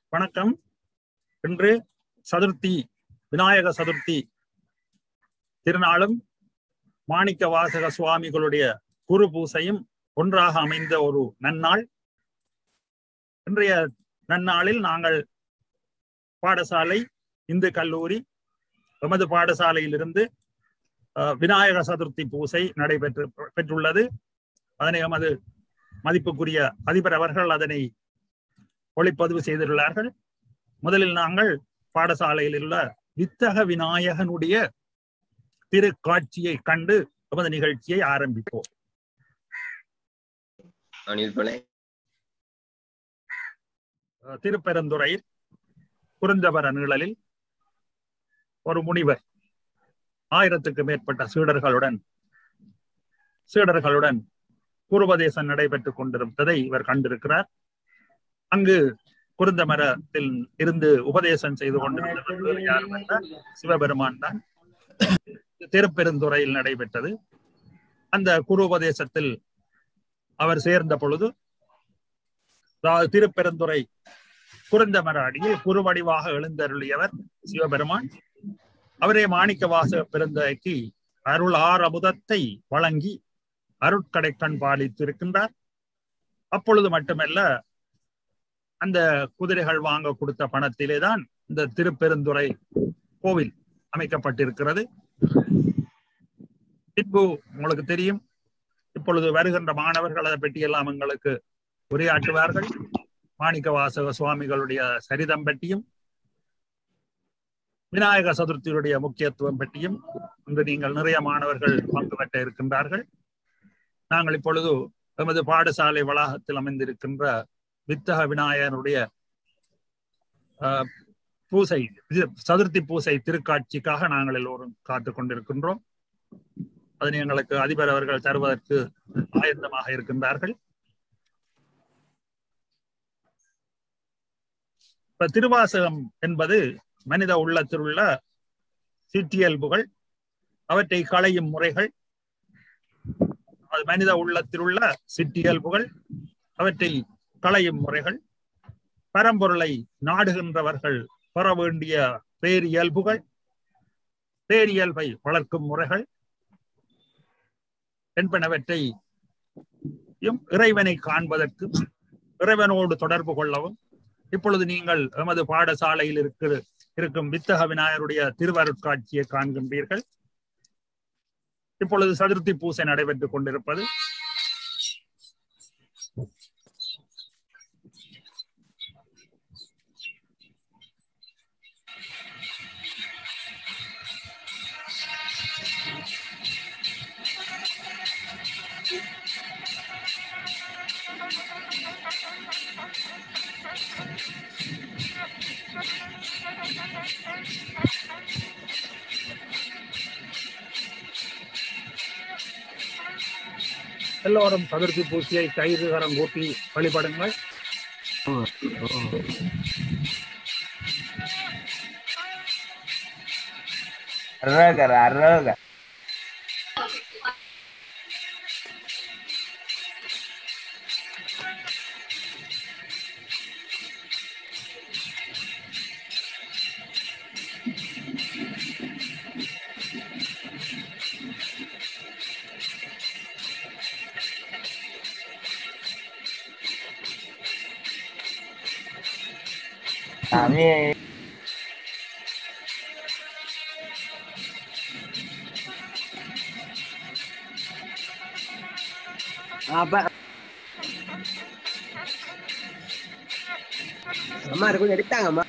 வணக்கம் இன்று சதுர்த்தி விநாயக சதுர்த்தி திருநாளும் மாணிக்க வாசக சுவாமிகளுடைய குரு பூசையும் ஒன்றாக அமைந்த ஒரு நன்னாள் இன்றைய நன்னாளில் நாங்கள் பாடசாலை இந்து கல்லூரி எமது பாடசாலையிலிருந்து அஹ், விநாயக சதுர்த்தி பூசை நடைபெற்று பெற்றுள்ளது அதனை எமது மதிப்புக்குரிய அதிபர் அவர்கள் அதனை ஒளிப்பதிவு செய்துள்ளார்கள் முதலில் நாங்கள் பாடசாலையில் உள்ள வித்தக விநாயகனுடைய திருக்காட்சியை கண்டு எமது நிகழ்ச்சியை ஆரம்பிப்போம் அனில் பிள்ளை அஹ், திருப்பெருந்துறையில் குறுந்தவர நிழலில் ஒரு முனிவர் ஆயிரத்துக்கு மேற்பட்ட சீடர்களுடன் சீடர்களுடன் குருபதேசம் நடைபெற்றுக் கொண்டிருப்பதை இவர் கண்டிருக்கிறார் அங்கு குருந்தமரத்தில் இருந்து உபதேசம் செய்து கொண்டிருந்தவர் வேறு யாரும் அல்ல, சிவபெருமான் தான் திருப்பெருந்துறையில் நடைபெற்றது அந்த குரு உபதேசத்தில் அவர் சேர்ந்த பொழுது அதாவது திருப்பெருந்துறை குருந்தமர அடியில் குருவடிவாக எழுந்தருளியவர் சிவபெருமான் அவரே மாணிக்க வாசக பெருந்தைக்கு அருள் ஆர் அமுதத்தை வழங்கி அருட்கடை கண் பாலித்திருக்கின்றார் அப்பொழுது மட்டுமல்ல அந்த குதிரைகள் வாங்க கொடுத்த பணத்திலே தான் இந்த திருப்பெருந்துறை கோவில் அமைக்கப்பட்டிருக்கிறது பின்பு உங்களுக்கு தெரியும் இப்பொழுது வருகின்ற மாணவர்கள் அதை பற்றி எல்லாம் எங்களுக்கு உரையாற்றுவார்கள் மாணிக்க வாசக சுவாமிகளுடைய சரிதம் பற்றியும் விநாயக சதுர்த்தியுடைய முக்கியத்துவம் பற்றியும் இன்று நீங்கள் நிறைய மாணவர்கள் பங்கு பெற்ற இருக்கின்றார்கள் நாங்கள் இப்பொழுது எமது பாடசாலை வளாகத்தில் அமைந்திருக்கின்ற வித்தக விநாயகருடைய ஆஹ், பூசை இது சதுர்த்தி பூசை திருக்காட்சிக்காக நாங்கள் எல்லோரும் காத்து கொண்டிருக்கின்றோம் அதனை எங்களுக்கு அதிபர் அவர்கள் தருவதற்கு ஆயத்தமாக இருக்கின்றார்கள் இப்ப திருவாசகம் என்பது மனித உள்ளத்தில் உள்ள சிற்றியல்புகள் அவற்றை களையும் முறைகள் அது மனித உள்ளத்தில் உள்ள சிற்றியல்புகள் அவற்றை களையும் முறைகள் பரம்பொருளை நாடுகின்றவர்கள் பெற வேண்டிய பேரியல்புகள் பேரியல்பை வளர்க்கும் முறைகள் என்பனவற்றை இறைவனை காண்பதற்கு இறைவனோடு தொடர்பு கொள்ளவும் இப்பொழுது நீங்கள் எமது பாடசாலையில் இருக்கிற இருக்கும் வித்தக விநாயகருடைய திருவருட்காட்சியை காண்கின்றீர்கள் இப்பொழுது சதுர்த்தி பூசை நடைபெற்றுக் கொண்டிருப்பது எல்லோரும் சதுர்த்தி பூசையை கைது கரம் கூட்டி வழிபடுங்கள் அரோகர் அரோகர் சாமி அப்ப அம்மா அது கொஞ்சம் எடுத்தாங்க அம்மா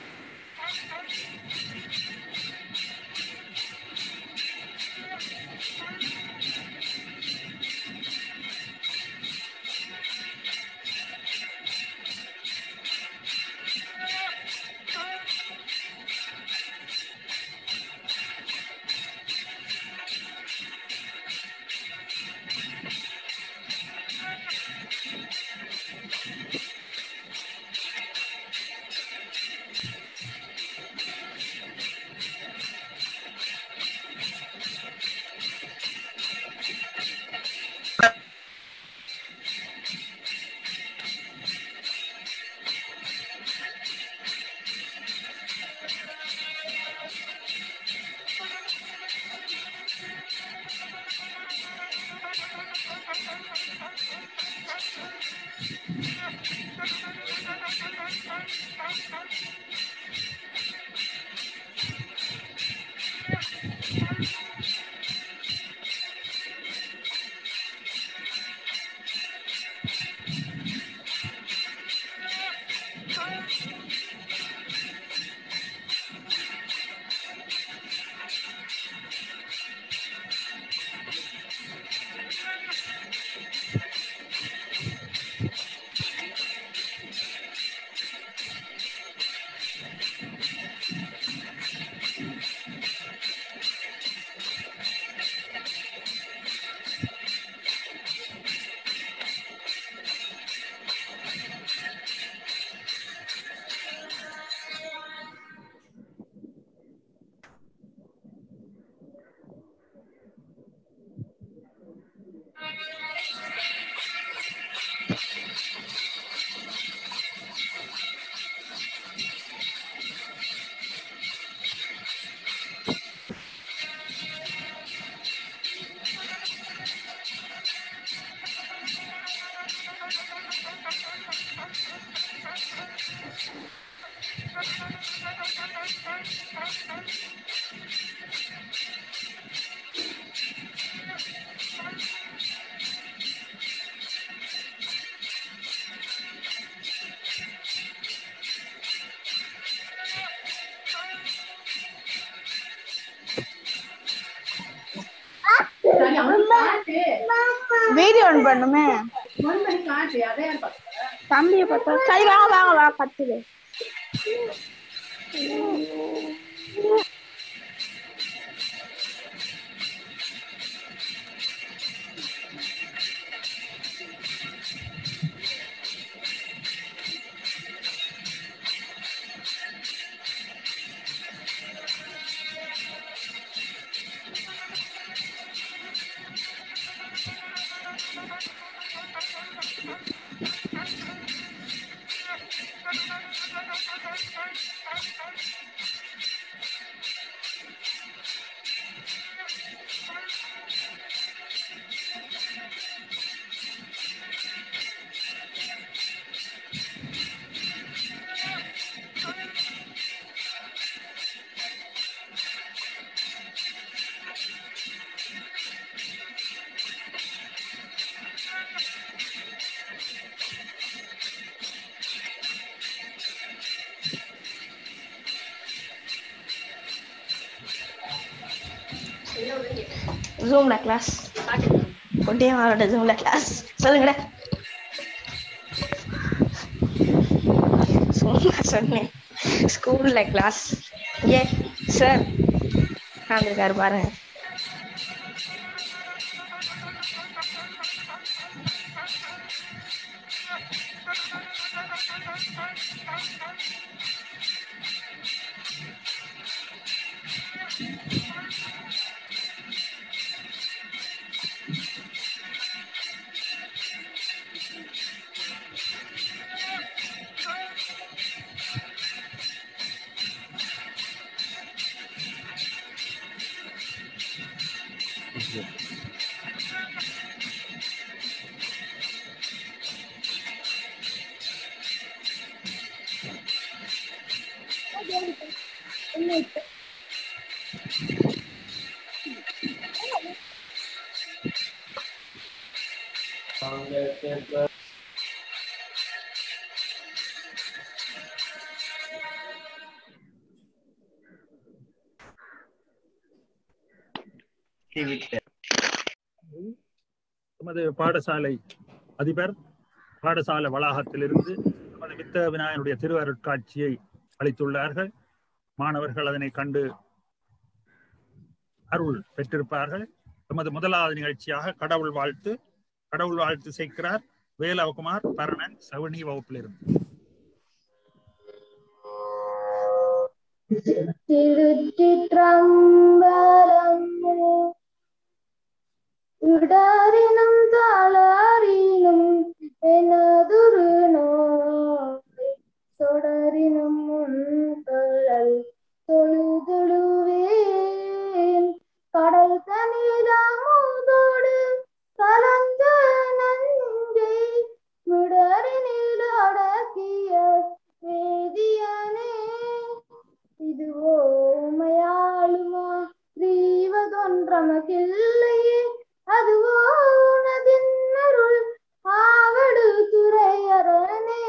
சரி, அவனுக்கு காட்டு. வீடியோ ஆன் பண்ணுமே phone பண்ணி காட்டு. அதை யார் பார்க்கறா? தம்பியை பார்த்தா சரி வாங்க வாங்க வா கத்துது ஜூம்ல கிளாஸ் கொண்டே வாரோட ஜூம்ல கிளாஸ் சொல்லுங்கடா சும்மா சொன்னேன் ஸ்கூல்ல கிளாஸ் ஏ சார் வந்திருக்காரு பாருங்க நமது பாடசாலை அதிபர் பாடசாலை வளாகத்திலிருந்து நமது வித்த விநாயகனுடைய திருவருட்காட்சியை அளித்துள்ளார்கள் மாணவர்கள் அதனை கண்டு அருள் பெற்றிருப்பார்கள் நமது முதலாவது நிகழ்ச்சியாக கடவுள் வாழ்த்து கடவுள் வாழ்த்து சேர்க்கிறார் வேலவகுமார் பரணன் சவணி வகுப்பிலிருந்து திருச்சிற்றம்பலம் இடறினும் தளரினும் எனதுரு நோய் தொடரினும் உன் கழல் தொழுதொழுவேன் கடல் தனிலாமோதோடு கலந்த நஞ்சை விடறினில் அடக்கிய வேதியனே இதுவோ உமையாளுமா தீவதொன்றமக்கில்லையே அதுவோ உனதின் அருள் ஆவடு துறையரணே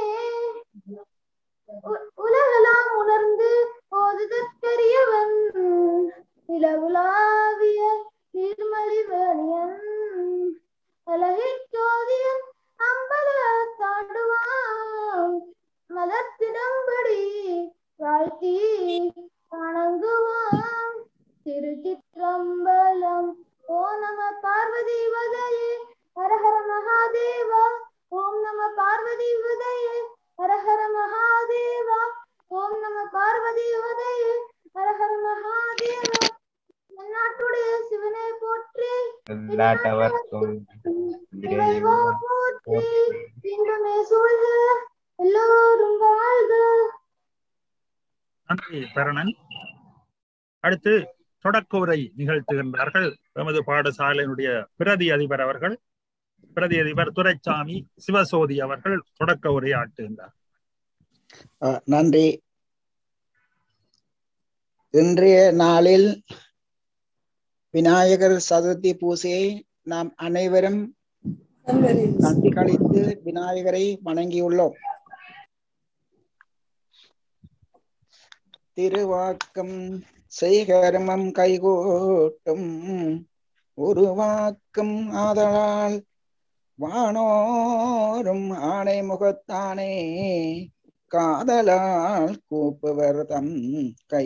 உ- உலகெல்லாம் உணர்ந்து ஓதுதற்கரியவன் நிலவுலாவிய நீர்மலிவணியன் அழகிற்கோதியன் அம்பல தாண்டுவான் மலர்த்திடம்படி வாழ்த்தி வணங்குவான் திருச்சிற்றம்பலம் ஓ நம பார்வதி வதையே ஹரஹர மகாதேவா ஓம் நம பார்வதி வதையே ஹரஹர மகாதேவா ஓம் நம பார்வதி வதையே ஹரஹர மகாதேவா நாட்டுடைய சிவனை போற்றி எல்லாட்டவர்க்கும் இறைவா போற்றி இன்பமே சூழ்க எல்லோரும் வாழ்க நன்றி பரணன் அடுத்து தொடக்க உரை நிகழ்த்துகின்றார்கள் எமது பாடசாலையினுடைய பிரதி அதிபர் அவர்கள் பிரதி அதிபர் துரைசாமி சிவசோதி அவர்கள் தொடக்க உரை ஆட்டுகின்றார் அஹ், நன்றி இன்றைய நாளில் விநாயகர் சதுர்த்தி பூசையை நாம் அனைவரும் நன்றி கழித்து விநாயகரை வணங்கியுள்ளோம் திருவாக்கம் செய்கர்மம் கைகூட்டும் உருவாக்கும் ஆதலால் வானோரும் ஆணை முகத்தானே காதலால் கூப்புவர் தம் கை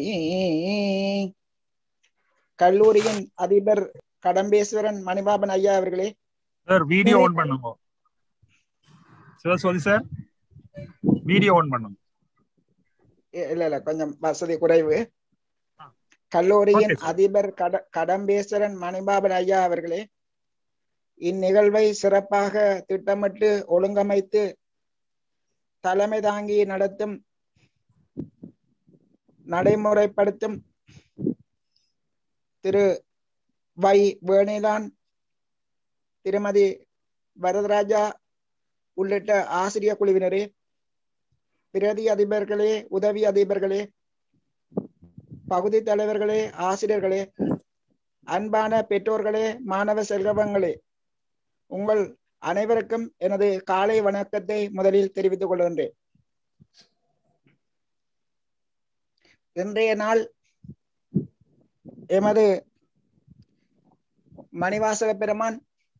கல்லூரியின் அதிபர் கடம்பேஸ்வரன் மணிபாபன் ஐயா அவர்களே சார் வீடியோ ஆன் பண்ணுங்க சிவசோதி சார் வீடியோ ஆன் பண்ணுங்க இ- இல்ல இல்ல கொஞ்சம் வசதி குறைவு கல்லூரியின் Okay, sir. அதிபர் கட கடம்பேஸ்வரன் மணிபாபன் ஐயா அவர்களே இந்நிகழ்வை சிறப்பாக திட்டமிட்டு ஒழுங்கமைத்து தலைமை தாங்கி நடத்தும் நடைமுறைப்படுத்தும் திரு வை வேணிலான் திருமதி வரதராஜா உள்ளிட்ட ஆசிரிய குழுவினரே பிரதி அதிபர்களே உதவி அதிபர்களே பகுதி தலைவர்களே ஆசிரியர்களே அன்பான பெற்றோர்களே மாணவ செல்வங்களே உங்கள் அனைவருக்கும் எனது காலை வணக்கத்தை முதலில் தெரிவித்துக் கொள்கின்றேன் இன்றைய நாள் எமது மணிவாசக பெருமான்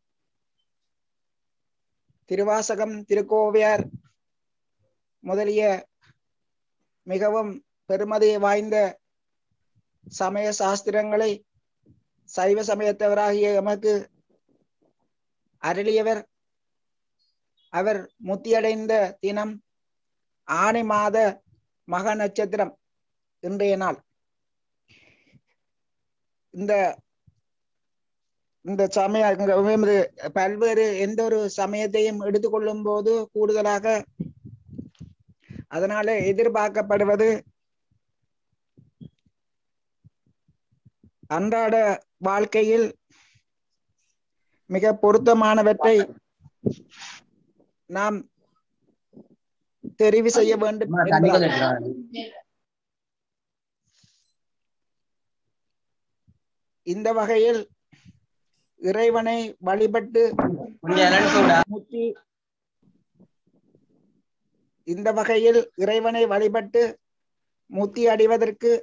திருவாசகம் திருக்கோவையார் முதலிய மிகவும் பெருமதி வாய்ந்த சமய சாஸ்திரங்களை சைவ சமயத்தவராகிய எமக்கு அருளியவர் அவர் முத்தியடைந்த தினம் ஆணி மாத மக நட்சத்திரம் இன்றைய நாள் இந்த இந்த சமய எமது பல்வேறு எந்த ஒரு சமயத்தையும் எடுத்துக்கொள்ளும் போது கூடுதலாக அதனால எதிர்பார்க்கப்படுவது அன்றாட வாழ்க்கையில் மிக பொருத்தமானவற்றை நாம் தெரிவு செய்ய வேண்டும் என்பதால் இந்த வகையில் இறைவனை வழிபட்டு முத்தி இந்த வகையில் இறைவனை வழிபட்டு முத்தி அடைவதற்கு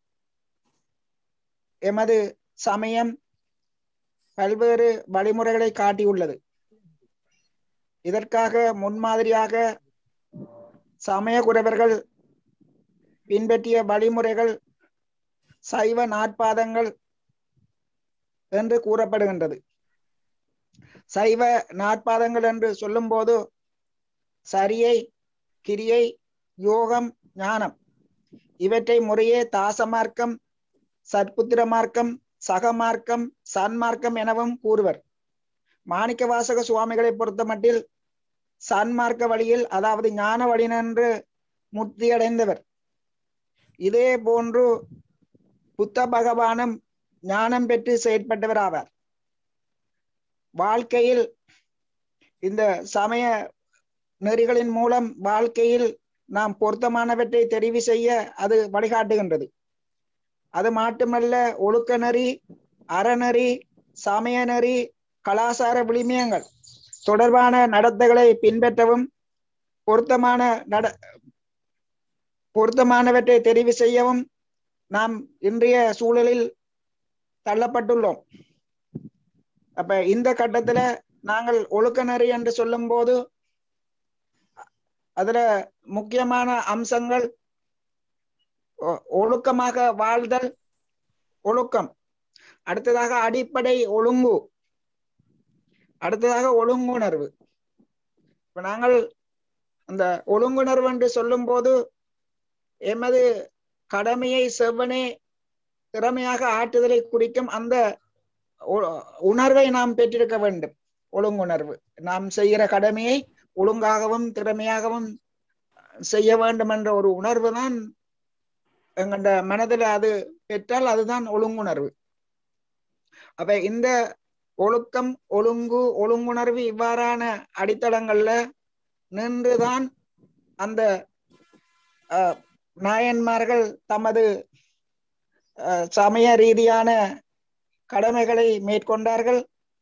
எமது சமயம் பல்வேறு வழிமுறைகளை காட்டியுள்ளது இதற்காக முன்மாதிரியாக சமய குரவர்கள் பின்பற்றிய வழிமுறைகள் சைவ நாட்பாதங்கள் என்று கூறப்படுகின்றது சைவ நாட்பாதங்கள் என்று சொல்லும்போது சரியை கிரியை யோகம் ஞானம் இவற்றை முறையே தாசமார்க்கம் சத்புத்திர மார்க்கம் சகமார்க்கம் சன்மார்க்கம் எனவும் கூறுவர் மாணிக்க வாசக சுவாமிகளை பொறுத்தமட்டில் சன்மார்க்க வழியில் அதாவது ஞான வழினென்று முத்தியடைந்தவர் இதே போன்று புத்த பகவானும் ஞானம் பெற்று செயற்பட்டவர் ஆவார் வாழ்க்கையில் இந்த சமய நெறிகளின் மூலம் வாழ்க்கையில் நாம் பொருத்தமானவற்றை தெரிவு செய்ய அது வழிகாட்டுகின்றது அது மட்டுமல்ல ஒழுக்க நெறி அறநெறி சமய நெறி கலாசார விளிமியங்கள் தொடர்பான நடத்தைகளை பின்பற்றவும் பொருத்தமான நட பொருத்தமானவற்றை தெரிவு செய்யவும் நாம் இன்றைய சூழலில் தள்ளப்பட்டுள்ளோம் அப்ப இந்த கட்டத்துல நாங்கள் ஒழுக்க நெறி என்று சொல்லும் போது அதுல முக்கியமான அம்சங்கள் ஒ- ஒழுக்கமாக வாழ்தல் ஒழுக்கம் அடுத்ததாக அடிப்படை ஒழுங்கு அடுத்ததாக ஒழுங்குணர்வு இப்ப நாங்கள் அந்த ஒழுங்குணர்வு என்று சொல்லும் போது எமது கடமையை செவ்வனே திறமையாக ஆற்றுதலை குறிக்கும் அந்த உ- உணர்வை நாம் பெற்றிருக்க வேண்டும் ஒழுங்குணர்வு நாம் செய்கிற கடமையை ஒழுங்காகவும் திறமையாகவும் செய்ய வேண்டும் என்ற ஒரு உணர்வு தான் எங்கண்ட மனதில் அது பெற்றால் அதுதான் ஒழுங்குணர்வு அப்ப இந்த ஒழுக்கம் ஒழுங்கு ஒழுங்குணர்வு இவ்வாறான அடித்தளங்கள்ல நின்றுதான் அந்த அஹ், நாயன்மார்கள் தமது அஹ், சமய ரீதியான கடமைகளை மேற்கொண்டார்கள்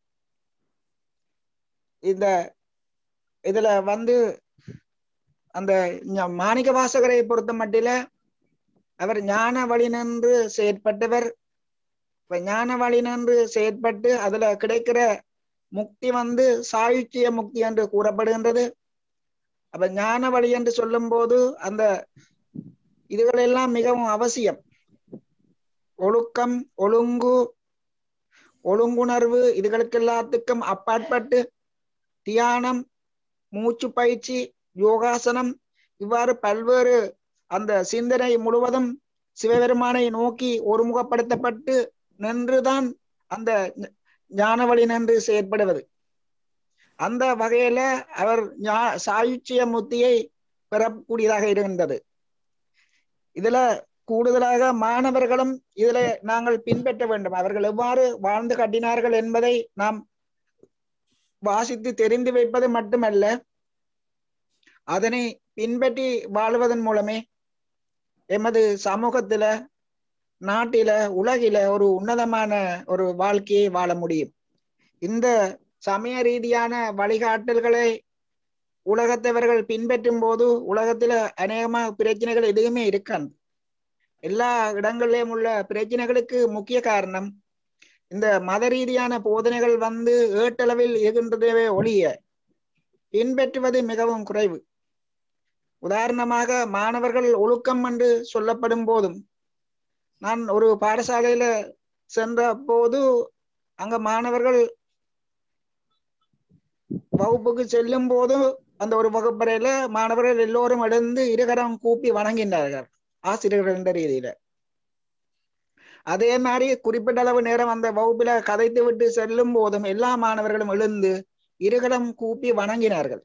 இந்த இதுல வந்து அந்த ஞ- மாணிக்க வாசகரை பொறுத்த மட்டில அவர் ஞான வழி நின்று செயற்பட்டவர் இப்ப ஞான வழி நின்று செயற்பட்டு அதுல கிடைக்கிற முக்தி வந்து சாயுச்சிய முக்தி என்று கூறப்படுகின்றது அப்ப ஞான வழி என்று சொல்லும் போது அந்த இதுகளெல்லாம் மிகவும் அவசியம் ஒழுக்கம் ஒழுங்கு ஒழுங்குணர்வு இதுகளுக்கு எல்லாத்துக்கும் அப்பாற்பட்டு தியானம் மூச்சு பயிற்சி யோகாசனம் இவ்வாறு பல்வேறு அந்த சிந்தனை முழுவதும் சிவபெருமானை நோக்கி ஒருமுகப்படுத்தப்பட்டு நின்றுதான் அந்த ஞ- ஞான வழி நின்று செயற்படுவது அந்த வகையில அவர் ஞா- சாயுச்சிய முத்தியை பெறக்கூடியதாக இருக்கின்றது இதுல கூடுதலாக மாணவர்களும் இதுல நாங்கள் பின்பற்ற வேண்டும் அவர்கள் எவ்வாறு வாழ்ந்து கட்டினார்கள் என்பதை நாம் வாசித்து தெரிந்து வைப்பது மட்டுமல்ல அதனை பின்பற்றி வாழ்வதன் மூலமே எமது சமூகத்தில நாட்டில உலகில ஒரு உன்னதமான ஒரு வாழ்க்கையை வாழ முடியும் இந்த சமய ரீதியான வழிகாட்டல்களை உலகத்தவர்கள் பின்பற்றும் போது உலகத்துல அநேகமாக பிரச்சனைகள் எதுவுமே இருக்காது எல்லா இடங்களிலும் உள்ள பிரச்சனைகளுக்கு முக்கிய காரணம் இந்த மத ரீதியான போதனைகள் வந்து ஏட்டளவில் இருக்கின்றதே ஒழிய பின்பற்றுவது மிகவும் குறைவு உதாரணமாக மாணவர்கள் ஒழுக்கம் என்று சொல்லப்படும் போதும் நான் ஒரு பாடசாலையில சென்ற போது அங்க மாணவர்கள் வகுப்புக்கு செல்லும் போது அந்த ஒரு வகுப்பறையில மாணவர்கள் எல்லோரும் எழுந்து இருகரம் கூப்பி வணங்கினார்கள் ஆசிரியர்கள் என்ற ரீதியில அதே மாதிரி குறிப்பிட்ட அளவு நேரம் அந்த வகுப்பில கதைத்து விட்டு செல்லும் போதும் எல்லா மாணவர்களும் எழுந்து இருகரம் கூப்பி வணங்கினார்கள்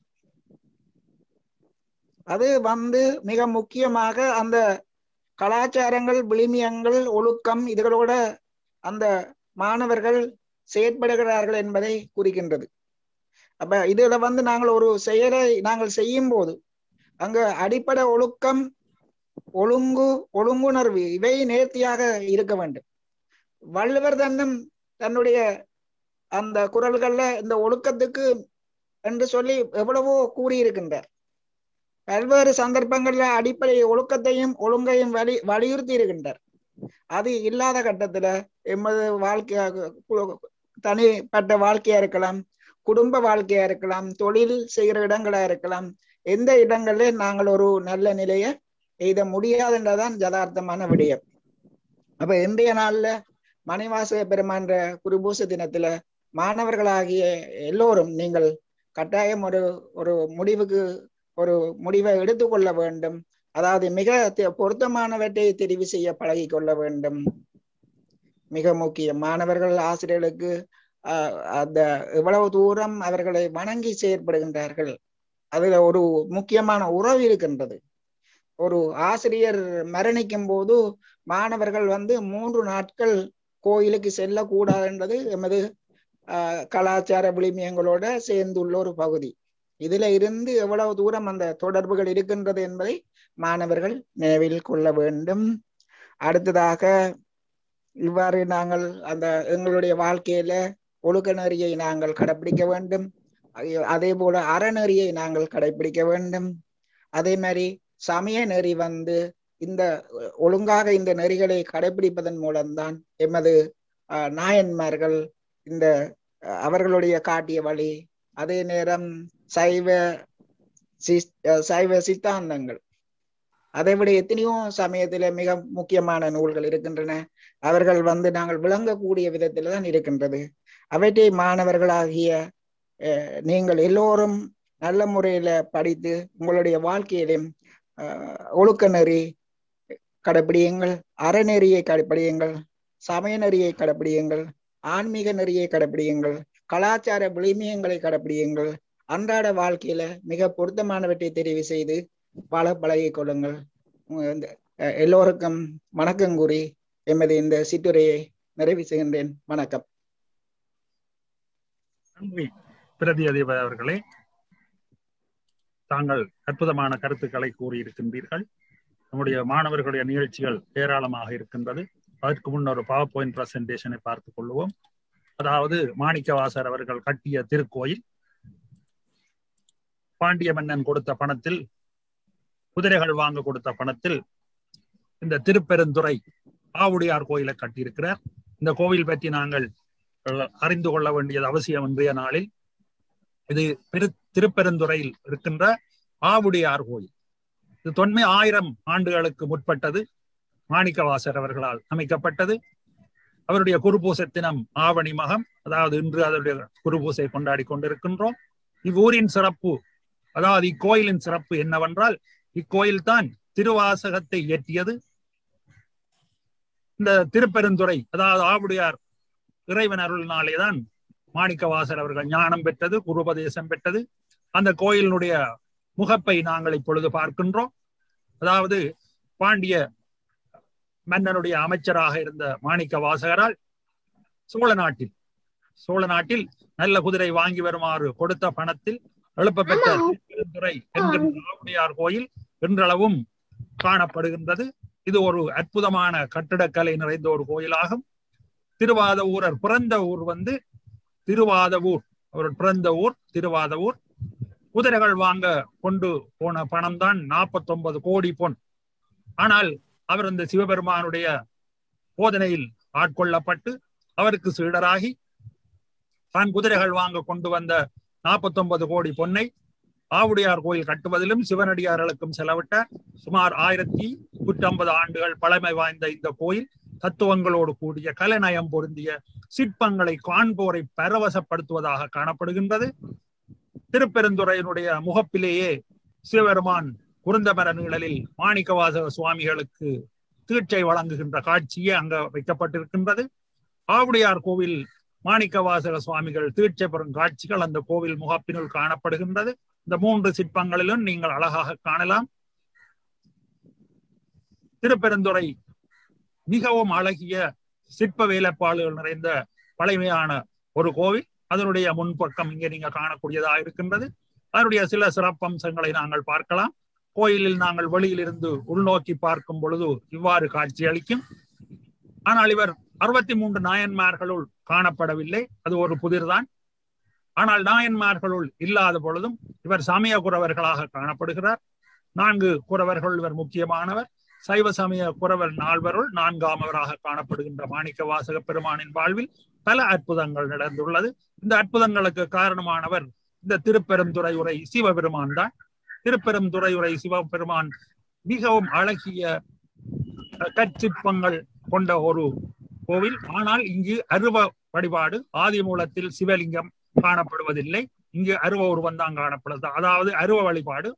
அது வந்து மிக முக்கியமாக அந்த கலாச்சாரங்கள் விளிமியங்கள் ஒழுக்கம் இதுகளோட அந்த மாணவர்கள் செயற்படுகிறார்கள் என்பதை குறிக்கின்றது அப்ப இதுல வந்து நாங்கள் ஒரு செயலை நாங்கள் செய்யும் போது அங்க அடிப்படை ஒழுக்கம் ஒழுங்கு ஒழுங்குணர்வு இவை நேர்த்தியாக இருக்க வேண்டும் வள்ளுவர் தன்னும் தன்னுடைய அந்த குரல்கள்ல இந்த ஒழுக்கத்துக்கு என்று சொல்லி எவ்வளவோ கூறியிருக்கின்றார் பல்வேறு சந்தர்ப்பங்கள்ல அடிப்படை ஒழுக்கத்தையும் ஒழுங்கையும் வலி வலியுறுத்தி இருக்கின்றார் அது இல்லாத கட்டத்துல எமது வாழ்க்கையாக தனிப்பட்ட வாழ்க்கையா இருக்கலாம் குடும்ப வாழ்க்கையா இருக்கலாம் தொழில் செய்கிற இடங்களா இருக்கலாம் எந்த இடங்கள்ல நாங்கள் ஒரு நல்ல நிலைய எய்த முடியாதுன்றதான் யதார்த்தமான விடயம் அப்ப இன்றைய நாள்ல மணிவாசக பெருமான்ற குருபூச தினத்துல மாணவர்களாகிய எல்லோரும் நீங்கள் கட்டாயம் ஒரு ஒரு முடிவுக்கு ஒரு முடிவை எடுத்துக்கொள்ள வேண்டும் அதாவது மிக தெ- பொருத்தமானவற்றை தெரிவு செய்ய பழகி கொள்ள வேண்டும் மிக முக்கியம் மாணவர்கள் ஆசிரியர்களுக்கு ஆஹ், அந்த எவ்வளவு தூரம் அவர்களை வணங்கி செயற்படுகின்றார்கள் அதுல ஒரு முக்கியமான உறவு இருக்கின்றது ஒரு ஆசிரியர் மரணிக்கும் போது மாணவர்கள் வந்து மூன்று நாட்கள் கோயிலுக்கு செல்லக்கூடாது என்பது எமது ஆஹ், கலாச்சார விளிமியங்களோட சேர்ந்துள்ள ஒரு பகுதி இதுல இருந்து எவ்வளவு தூரம் அந்த தொடர்புகள் இருக்கின்றது என்பதை மாணவர்கள் நினைவில் கொள்ள வேண்டும் அடுத்ததாக இவ்வாறு நாங்கள் அந்த எங்களுடைய வாழ்க்கையில ஒழுக்க நெறியை நாங்கள் கடைபிடிக்க வேண்டும் அதே- அதே போல அறநெறியை நாங்கள் கடைபிடிக்க வேண்டும் அதே மாதிரி சமய நெறி வந்து இந்த ஒழுங்காக இந்த நெறிகளை கடைபிடிப்பதன் மூலம்தான் எமது ஆஹ், நாயன்மார்கள் இந்த அஹ், அவர்களுடைய காட்டிய வழி அதே நேரம் சைவ சிஸ்- அஹ், சைவ சித்தாந்தங்கள் அதை விட எத்தனையோ சமயத்துல மிக முக்கியமான நூல்கள் இருக்கின்றன அவர்கள் வந்து நாங்கள் விளங்கக்கூடிய விதத்துல தான் இருக்கின்றது அவற்றை மாணவர்களாகிய அஹ், நீங்கள் எல்லோரும் நல்ல முறையில படித்து உங்களுடைய வாழ்க்கையிலும் அஹ், ஒழுக்க நெறி கடைப்பிடியுங்கள் அறநெறியை கடைப்பிடியுங்கள் சமய நெறியை கடைப்பிடியுங்கள் ஆன்மீக நெறியை கடைப்பிடியுங்கள் கலாச்சார விளிமியங்களை கடைப்பிடியுங்கள் அன்றாட வாழ்க்கையில மிக பொருத்தமானவற்றை தெரிவு செய்து வாழ பழகிக் கொள்ளுங்கள் உங்க இந்த, அஹ், எல்லோருக்கும் வணக்கம் கூறி எமது இந்த சிற்றுரையை நிறைவு செய்கின்றேன் வணக்கம் நன்றி பிரதி அதிபர் அவர்களே தாங்கள் அற்புதமான கருத்துக்களை கூறியிருக்கின்றீர்கள் நம்முடைய மாணவர்களுடைய நிகழ்ச்சிகள் ஏராளமாக இருக்கின்றது அதற்கு முன் ஒரு பவர் பாயிண்ட் பிரசன்டேஷனை பார்த்துக் கொள்வோம் அதாவது மாணிக்கவாசர் அவர்கள் கட்டிய திருக்கோயில் பாண்டிய மன்னன் கொடுத்த பணத்தில் குதிரைகள் வாங்க கொடுத்த பணத்தில் இந்த திருப்பெருந்துறை ஆவுடையார் கோயிலை கட்டியிருக்கிறார் இந்த கோவில் பற்றி நாங்கள் அறிந்து கொள்ள வேண்டியது அவசியம் இன்றைய நாளில் இது பெரு திருப்பெருந்துறையில் இருக்கின்ற ஆவுடையார் கோயில் இது தொன்மை ஆயிரம் ஆண்டுகளுக்கு முற்பட்டது மாணிக்கவாசர் அவர்களால் அமைக்கப்பட்டது அவருடைய குருபூசை தினம் ஆவணி மகம் அதாவது இன்று அதனுடைய குருபூசை கொண்டாடி கொண்டிருக்கின்றோம் இவ்வூரின் சிறப்பு அதாவது இக்கோயிலின் சிறப்பு என்னவென்றால் இக்கோயில் தான் திருவாசகத்தை இயற்றியது இந்த திருப்பெருந்துறை அதாவது ஆவுடையார் இறைவன் அருளினாலேதான் மாணிக்கவாசர் அவர்கள் ஞானம் பெற்றது குருபதேசம் பெற்றது அந்த கோயிலினுடைய முகப்பை நாங்கள் இப்பொழுது பார்க்கின்றோம் அதாவது பாண்டிய மன்னனுடைய அமைச்சராக இருந்த மாணிக்க வாசகரால் சோழ நாட்டில் சோழ நாட்டில் நல்ல குதிரை வாங்கி வருமாறு கொடுத்த பணத்தில் எழுப்பப்பெற்ற திருப்பெருந்துறை என்கின்ற ஆவுடையார் கோயில் இன்றளவும் காணப்படுகின்றது இது ஒரு அற்புதமான கட்டிடக்கலை நிறைந்த ஒரு கோயிலாகும் திருவாத ஊரர் பிறந்த ஊர் வந்து திருவாத ஊர் அவர் பிறந்த ஊர் திருவாத ஊர் குதிரைகள் வாங்க கொண்டு போன பணம் தான் நாற்பத்தி ஒன்பது கோடி பொன் ஆனால் அவர் இந்த சிவபெருமானுடைய போதனையில் ஆட்கொள்ளப்பட்டு அவருக்கு சீடராகி தான் குதிரைகள் வாங்க கொண்டு வந்த நாற்பத்தி ஒன்பது கோடி பொன்னை ஆவுடையார் கோயில் கட்டுவதிலும் சிவனடியார்களுக்கும் செலவிட்டார் சுமார் ஆயிரத்தி நூற்றி ஐம்பது ஆண்டுகள் பழமை வாய்ந்த இந்த கோயில் தத்துவங்களோடு கூடிய கலைநயம் பொருந்திய சிற்பங்களை காண்போரை பரவசப்படுத்துவதாக காணப்படுகின்றது திருப்பெருந்துறையினுடைய முகப்பிலேயே சிவபெருமான் குருந்தமர நிழலில் மாணிக்கவாசக சுவாமிகளுக்கு தீட்சை வழங்குகின்ற காட்சியே அங்க வைக்கப்பட்டிருக்கின்றது ஆவுடையார் கோவில் மாணிக்கவாசக சுவாமிகள் தீட்சை பெறும் காட்சிகள் அந்த கோவில் முகப்பினுள் காணப்படுகின்றது இந்த மூன்று சிற்பங்களிலும் நீங்கள் அழகாக காணலாம் திருப்பெருந்துறை மிகவும் அழகிய சிற்ப வேலைப்பாடுகள் நிறைந்த பழமையான ஒரு கோவில் அதனுடைய முன்பக்கம் இங்கே நீங்க காணக்கூடியதா இருக்கின்றது அதனுடைய சில சிறப்பம்சங்களை நாங்கள் பார்க்கலாம் கோயிலில் நாங்கள் வெளியிலிருந்து உள்நோக்கி பார்க்கும் பொழுது இவ்வாறு காட்சி அளிக்கும் ஆனால் இவர் அறுபத்தி மூன்று நாயன்மார்களுள் காணப்படவில்லை அது ஒரு புதிர்தான் ஆனால் நாயன்மார்களுள் இல்லாத பொழுதும் இவர் சமய குறவர்களாக காணப்படுகிறார் நான்கு குறவர்கள் இவர் முக்கியமானவர் சைவ சமய குறவர் நால்வருள் நான்காமவராக காணப்படுகின்ற மாணிக்க வாசக பெருமானின் வாழ்வில் பல அற்புதங்கள் நடந்துள்ளது இந்த அற்புதங்களுக்கு காரணமானவர் இந்த திருப்பெருந்துறை உரை சிவபெருமான் தான் திருப்பெருந்துறை உரை சிவபெருமான் மிகவும் அழகிய கற்சிற்பங்கள் கொண்ட ஒரு கோவில் ஆனால் இங்கு அருவ வழிபாடு ஆதி மூலத்தில் சிவலிங்கம் காணப்படுவதில்லை இங்கு அருவ உருவம் தான் காணப்படுது அதாவது அருவ வழிபாடு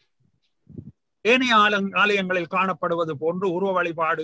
ஏனைய ஆலயங்களில் காணப்படுவது போன்று உருவ வழிபாடு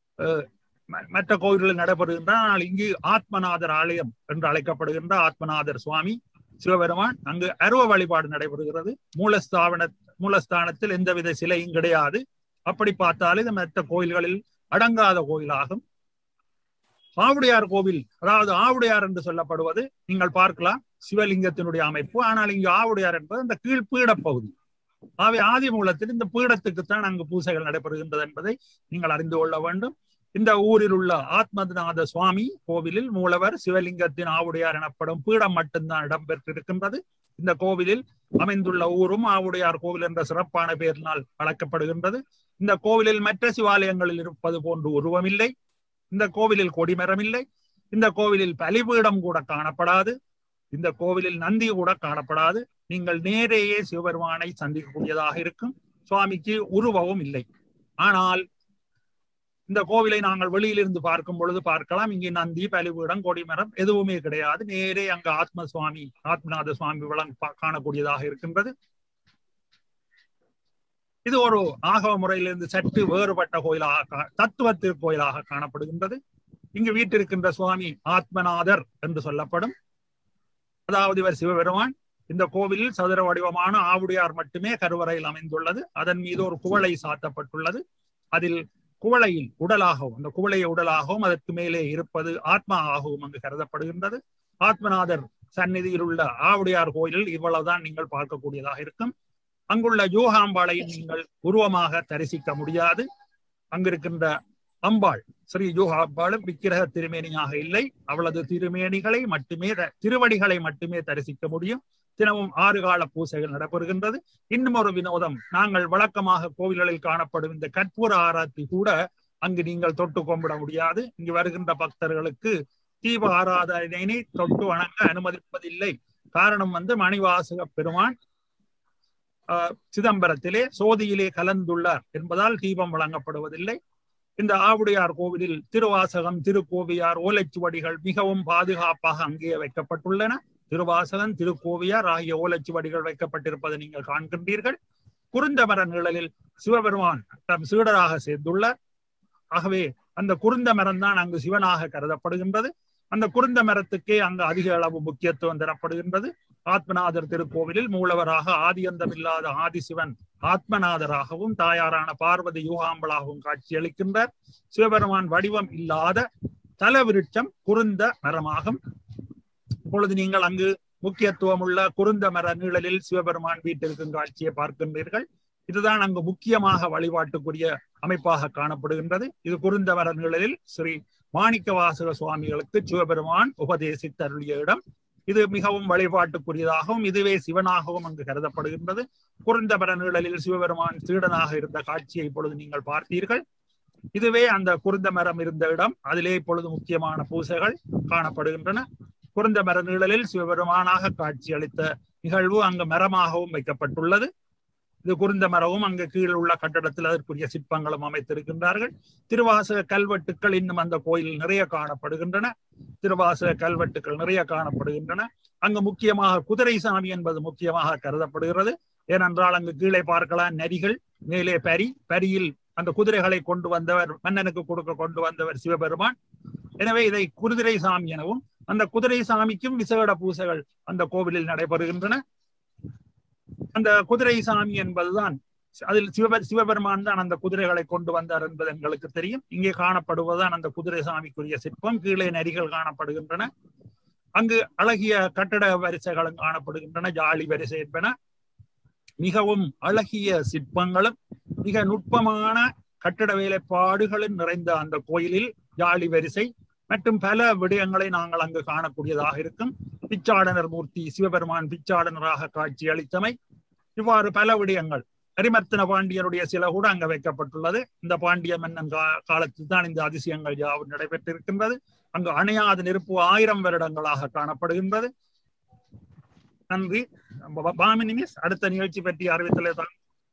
மற்ற கோயில்களில் நடைபெறுகின்ற ஆனால் இங்கு ஆத்மநாதர் ஆலயம் என்று அழைக்கப்படுகின்ற ஆத்மநாதர் சுவாமி சிவபெருமான் அங்கு அருவ வழிபாடு நடைபெறுகிறது மூலஸ்தாபன மூலஸ்தானத்தில் எந்தவித சிலையும் கிடையாது அப்படி பார்த்தால் இது மற்ற கோயில்களில் அடங்காத கோயிலாகும் ஆவுடையார் கோவில் அதாவது ஆவுடையார் என்று சொல்லப்படுவது நீங்கள் பார்க்கலாம் சிவலிங்கத்தினுடைய அமைப்பு ஆனால் இங்கு ஆவுடையார் என்பது இந்த கீழ் பீடப்பகுதி ஆகவே ஆதி மூலத்தில் இந்த பீடத்துக்குத்தான் அங்கு பூசைகள் நடைபெறுகின்றது என்பதை நீங்கள் அறிந்து கொள்ள வேண்டும் இந்த ஊரில் உள்ள ஆத்மநாத சுவாமி கோவிலில் மூலவர் சிவலிங்கத்தின் ஆவுடையார் எனப்படும் பீடம் மட்டும்தான் இடம்பெற்றிருக்கின்றது இந்த கோவிலில் அமைந்துள்ள ஊரும் ஆவுடையார் கோவில் என்ற சிறப்பான பெயரினால் அழைக்கப்படுகின்றது இந்த கோவிலில் மற்ற சிவாலயங்களில் இருப்பது போன்று உருவமில்லை இந்த கோவிலில் கொடிமரம் இல்லை இந்த கோவிலில் பலிபீடம் கூட காணப்படாது இந்த கோவிலில் நந்தி கூட காணப்படாது நீங்கள் நேரேயே சிவபெருமானை சந்திக்கக்கூடியதாக இருக்கும் சுவாமிக்கு உருவவும் இல்லை ஆனால் இந்த கோவிலை நாங்கள் வெளியிலிருந்து பார்க்கும் பொழுது பார்க்கலாம் இங்கே நந்தி பலிபீடம் கொடிமரம் எதுவுமே கிடையாது நேரே அங்கு ஆத்ம சுவாமி ஆத்மநாத சுவாமி விளங் காணக்கூடியதாக இருக்கின்றது இது ஒரு ஆகவ முறையிலிருந்து சற்று வேறுபட்ட கோயிலாக தத்துவ திருக்கோயிலாக காணப்படுகின்றது இங்கு வீட்டிருக்கின்ற சுவாமி ஆத்மநாதர் என்று சொல்லப்படும் அதாவது இவர் சிவபெருமான் இந்த கோவிலில் சதுர வடிவமான ஆவுடையார் மட்டுமே கருவறையில் அமைந்துள்ளது அதன் மீது ஒரு குவளை சாத்தப்பட்டுள்ளது அதில் குவளையில் உடலாகவும் அந்த குவளைய உடலாகவும் அதற்கு மேலே இருப்பது ஆத்மா ஆகவும் அங்கு கருதப்படுகின்றது ஆத்மநாதர் சந்நிதியில் உள்ள ஆவுடையார் கோயிலில் இவ்வளவுதான் நீங்கள் பார்க்கக்கூடியதாக இருக்கும் அங்குள்ள யோகாம்பாளை நீங்கள் உருவமாக தரிசிக்க முடியாது அங்கிருக்கின்ற அம்பாள் ஸ்ரீ யோகாம்பாளும் விக்கிரக திருமேனியாக இல்லை அவளது திருமேனிகளை மட்டுமே த- திருவடிகளை மட்டுமே தரிசிக்க முடியும் தினமும் ஆறு கால பூசைகள் நடைபெறுகின்றது இன்னும் ஒரு வினோதம் நாங்கள் வழக்கமாக கோவில்களில் காணப்படும் இந்த கற்பூர ஆராத்தி கூட அங்கு நீங்கள் தொட்டு கும்பிட முடியாது இங்கு வருகின்ற பக்தர்களுக்கு தீப ஆராதனை தொட்டு வணங்க அனுமதிப்பதில்லை காரணம் வந்து மணிவாசக பெருமான் ஆஹ், சிதம்பரத்திலே சோதியிலே கலந்துள்ளார் என்பதால் தீபம் வழங்கப்படுவதில்லை இந்த ஆவுடையார் கோவிலில் திருவாசகம் திருக்கோவியார் ஓலைச்சுவடிகள் மிகவும் பாதுகாப்பாக அங்கே வைக்கப்பட்டுள்ளன திருவாசகம் திருக்கோவியார் ஆகிய ஓலைச்சுவடிகள் வைக்கப்பட்டிருப்பதை நீங்கள் காண்கின்றீர்கள் குருந்தமர நிழலில் சிவபெருமான் தம் சீடராக சேர்ந்துள்ளார் ஆகவே அந்த குருந்த மரம் தான் அங்கு சிவனாக கருதப்படுகின்றது அந்த குருந்த மரத்துக்கே அங்கு அதிக அளவு முக்கியத்துவம் தரப்படுகின்றது ஆத்மநாதர் திருக்கோவிலில் மூலவராக ஆதியந்தமில்லாத ஆதிசிவன் ஆத்மநாதராகவும் தாயாரான பார்வதி யூகாம்பலாகவும் காட்சியளிக்கின்றார் சிவபெருமான் வடிவம் இல்லாத தலவிருட்சம் குருந்த மரமாகும் இப்பொழுது நீங்கள் அங்கு முக்கியத்துவம் உள்ள குருந்த மர நிழலில் சிவபெருமான் வீட்டிற்கும் காட்சியை பார்க்கின்றீர்கள் இதுதான் அங்கு முக்கியமாக வழிபாட்டுக்குரிய அமைப்பாக காணப்படுகின்றது இது குருந்த மர நிழலில் ஸ்ரீ மாணிக்க வாசக சுவாமிகளுக்கு சிவபெருமான் உபதேசித்தருளிய இடம் இது மிகவும் வழிபாட்டுக்குரியதாகவும் இதுவே சிவனாகவும் அங்கு கருதப்படுகின்றது குருந்தபர நிழலில் சிவபெருமான் சீடனாக இருந்த காட்சியை இப்பொழுது நீங்கள் பார்த்தீர்கள் இதுவே அந்த குருந்த மரம் இருந்த இடம் அதிலே இப்பொழுது முக்கியமான பூசைகள் காணப்படுகின்றன குருந்த மர நிழலில் சிவபெருமானாக காட்சி அளித்த நிகழ்வு அங்கு மரமாகவும் வைக்கப்பட்டுள்ளது இது குருந்த மரமும் அங்கு கீழ் உள்ள கட்டடத்தில் அதற்குரிய சிற்பங்களும் அமைத்திருக்கின்றார்கள் திருவாசக கல்வெட்டுக்கள் இன்னும் அந்த கோயில் நிறைய காணப்படுகின்றன திருவாசக கல்வெட்டுக்கள் நிறைய காணப்படுகின்றன அங்கு முக்கியமாக குதிரை சாமி என்பது முக்கியமாக கருதப்படுகிறது ஏனென்றால் அங்கு கீழே பார்க்கலாம் நரிகள் மேலே பரி பரியில் அந்த குதிரைகளை கொண்டு வந்தவர் மன்னனுக்கு கொடுக்க கொண்டு வந்தவர் சிவபெருமான் எனவே இதை குதிரை சாமி எனவும் அந்த குதிரை சாமிக்கும் விசேட பூசைகள் அந்த கோவிலில் நடைபெறுகின்றன அந்த குதிரை சாமி என்பதுதான் அதில் சிவபெ சிவபெருமான் தான் அந்த குதிரைகளை கொண்டு வந்தார் என்பது எங்களுக்கு தெரியும் இங்கே காணப்படுவதுதான் அந்த குதிரை சாமிக்குரிய சிற்பம் கீழே நரிகள் காணப்படுகின்றன அங்கு அழகிய கட்டட வரிசைகளும் காணப்படுகின்றன ஜாலி வரிசை என்பன மிகவும் அழகிய சிற்பங்களும் மிக நுட்பமான கட்டட வேலைப்பாடுகளும் நிறைந்த அந்த கோயிலில் ஜாலி வரிசை மற்றும் பல விடயங்களை நாங்கள் அங்கு காணக்கூடியதாக இருக்கும் பிச்சாடனர் மூர்த்தி சிவபெருமான் பிச்சாடனராக காட்சி அளித்தமை இவ்வாறு பல விடயங்கள் அரிமர்த்தன பாண்டியனுடைய சில கூட அங்க வைக்கப்பட்டுள்ளது இந்த பாண்டிய மன்னன் கா- காலத்தில் தான் இந்த அதிசயங்கள் யாவும் நடைபெற்றிருக்கின்றது அங்கு அணையாத நெருப்பு ஆயிரம் வருடங்களாக காணப்படுகின்றது நன்றி ப- பாமினி மிஸ் அடுத்த நிகழ்ச்சி பற்றி அறிவித்தலே தான்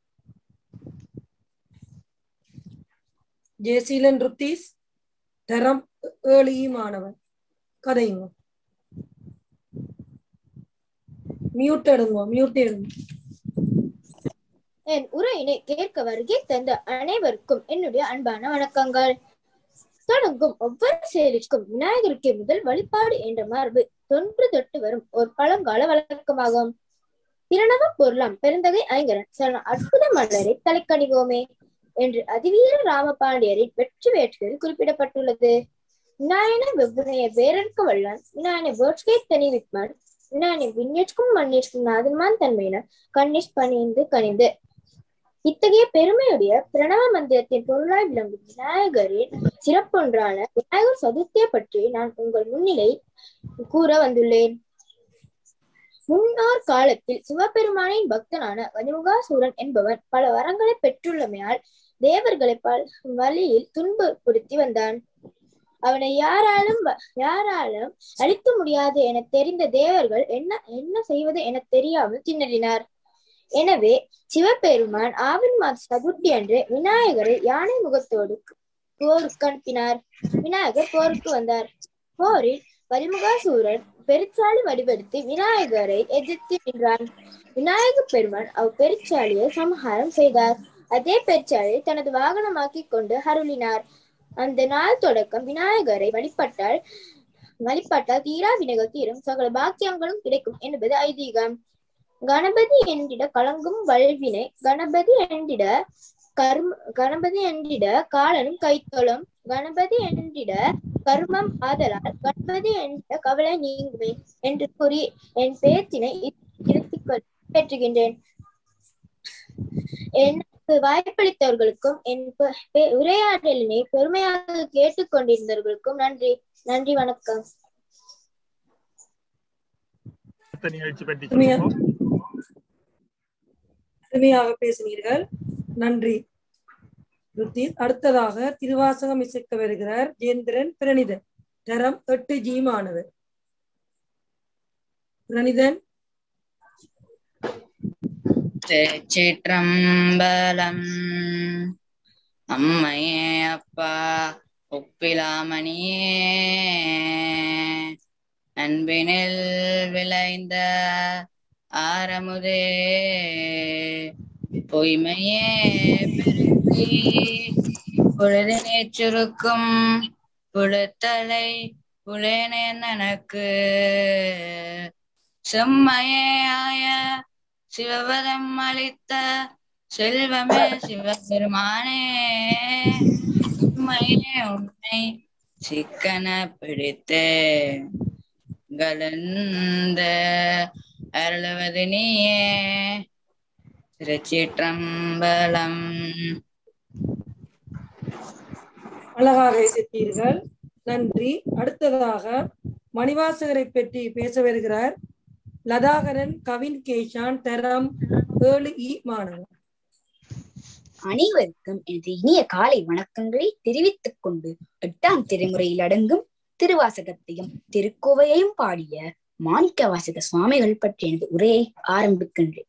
ஜெயசீலன் ருத்தீஸ் தரம் ஏழு மாணவன் கதைங்க மியூட் எடுங்க மியூட் எடுங்க என் உரையினை கேட்க வருகை தந்த அனைவருக்கும் என்னுடைய அன்பான வணக்கங்கள் தொடங்கும் ஒவ்வொரு செயலுக்கும் விநாயகருக்கு முதல் வழிபாடு என்ற மரபு தொன்று தொட்டு வரும் ஒரு பழங்கால வழக்கமாகும் திரணவ பொருளாம் பெருந்தகை ஐங்கரன் சன அற்புத மலரை தலைக்கணிவோமே என்று அதிவீர ராமபாண்டியரின் வெற்றி வேட்கையில் குறிப்பிடப்பட்டுள்ளது விநாயன வெவ்வுனைய வேரற்க வல்லான் விநாயன வேட்கை தனி வித்மன் விநாயனை விண்ணேற்கும் மண்ணேற்கும் நாதன்மான் தன்மையினர் கண்ணிஷ் பணிந்து கணிந்து இத்தகைய பெருமையுடைய பிரணவ மந்திரத்தின் பொருளாய் விளங்கும் விநாயகரின் சிறப்பொன்றான விநாயகர் சதுர்த்தியை பற்றி நான் உங்கள் முன்னிலை கூற வந்துள்ளேன் முன்னோர் காலத்தில் சிவபெருமானின் பக்தனான வதிமுகாசூரன் என்பவன் பல வரங்களை பெற்றுள்ளமையால் தேவர்களை பல வழியில் துன்புறுத்தி வந்தான் அவனை யாராலும் வ- யாராலும் அழிக்க முடியாது என தெரிந்த தேவர்கள் என்ன என்ன செய்வது என தெரியாமல் திணறினார் எனவே சிவபெருமான் ஆவின் மாத சதுர்த்தி அன்று விநாயகரை யானை முகத்தோடு போருக்கு அனுப்பினார் விநாயகர் போருக்கு வந்தார் போரில் பரிமுகாசூரன் பெருச்சாளி வடிவெடுத்து விநாயகரை எதிர்த்து நின்றான் விநாயக பெருமான் அவ் பெருச்சாலியை சம்ஹாரம் செய்தார் அதே பெருச்சாலியை தனது வாகனமாக்கிக் கொண்டு அருளினார் அந்த நாள் தொடக்கம் விநாயகரை வழிபட்டால் வழிபட்டால் தீரா வினைகள் தீரும் சகல பாக்கியங்களும் கிடைக்கும் என்பது ஐதீகம் கணபதி என்றிட கலங்கும் வல்வினை கணபதி என்றிட கர்ம கணபதி என்றிட காலனும் கைத்தொழும் கணபதி என்றிட கர்மம் ஆதலால் கணபதி என்ற கவலை நீங்குமே என்று கூறி என் பேச்சினை திருத்திக் கொள் பெற்றுகின்றேன் எனக்கு வாய்ப்பளித்தவர்களுக்கும் என் ப- பே- உரையாடலினை பொறுமையாக கேட்டுக்கொண்டிருந்தவர்களுக்கும் நன்றி நன்றி வணக்கம் அடுத்த நிகழ்ச்சி பற்றி உண்மையா? சொல்லுவோம் அருமையாக பேசினீர்கள் நன்றி ருத்தி அடுத்ததாக திருவாசகம் இசைக்க வருகிறார் ஜேந்திரன் பிரணிதன் தரம் எட்டு ஜி மாணவர் பிரணிதன் திருச்சிற்றம்பலம் அம்மையே அப்பா ஒப்பிலாமணியே அன்பினில் விளைந்த ஆரமுதே பொய்மையே பெருக்கி பொழுதினை சுருக்கும் புழுத்தலை புலேனேன் எனக்கு செம்மையே ஆய சிவபதம் அளித்த செல்வமே சிவபெருமானே உண்மையே உன்னை சிக்கன பிடித்தே கலந்த அருளுவது நீயே திருச்சிற்றம்பலம் அழகாக இசைத்தீர்கள் நன்றி அடுத்ததாக மணிவாசகரை பற்றி பேச வருகிறார் லதாகரன் கவின் கேஷான் தரம் ஏழு இ மாணவர் அனைவருக்கும் எனது இனிய காலை வணக்கங்களை தெரிவித்துக் கொண்டு எட்டாம் திருமுறையில் அடங்கும் திருவாசகத்தையும் திருக்கோவையையும் பாடிய மாணிக்க வாசக சுவாமிகள் பற்றி எனது உரையை ஆரம்பிக்கின்றேன்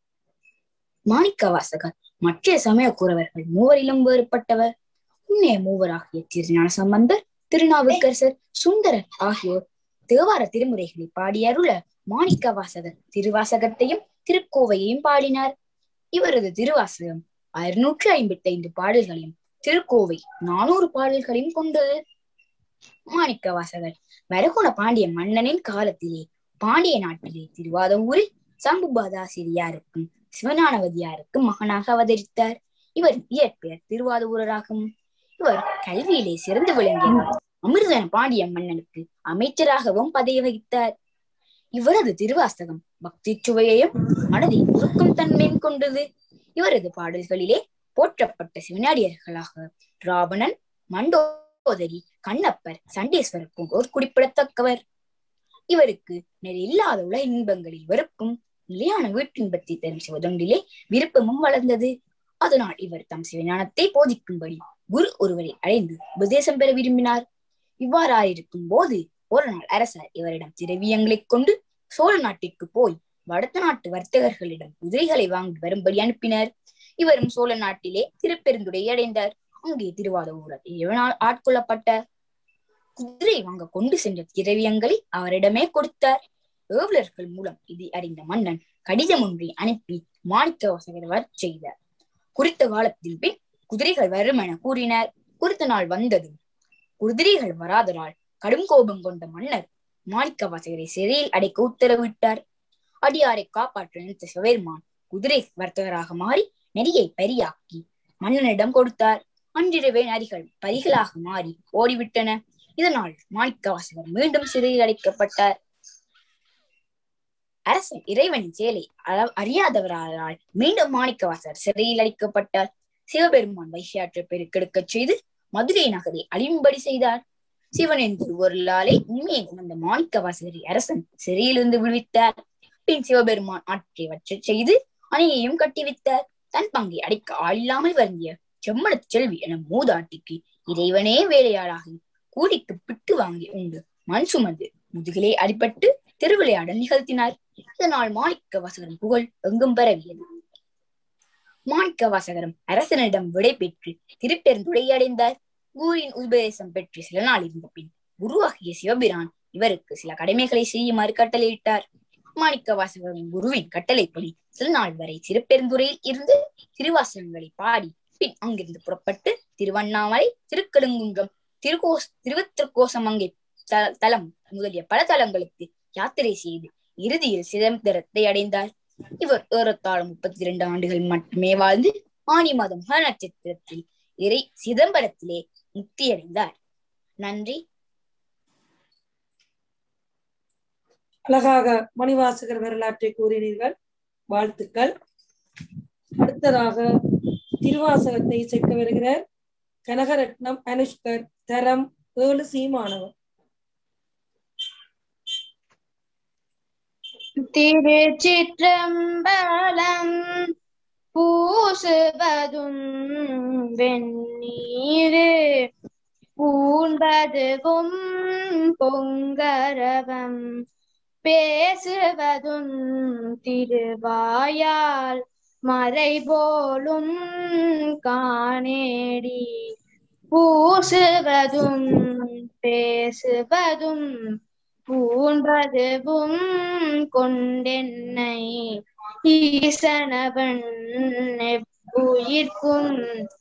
மாணிக்க வாசகர் மற்ற சமய கூறவர்கள் மூவரிலும் வேறுபட்டவர் உன்னே மூவராகிய திருஞான சம்பந்தர் திருநாவுக்கரசர் சுந்தரர் ஆகியோர் தேவார திருமுறைகளை பாடியருள மாணிக்க வாசகர் திருவாசகத்தையும் திருக்கோவையையும் பாடினார் இவரது திருவாசகம் அறுநூற்று ஐம்பத்தி ஐந்து பாடல்களையும் திருக்கோவை நானூறு பாடல்களையும் கொண்டது மாணிக்க வாசகர் வரகுண பாண்டிய மன்னனின் காலத்திலே பாண்டிய நாட்டிலே திருவாதவூரில் சம்புபாதாசிரியாருக்கும் சிவஞானவதியாருக்கும் மகனாக அவதரித்தார் இவர் இயற்பெயர் திருவாதூரராகும் இவர் கல்வியிலே சிறந்து விளங்கியவர் அமிர்தன பாண்டிய மன்னனுக்கு அமைச்சராகவும் பதவி வகித்தார் இவரது திருவாசகம் பக்தி சுவையையும் மனதை உருக்கும் தன்மையும் கொண்டது இவரது பாடல்களிலே போற்றப்பட்ட சிவனாடியர்களாக ராவணன் மண்டோதரி கண்ணப்பர் சண்டேஸ்வரர் போன்றோர் குறிப்பிடத்தக்கவர் இவருக்கு நிறையில்லாத உலக இன்பங்களில் வெறுப்பும் நிலையான வீட்டின்பத்தை தரும் சிவதொண்டிலே விருப்பமும் வளர்ந்தது அதனால் இவர் தம் சிவஞானத்தை போதிக்கும்படி குரு ஒருவரை அடைந்து உபதேசம் பெற விரும்பினார் இவ்வாறாயிருக்கும் போது ஒரு நாள் அரசர் இவரிடம் திரவியங்களைக் கொண்டு சோழ நாட்டிற்கு போய் வடத்து நாட்டு வர்த்தகர்களிடம் குதிரைகளை வாங்கி வரும்படி அனுப்பினர் இவரும் சோழ நாட்டிலே திருப்பெருந்துரை அடைந்தார் அங்கே திருவாதூரர் இவனால் ஆட்கொள்ளப்பட்டார் குதிரை வாங்க கொண்டு சென்ற திரவியங்களை அவரிடமே கொடுத்தார் ஏவலர்கள் மூலம் இதை அறிந்த மன்னன் கடிதம் ஒன்றை அனுப்பி மாணிக்க வாசகர் வர செய்தார் குறித்த காலத்தின் பின் குதிரைகள் வரும் என கூறினார் குறித்த நாள் வந்ததும் குதிரைகள் வராததால் கடும் கோபம் கொண்ட மன்னர் மாணிக்க வாசகரை சிறையில் அடைக்க உத்தரவிட்டார் அடியாரை காப்பாற்ற நினைத்த சிவபெருமான் குதிரை வர்த்தகராக மாறி நெறியை பரியாக்கி மன்னனிடம் கொடுத்தார் அன்றிரவே நரிகள் பரிகளாக மாறி ஓடிவிட்டன இதனால் மாணிக்க வாசகர் மீண்டும் சிறையில் அடைக்கப்பட்டார் அரசன் இறைவனின் செயலை அள- அறியாதவரால் மீண்டும் மாணிக்கவாசகர் சிறையில் அடைக்கப்பட்டார் சிவபெருமான் வைசியாற்றை பெருக்கெடுக்கச் செய்து மதுரை நகரை அழியும்படி செய்தார் சிவனின் திருவருளாலே உண்மையை உணர்ந்த மாணிக்கவாசகரை அரசன் சிறையிலிருந்து விடுவித்தார் பின் சிவபெருமான் ஆற்றை வற்றச் செய்து அணையையும் கட்டிவித்தார் தன் பங்கை அடைக்க ஆளில்லாமல் வருந்திய செம்மனத் செல்வி என மூதாட்டிக்கு இறைவனே வேலையாளாகி கூலிக்கு பிட்டு வாங்கி உண்டு மண் சுமந்து முதுகிலே அடிபட்டு திருவிளையாடல் நிகழ்த்தினார் இதனால் மாணிக்க வாசகரின் புகழ் எங்கும் பரவியது மாணிக்க வாசகரும் அரசனிடம் விடை பெற்று திருப்பெருந்துறை அடைந்தார் குருவின் உபதேசம் பெற்று சில நாள் இருந்த பின் குருவாகிய சிவபிரான் இவருக்கு சில கடமைகளை செய்யுமாறு கட்டளையிட்டார் மாணிக்க வாசகரின் குருவின் கட்டளைப்படி சில நாள் வரை திருப்பெருந்துறையில் இருந்து திருவாசகங்களை பாடி பின் அங்கிருந்து புறப்பட்டு திருவண்ணாமலை திருக்கழுங்குன்றம் திருக்கோஸ் திருவத்திருக்கோசமங்கை த- தலம் முதலிய பல தலங்களுக்கு யாத்திரை செய்து இறுதியில் சிதம்பரத்தை அடைந்தார் இவர் ஏறத்தாழ முப்பத்தி இரண்டு ஆண்டுகள் மட்டுமே வாழ்ந்து ஆனி மாதம் மக நட்சத்திரத்தில் இறை சிதம்பரத்திலே முக்தியடைந்தார் நன்றி அழகாக மணிவாசகர் வரலாற்றை கூறினீர்கள் வாழ்த்துக்கள் அடுத்ததாக திருவாசகத்தை இசைக்க வருகிறார் கனகரட்னம் அனுஷ்கர் தரம் ஏழு சீமானவர் திருச்சிற்றம்பலம் பூசுவதும் வெந்நீரு பூண்பதுவும் பொங்கரவம் பேசுவதும் திருவாயால் மறைபோலும் காணேடி பூசுவதும் பேசுவதும் பூன்றதுவும் கொண்டென்னை ஈசனவன் உயிர்க்கும்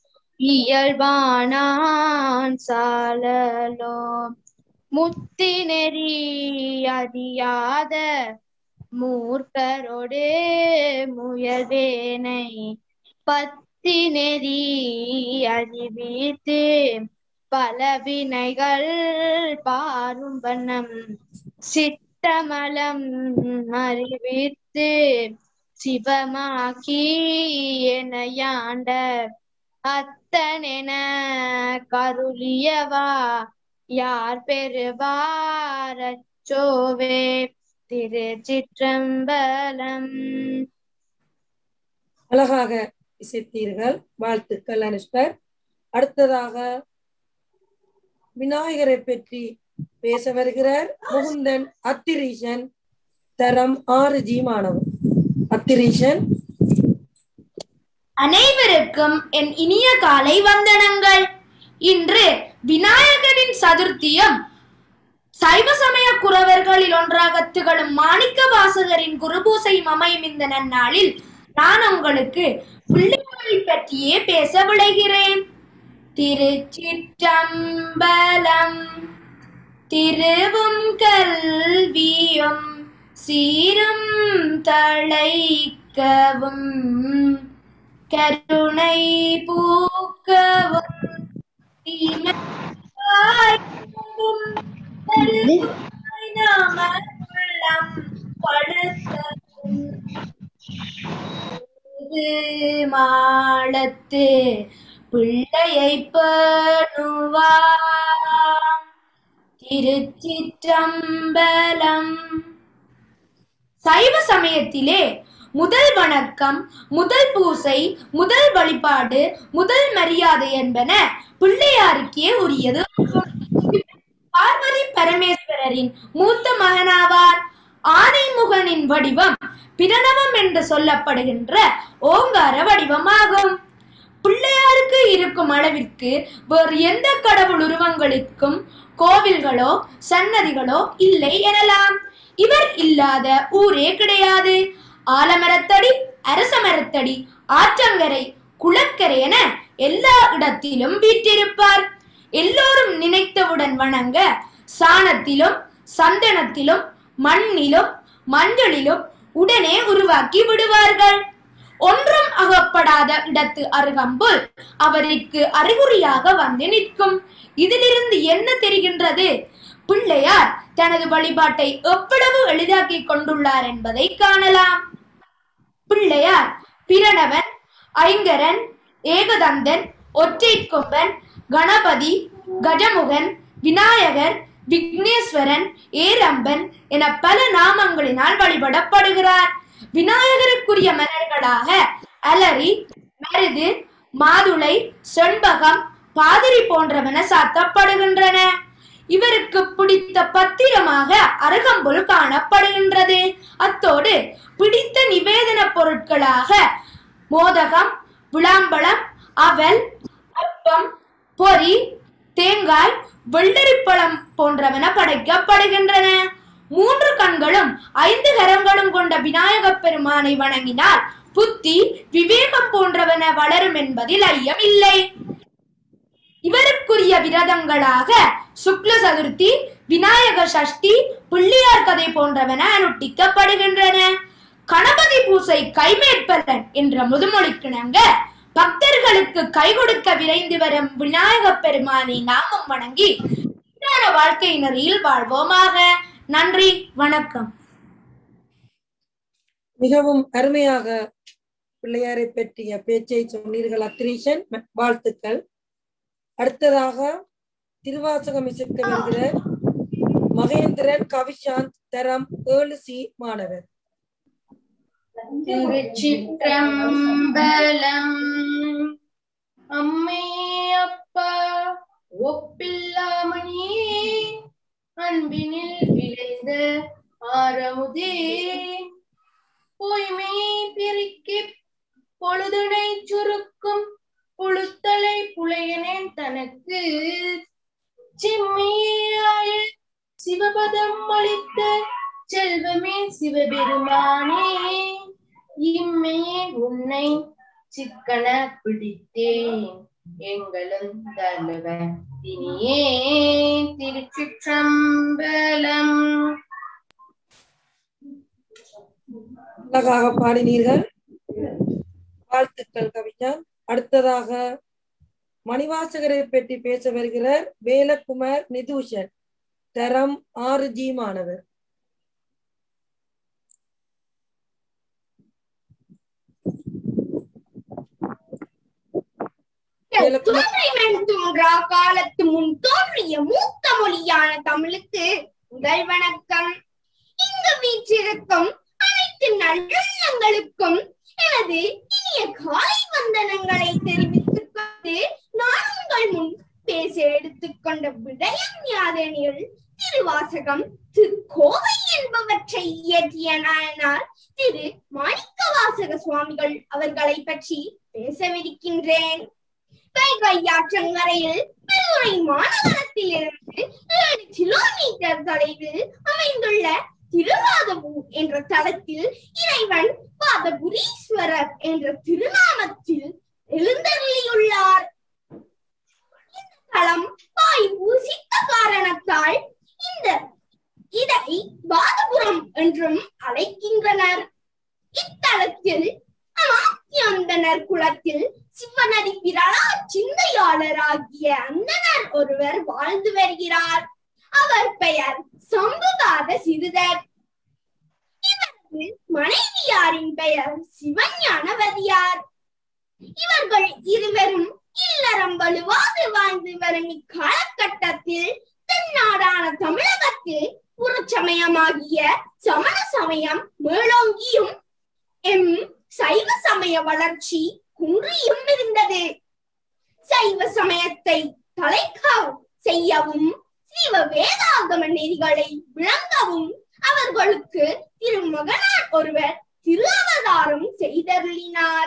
இயல்பானான் சாலலோ முத்தினெறி அறியாத மூர்க்கரோடு முயல்வேனை பத்தி நெறி அறிவித்து பல வினைகள் பாரும் வண்ணம் சித்தமலம் அறிவித்து சிவமாக்கி எனையாண்ட அத்தனென கருளியவா யார் பெறுவாரச்சோவே திருச்சிற்றம்பலம் அழகாக இசைத்தீர்கள் வாழ்த்துக்கள் அனுஷ்கர் அடுத்ததாக விநாயகரை பற்றி பேச வருகிறார் முகுந்தன் அத்திரீஷன் தரம் ஆறு ஜி மாணவர் அத்திரீஷன் அனைவருக்கும் என் இனிய காலை வந்தனங்கள் இன்று விநாயகரின் சதுர்த்தியும் சைவ சமய குறவர்களில் ஒன்றாக திகழும் மாணிக்க வாசகரின் குருபூசை அமையும் இந்த நன்னாளில் நான் உங்களுக்கு பிள்ளைகளை பற்றியே பேச விளைகிறேன் திருச்சிற்றம்பலம் திருவும் கல்வியும் சீரும் தழைக்கவும் கருணை பூக்கவும் தீமையாய்க்கவும் தருவாய் நாம உள்ளம் படுத்தவும் இது மாளத்து பிள்ளையை பேணுவாம் திருச்சிற்றம்பலம் சைவ சமயத்திலே முதல் வணக்கம் முதல் பூசை முதல் வழிபாடு முதல் மரியாதை என்பன பிள்ளையாருக்கே உரியது பார்வதி பரமேஸ்வரரின் மூத்த மகனாவார் ஆனைமுகனின் வடிவம் பிரணவம் என்று சொல்லப்படுகின்ற ஓங்கார வடிவமாகும் பிள்ளையாருக்கு இருக்கும் அளவிற்கு வேறு எந்த கடவுள் உருவங்களுக்கும் கோவில்களோ சன்னதிகளோ இல்லை எனலாம் இவர் இல்லாத ஊரே கிடையாது ஆலமரத்தடி அரச மரத்தடி ஆற்றங்கரை குளக்கரை என எல்லா இடத்திலும் வீற்றிருப்பார் எல்லோரும் நினைத்தவுடன் வணங்க சாணத்திலும் சந்தனத்திலும் மண்ணிலும் மஞ்சளிலும் உடனே உருவாக்கி விடுவார்கள் ஒன்றும் அகப்படாத இடத்து அருகம்புல் அவருக்கு அறிகுறியாக வந்து நிற்கும் இதிலிருந்து என்ன தெரிகின்றது பிள்ளையார் தனது வழிபாட்டை எவ்வளவு எளிதாக்கி கொண்டுள்ளார் என்பதை காணலாம் பிள்ளையார் பிரணவன் ஐங்கரன் ஏகதந்தன் ஒற்றைக்கொம்பன் கணபதி கஜமுகன் விநாயகர் விக்னேஸ்வரன் ஏரம்பன் என பல நாமங்களினால் வழிபடப்படுகிறார் விநாயகருக்குரிய மலர்களாக அலரி மருது மாதுளை செண்பகம் பாதிரி போன்றவன சாத்தப்படுகின்றன இவருக்கு பிடித்த பத்திரமாக அருகம்புல் காணப்படுகின்றது அத்தோடு பிடித்த நிவேதன பொருட்களாக மோதகம் விளாம்பழம் அவல் அப்பம் பொரி தேங்காய் வெள்ளரிப்பழம் போன்றவன படைக்கப்படுகின்றன மூன்று கண்களும் ஐந்து கரங்களும் கொண்ட விநாயகப் பெருமானை வணங்கினால் புத்தி விவேகம் போன்றவன வளரும் என்பதில் ஐயம் இல்லை இவருக்குரிய விரதங்களாக சுக்ல சதுர்த்தி விநாயக சஷ்டி பிள்ளையார் கதை போன்றவன அனுஷ்டிக்கப்படுகின்றன கணபதி பூசை கைமேற்பலன் என்ற முதுமொழிக்கிணங்க பக்தர்களுக்கு கை கொடுக்க விரைந்து வரும் விநாயகப் பெருமானை நாமும் வணங்கி இன்றான வாழ்க்கை நெறியில் வாழ்வோமாக நன்றி வணக்கம் மிகவும் அருமையாக பிள்ளையாரை பற்றிய பேச்சை சொன்னீர்கள் அத்ரீஷன் வாழ்த்துக்கள் அடுத்ததாக திருவாசகம் இசைக்க வருகிற மகேந்திரன் கவிசாந்த் தரம் ஏழு சி மாணவர் திருச்சிற்றம்பலம் அம்மே அப்பா ஒப்பில்லாமணியே அன்பினில் விளைந்த ஆரமுதே பொய்மை பெருக்கி பொழுதுடை சுருக்கும் புழுத்தலை புலையனேன் தனக்கு சிம்மியாய சிவபதம் அளித்த செல்வமே சிவபெருமானே இம்மையே உன்னை சிக்கன பிடித்தேன் எங்களும் தலவ இனியே திருச்சிற்றம்பலம் அழகாக பாடினீர்கள் வாழ்த்துக்கள் கவிஞர் அடுத்ததாக மணிவாசகரை பற்றி பேச வருகிறார் வேலக்குமார் நிதூஷன் தரம் ஆறு ஜி மாணவர் தோன்றிமென் தோன்றா காலத்து முன் தோன்றிய மூத்த மொழியான தமிழுக்கு முதல் வணக்கம் இங்கு வீற்றிருக்கும் அனைத்து நல்லுள்ளங்களுக்கும் எனது இனிய காலை வந்தனங்களை தெரிவித்துக் கொண்டு நான் உங்கள் முன் பேச எடுத்துக்கொண்ட விடயம் யாதெனில் திருவாசகம் திருக்கோவை என்பவற்றை இயற்றிய நாயனார் திரு மாணிக்கவாசக சுவாமிகள் அவர்களை பற்றி பேசவிருக்கின்றேன் வைகையாற்றங்கரையில் பெருரை மாநகரத்தில் இருந்து ஏழு கிலோமீட்டர் தொலைவில் அமைந்துள்ள திருவாதபூர் என்ற தலத்தில் இறைவன் பாதபுரீஸ்வரர் என்ற திருநாமத்தில் எழுந்தருளியுள்ளார் இந்த தலம் பாய் பூசித்த காரணத்தால் இந்த இதை பாதபுரம் என்றும் அழைக்கின்றனர் இத்தலத்தில் அமாத்தியந்தனர் குலத்தில் சிவனடி விரலா சிந்தையாளராகிய அந்தனர் ஒருவர் வாழ்ந்து வருகிறார் அவர் பெயர் சம்புகாத சிறுதர் இவரது மனைவியாரின் பெயர் சிவஞானவதியார் இவர்கள் இருவரும் இல்லறம் வலுவாது வாழ்ந்து வரும் இக்காலகட்டத்தில் தென்னாடான தமிழகத்தில் புறச்சமயமாகிய சமண சமயம் மேலோங்கியும் எம் சைவ சமய வளர்ச்சி குன்றியும் இருந்தது சைவ சமயத்தை தலைக்காவு செய்யவும் சிவ வேதாகம நெறிகளை விளங்கவும் அவர்களுக்கு திருமகனார் ஒருவர் திரு அவதாரம் செய்தருளினார்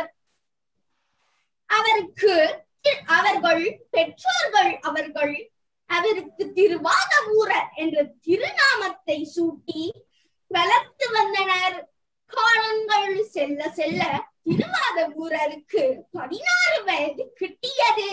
அவருக்கு தி- அவர்கள் பெற்றோர்கள் அவர்கள் அவருக்கு திருவாதபூரர் என்ற திருநாமத்தை சூட்டி வளர்த்து வந்தனர் காலங்கள் செல்ல செல்ல திருவாதபூரருக்கு பதினாறு வயது கிட்டியது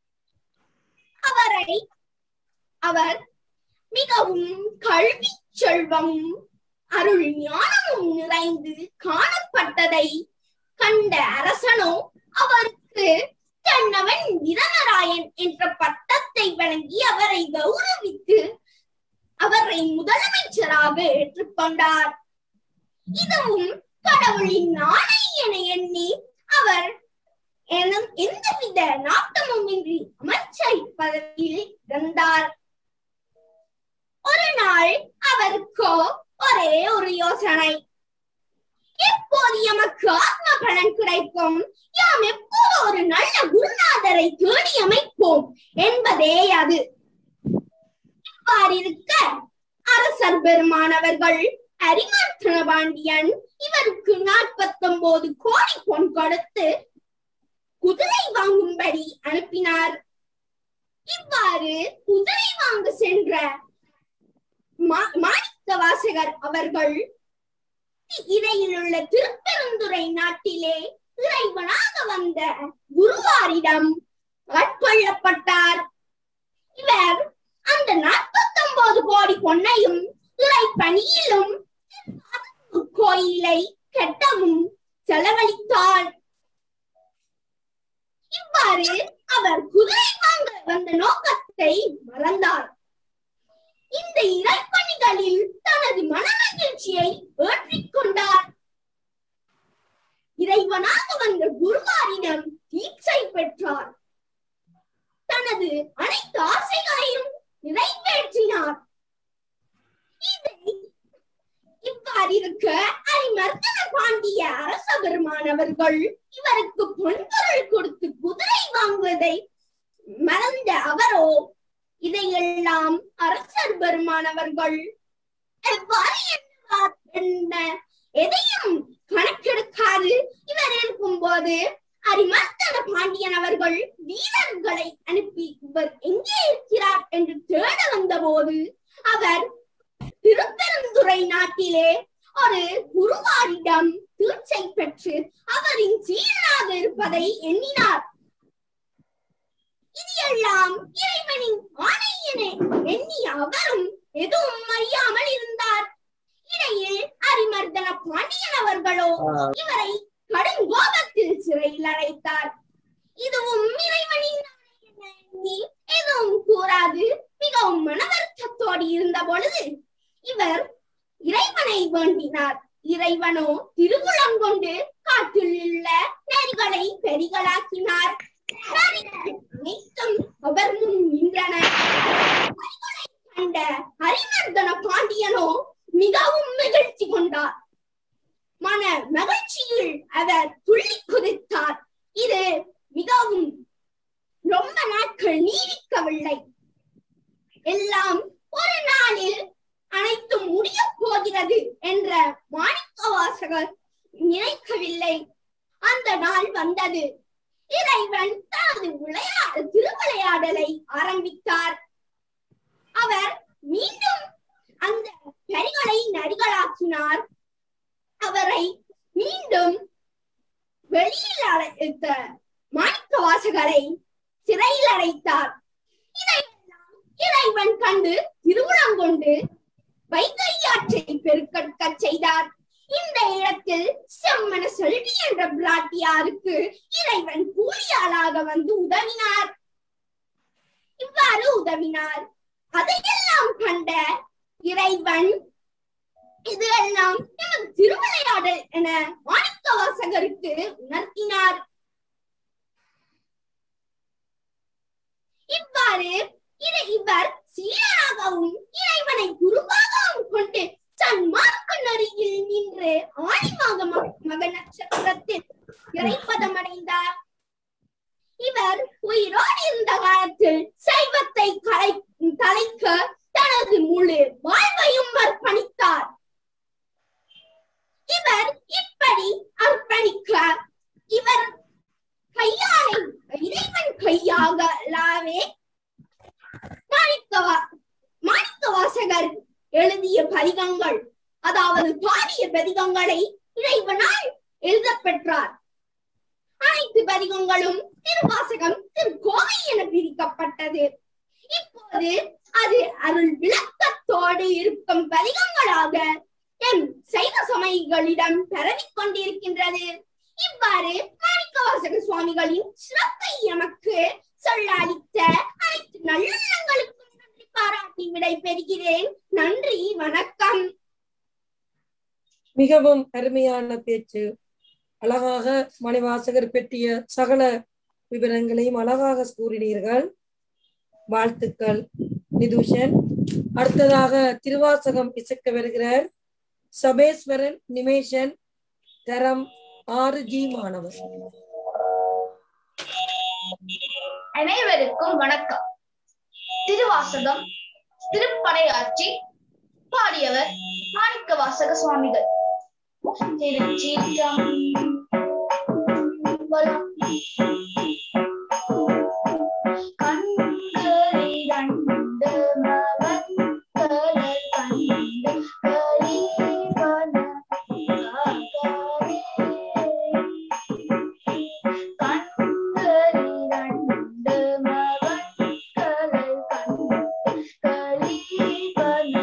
அவரை அவர் மிகவும் கல்வி செல்வமும் அருள் ஞானமும் நிறைந்து காணப்பட்டதை கண்ட அரசனோ அவருக்கு தன்னவன் வீரநராயன் என்ற பட்டத்தை வழங்கி அவரை கௌரவித்து அவரை முதலமைச்சராக ஏற்றுக்கொண்டார் இதுவும் கடவுளின் நாணை என எண்ணி அவர் எனும் எந்தவித நாட்டமும் இன்றி அமைச்சர் பதவியில் இருந்தார் ஒரு நாள் அவருக்கோ ஒரே ஒரு யோசனை எப்போது எமக்கு ஆத்ம பலன் கிடைக்கும் யாம் எப்போது ஒரு நல்ல குருநாதரை தேடி அமைப்போம் என்பதே அது இவ்வாறு இருக்க அரசர் பெருமானவர்கள் அரிமர்த்தன பாண்டியன் இவருக்கு நாற்பத்தொன்பது கோடி பொன் கொடுத்து குதிரை வாங்கும்படி அனுப்பினார் இவ்வாறு குதிரை வாங்க சென்ற மா- மாணிக்க வாசகர் அவர்கள் இடையில் உள்ள திருப்பெருந்துறை நாட்டிலே இறைவனாக வந்த குருவாரிடம் ஆட்கொள்ளப்பட்டார் இவர் அந்த நாற்பத்தொன்பது கோடி பொன்னையும் இறை பணியிலும் கோயிலை கட்டவும் செலவழித்தார் இவ்வாறு அவர் குதிரை வாங்க வந்த நோக்கத்தை மறந்தார் இந்த இறைப்பணிகளில் தனது மனமகிழ்ச்சியை ஏற்றிக் கொண்டார் இறைவனாக வந்த குருவாரிடம் தீட்சை பெற்றார் தனது அனைத்து ஆசைகளையும் நிறைவேற்றினார் இதை இவ்வாறு இருக்க அரிமர்தன பாண்டிய அரச பெருமானவர்கள் இவருக்கு பொன்பொருள் கொடுத்து குதிரை வாங்குவதை மறந்த அவரோ இதையெல்லாம் அரசர் பெருமானவர்கள் எவ்வாறு எண்ணுவார் என்ன எதையும் கணக்கெடுக்காது இவர் இருக்கும் போது அரிமர்தன பாண்டியன் அவர்கள் வீரர்களை அனுப்பி இவர் எங்கே இருக்கிறார் என்று தேட வந்தபோது அவர் திருப்பெருந்துறை நாட்டிலே ஒரு குருவாரிடம் தீட்சை பெற்று அவரின் சீடனாக இருப்பதை எண்ணினார் இது எல்லாம் இறைவனின் ஆணை என எண்ணிய அவரும் எதுவும் அறியாமல் இருந்தார் இடையில் அரிமர்தன பாண்டியன் அவர்களோ இவரை கடும் கோபத்தில் சிறையில் அடைத்தார் இதுவும் இறைவனின் ஆணை என எண்ணி எதுவும் கூறாது மிகவும் மனவருத்தத்தோடு இருந்த பொழுது இவர் இறைவனை வேண்டினார் இறைவனோ திருவுளம் கொண்டு காட்டில் உள்ள நரிகளை பெரிகளாக்கினார் நரிகள் அனைத்தும் அவர் முன் நின்றன நரிகளை கண்ட ஹரிமர்தன பாண்டியனோ மிகவும் மகிழ்ச்சி கொண்டார் மன மகிழ்ச்சியில் அவர் துள்ளி குதித்தார் இது மிகவும் ரொம்ப நாட்கள் நீடிக்கவில்லை எல்லாம் ஒரு நாளில் அனைத்தும் முடிய போகிறது என்ற மாணிக்க வாசகர் நினைக்கவில்லை அந்த நாள் வந்தது இறைவன் தனது விளையாட திருவிளையாடலை ஆரம்பித்தார் அவர் மீண்டும் அந்த கரிகளை நரிகளாக்கினார் அவரை மீண்டும் வெளியில் அழைத்த மாணிக்க வாசகரை சிறையில் அடைத்தார் இதையெல்லாம் இறைவன் கண்டு திருவுளம் கொண்டு வைகையாற்றை பெருக்கற்க செய்தார் இந்த இடத்தில் செம்மன செல்வி என்ற பிராட்டியாருக்கு இறைவன் கூலியாளாக வந்து உதவினார் இவ்வாறு உதவினார் அதையெல்லாம் கண்ட இறைவன் இது எல்லாம் நமது திருவிளையாடல் என மாணிக்க வாசகருக்கு உணர்த்தினார் இவ்வாறு இதை இவர் சீடனாகவும் இறைவனை குருவாகவும் கொண்டு சன்மார்க்க நெறியில் நின்று ஆணிமாக மக நட்சத்திரத்தில் இறைப்பதம் அடைந்தார் இவர் உயிரோடு இருந்த காலத்தில் சைவத்தை கலை கலைக்க தனது முழு வாழ்வையும் அர்ப்பணித்தார் இவர் இப்படி அர்ப்பணிக்க இவர் கையாலை இறைவன் கையாகலாவே மாணிக்கவா மாணிக்க வாசகர் எழுதிய பதிகங்கள் அதாவது பாடிய பதிகங்களை இறைவனால் எழுதப் பெற்றார் அனைத்து பதிகங்களும் திருவாசகம் திருக்கோவை என பிரிக்கப்பட்டது இப்போது அது அருள் விளக்கத்தோடு இருக்கும் பதிகங்களாக எம் சைவ சமயங்களிடம் பரவிக் கொண்டிருக்கின்றது இவ்வாறு மாணிக்கவாசக சுவாமிகளின் சிறப்பை எமக்கு சொல்ல அளித்த அனைத்து நல்லுள்ளங்களுக்கும் நன்றி பாராட்டி விடை பெறுகிறேன் நன்றி வணக்கம் மிகவும் அருமையான பேச்சு அழகாக மணிவாசகர் பெற்றிய சகல விவரங்களையும் அழகாக கூறினீர்கள் வாழ்த்துக்கள் நிதூஷன் அடுத்ததாக திருவாசகம் இசைக்க வருகிறார் சபேஸ்வரன் நிமேஷன் தரம் ஆறு ஜி மாணவர் அனைவருக்கும் வணக்கம் திருவாசகம் திருப்படையாட்சி பாடியவர் மாணிக்க வாசக சுவாமிகள் திருச்சிற்றம்பலம் கண்களிரண்டு மகன்களை கண்டு கலிவன கண்களிரண்டு மகன்களை கண்டு கலிவன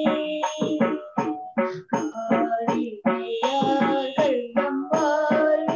காரிகையார்கள் நம்மால்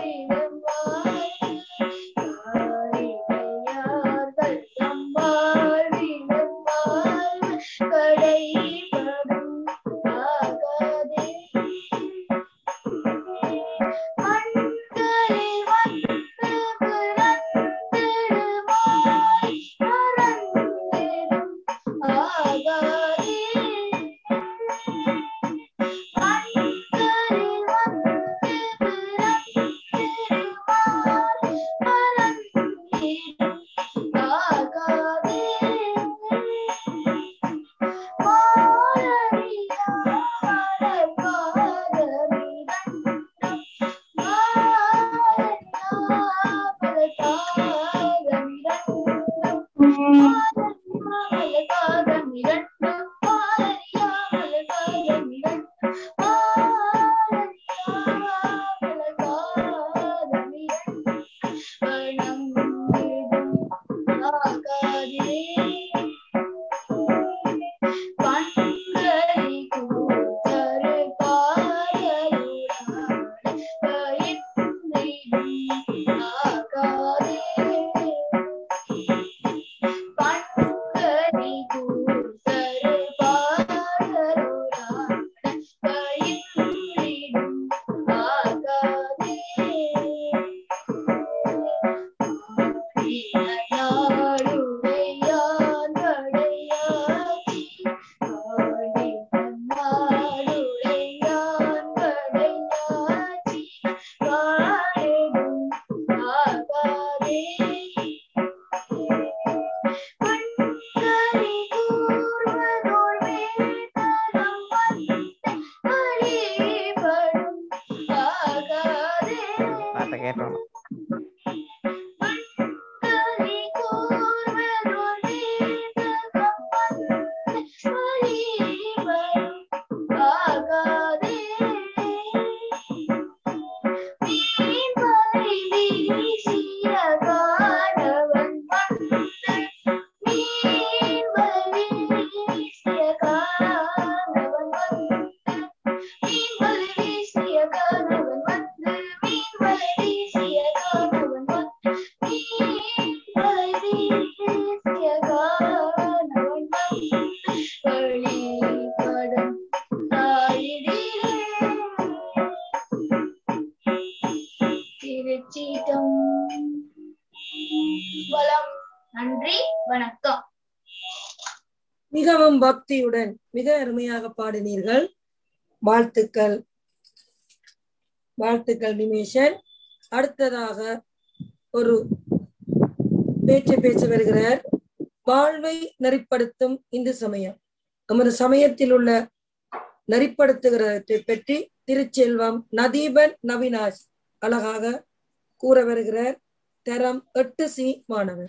வளம் நன்றி வணக்கம் மிகவும் பக்தியுடன் மிக அருமையாக பாடினீர்கள் வாழ்த்துக்கள் வாழ்த்துக்கள் நிமேஷன் அடுத்ததாக ஒரு பேச்சு பேச வருகிறார் வாழ்வை நெறிப்படுத்தும் இந்து சமயம் நமது சமயத்தில் உள்ள நெறிப்படுத்துகிறதை பற்றி திருச்செல்வம் நதீபன் நவினாஷ் அழகாக கூற வருகிறார் தரம் எட்டு சி மாணவர்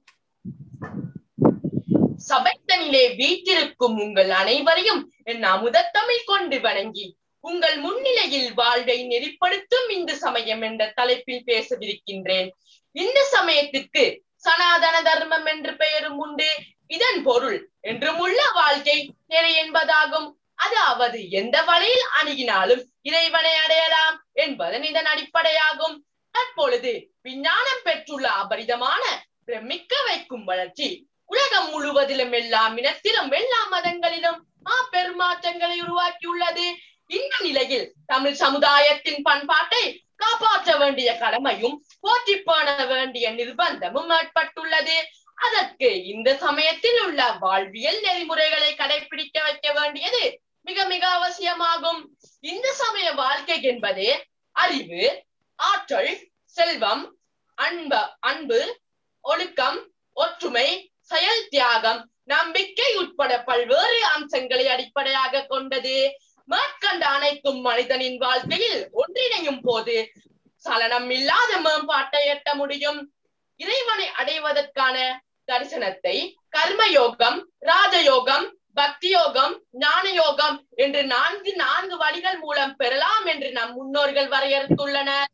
சபைத்தனிலே வீற்றிருக்கும் உங்கள் அனைவரையும் என் அமுதத்தமிழ் கொண்டு வணங்கி உங்கள் முன்னிலையில் வாழ்வை நெறிப்படுத்தும் இந்து சமயம் என்ற தலைப்பில் பேசவிருக்கின்றேன் இந்து சமயத்திற்கு சனாதன தர்மம் என்று பெயரும் உண்டு இதன் பொருள் என்றும் உள்ள வாழ்க்கை நிறை என்பதாகும் அதாவது எந்த வழியில் அணுகினாலும் இறைவனை அடையலாம் என்பதன் இதன் அடிப்படையாகும் தற்பொழுது விஞ்ஞானம் பெற்றுள்ள அபரிதமான பிரமிக்க வைக்கும் வளர்ச்சி உலகம் முழுவதிலும் எல்லா இனத்திலும் எல்லா மதங்களிலும் மா பெருமாற்றங்களை உருவாக்கியுள்ளது இந்த நிலையில் தமிழ் சமுதாயத்தின் பண்பாட்டை காப்பாற்ற வேண்டிய கடமையும் போற்றி பேண வேண்டிய நிர்பந்தமும் ஏற்பட்டுள்ளது அதற்கு இந்த சமயத்தில் உள்ள வாழ்வியல் நெறிமுறைகளை கடைபிடிக்க வைக்க வேண்டியது மிக மிக அவசியமாகும் இந்த சமய வாழ்க்கை என்பது அறிவு ஆற்றல் செல்வம் அன்ப அன்பு ஒழுக்கம் ஒற்றுமை செயல் தியாகம் நம்பிக்கை உட்பட பல்வேறு அம்சங்களை அடிப்படையாக கொண்டது மேற்கண்ட அனைத்தும் மனிதனின் வாழ்க்கையில் ஒன்றிணையும் போது சலனம் இல்லாத மேம்பாட்டை எட்ட முடியும் இறைவனை அடைவதற்கான தரிசனத்தை கர்மயோகம் ராஜயோகம் பக்தி யோகம் ஞான யோகம் என்று நான்கு நான்கு வழிகள் மூலம் பெறலாம் என்று நம் முன்னோர்கள் வரையறுத்துள்ளனர்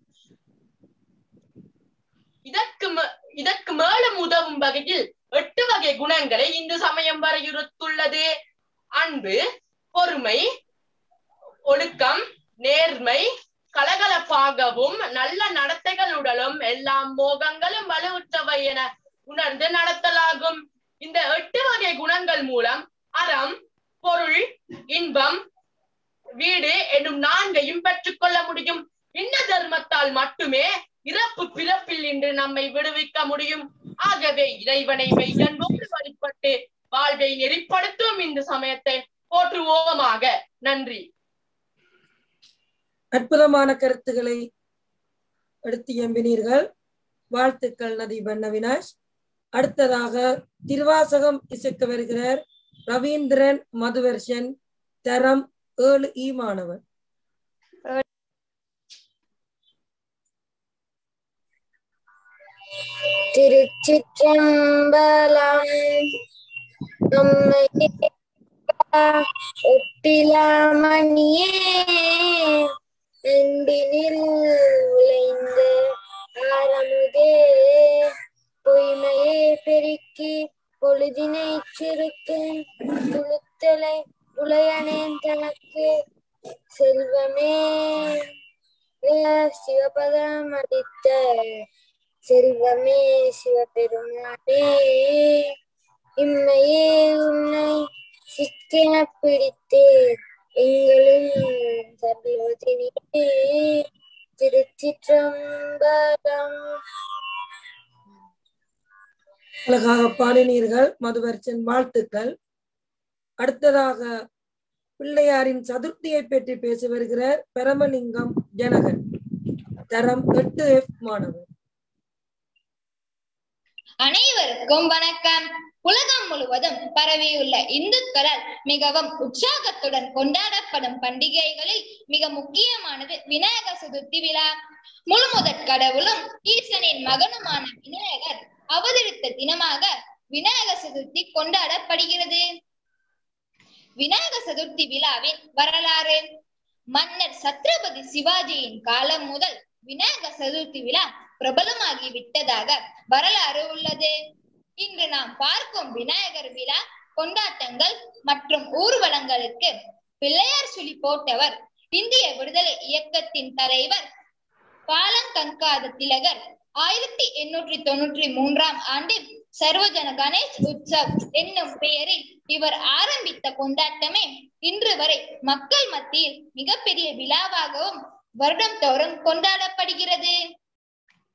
இதற்கு மே- இதற்கு மேலும் உதவும் வகையில் எட்டு வகை குணங்களை இந்து சமயம் வரையறுத்துள்ளது அன்பு பொறுமை ஒழுக்கம் நேர்மை கலகலப்பாகவும் நல்ல நடத்தைகளுடனும் எல்லா மோகங்களும் வலுவுற்றவை என உணர்ந்து நடத்தலாகும் இந்த எட்டு வகை குணங்கள் மூலம் அறம் பொருள் இன்பம் வீடு என்னும் நான்கையும் பெற்றுக்கொள்ள முடியும் இந்த தர்மத்தால் மட்டுமே இறப்பு பிறப்பில் இன்று நம்மை விடுவிக்க முடியும் ஆகவே இறைவனை மெய்யன்போடு வழிபட்டு வாழ்வை நெறிப்படுத்தும் இந்த சமயத்தை போற்றுவோமாக நன்றி அற்புதமான கருத்துக்களை எடுத்து எம்பினீர்கள் வாழ்த்துக்கள் நதீபன் அவினாஷ் அடுத்ததாக திருவாசகம் இசைக்க வருகிறார் ரவீந்திரன் மதுவர்ஷன் தரம் ஏழு ஈ மாணவர் திருச்சிற்றம்பலம் நம்மை ஒப்பிலாமணியே அன்பினில் உழைந்த ஆரமுதே பொய்மையே பெருக்கி பொழுதினை சுருக்கும் துளுத்தலை உளையனேன் தனக்கு செல்வமே சிவபதம் அடித்த செல்வமே சிவபெருமானே இம்மையே உன்னை சிக்கென பிடித்து எங்களும் சர்வதினியே திருச்சிற்றம்பலம் அழகாக பாடினீர்கள் மதுவர்ச்சன் வாழ்த்துக்கள் அடுத்ததாக பிள்ளையாரின் சதுர்த்தியை பற்றி பேச வருகிறார் பரமலிங்கம் ஜனகன் தரம் எட்டு எஃப் மாணவர் அனைவருக்கும் வணக்கம் உலகம் முழுவதும் பரவியுள்ள இந்துக்களால் மிகவும் உற்சாகத்துடன் கொண்டாடப்படும் பண்டிகைகளில் மிக முக்கியமானது விநாயகர் சதுர்த்தி விழா முழுமுதற் கடவுளும் ஈசனின் மகனுமான விநாயகர் அவதரித்த தினமாக விநாயகர் சதுர்த்தி கொண்டாடப்படுகிறது விநாயகர் சதுர்த்தி விழாவின் வரலாறு மன்னர் சத்ரபதி சிவாஜியின் காலம் முதல் விநாயகர் சதுர்த்தி விழா பிரபலமாகி விட்டதாக வரலாறு உள்ளது இன்று நாம் பார்க்கும் விநாயகர் விழா கொண்டாட்டங்கள் மற்றும் ஊர்வலங்களுக்கு பிள்ளையார் சுழி போட்டவர் இந்திய விடுதலை இயக்கத்தின் தலைவர் பாலங்கங்காத திலகர் ஆயிரத்தி எண்ணூற்றி தொண்ணூற்றி மூன்றாம் ஆண்டில் சர்வஜன கணேஷ் உற்சவ் என்னும் பெயரில் இவர் ஆரம்பித்த கொண்டாட்டமே இன்று வரை மக்கள் மத்தியில் மிகப்பெரிய விழாவாகவும் வருடம் தோறும் கொண்டாடப்படுகிறது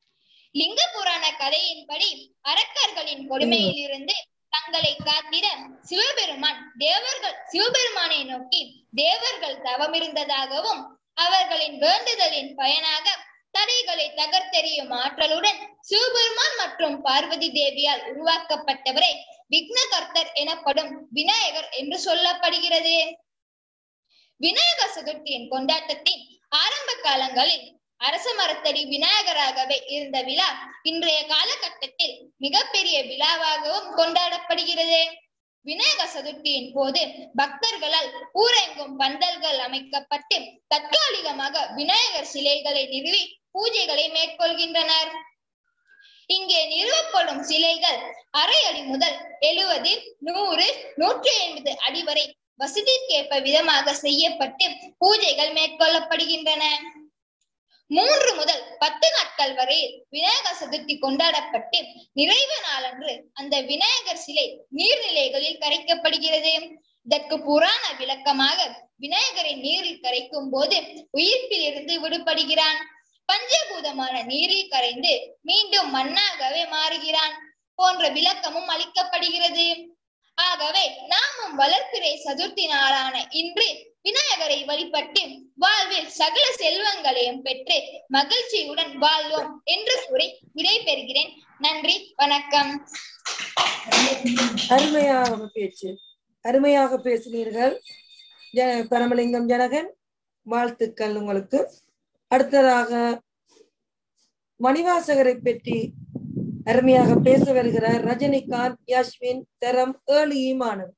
லிங்க புராண கதையின்படி அரக்கர்களின் கொடுமையில் இருந்து தங்களை காத்திட சிவபெருமான் தேவர்கள் சிவபெருமானை நோக்கி தேவர்கள் தவமிருந்ததாகவும் அவர்களின் வேண்டுதலின் பயனாக தடைகளை தகர்த்தெறியும் ஆற்றலுடன் சிவபெருமான் மற்றும் பார்வதி தேவியால் உருவாக்கப்பட்டவரே விக்னகர்த்தர் எனப்படும் விநாயகர் என்று சொல்லப்படுகிறது விநாயக சதுர்த்தியின் கொண்டாட்டத்தின் ஆரம்ப காலங்களில் அரச மரத்தடி விநாயகராகவே இருந்த விழா இன்றைய காலகட்டத்தில் மிகப்பெரிய விழாவாகவும் கொண்டாடப்படுகிறது விநாயக சதுர்த்தியின் போது பக்தர்களால் ஊரெங்கும் பந்தல்கள் அமைக்கப்பட்டு தற்காலிகமாக விநாயகர் சிலைகளை நிறுவி பூஜைகளை மேற்கொள்கின்றனர் இங்கே நிறுவப்படும் சிலைகள் அரை அடி முதல் எழுவது நூறு நூற்றி ஐம்பது அடி வரை வசதிக்கேற்ப விதமாக செய்யப்பட்டு பூஜைகள் மேற்கொள்ளப்படுகின்றன மூன்று முதல் பத்து நாட்கள் வரை விநாயகர் சதுர்த்தி கொண்டாடப்பட்டு நிறைவு நாளன்று அந்த விநாயகர் சிலை நீர்நிலைகளில் கரைக்கப்படுகிறது இதற்கு புராண விளக்கமாக விநாயகரை நீரில் கரைக்கும் போது உயிர்ப்பில் இருந்து விடுபடுகிறான் பஞ்சபூதமான நீரில் கரைந்து மீண்டும் மண்ணாகவே மாறுகிறான் போன்ற விளக்கமும் அளிக்கப்படுகிறது ஆகவே நாமும் வளர்ப்பிறை சதுர்த்தி நாளான இன்று விநாயகரை வழிபட்டு வாழ்வில் சகல செல்வங்களையும் பெற்று மகிழ்ச்சியுடன் வாழ்வோம் என்று கூறி விடை பெறுகிறேன் நன்றி வணக்கம் அருமையாக பேச்சு அருமையாக பேசினீர்கள் ஜ- பரமலிங்கம் ஜனகன் வாழ்த்துக்கள் உங்களுக்கு அடுத்ததாக மணிவாசகரை பற்றி அருமையாக பேச வருகிறார் ரஜினிகாந்த் யாஸ்மின் தரம் ஏழு ஈமானவர்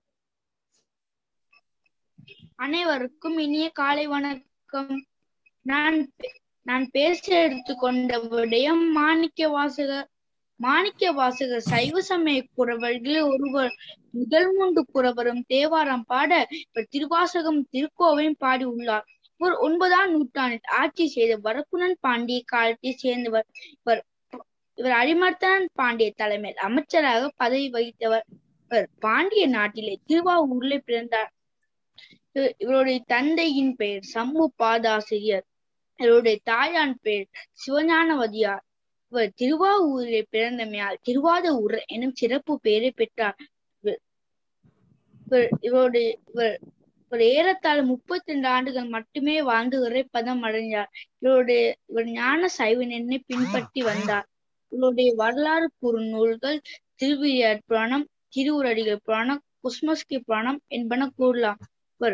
அனைவருக்கும் இனிய காலை வணக்கம் நான் பே- நான் பேச எடுத்துக்கொண்ட விடயம் மாணிக்க வாசகர் மாணிக்க வாசகர் சைவ சமய குறவர்களில் ஒருவர் முதல் மூன்று குறவரும் தேவாரம் பாட இவர் திருவாசகம் திருக்கோவையும் பாடி உள்ளார் இவர் ஒன்பதாம் நூற்றாண்டில் ஆட்சி செய்த வரக்குணன் பாண்டிய காலத்தை சேர்ந்தவர் இவர் இவர் அரிமர்த்தனன் பாண்டிய தலைமையில் அமைச்சராக பதவி வகித்தவர் இவர் பாண்டிய நாட்டிலே திருவாவூரிலே பிறந்தார் இவ- இவருடைய தந்தையின் பெயர் சம்மு பாதாசிரியர் இவருடைய தாயான் பெயர் சிவஞானவதியார் இவர் திருவாவூரிலே பிறந்தமையால் திருவாத ஊர் எனும் சிறப்பு பெயரை பெற்றார் இவர் இவர்- இவருடைய இவர் இவர் ஏறத்தாழ முப்பத்தி ரெண்டு ஆண்டுகள் மட்டுமே வாழ்ந்து இறைப்பதம் அடைஞ்சார் இவருடைய இவர் ஞான சைவ நெண்ணை பின்பற்றி வந்தார் இவருடைய வரலாறு கூறும் நூல்கள் திருவிளையாட் புராணம் திருவுரடிகள் புராணம் குஸ்மஸ்கி புராணம் என்பன கூறலாம் இவர்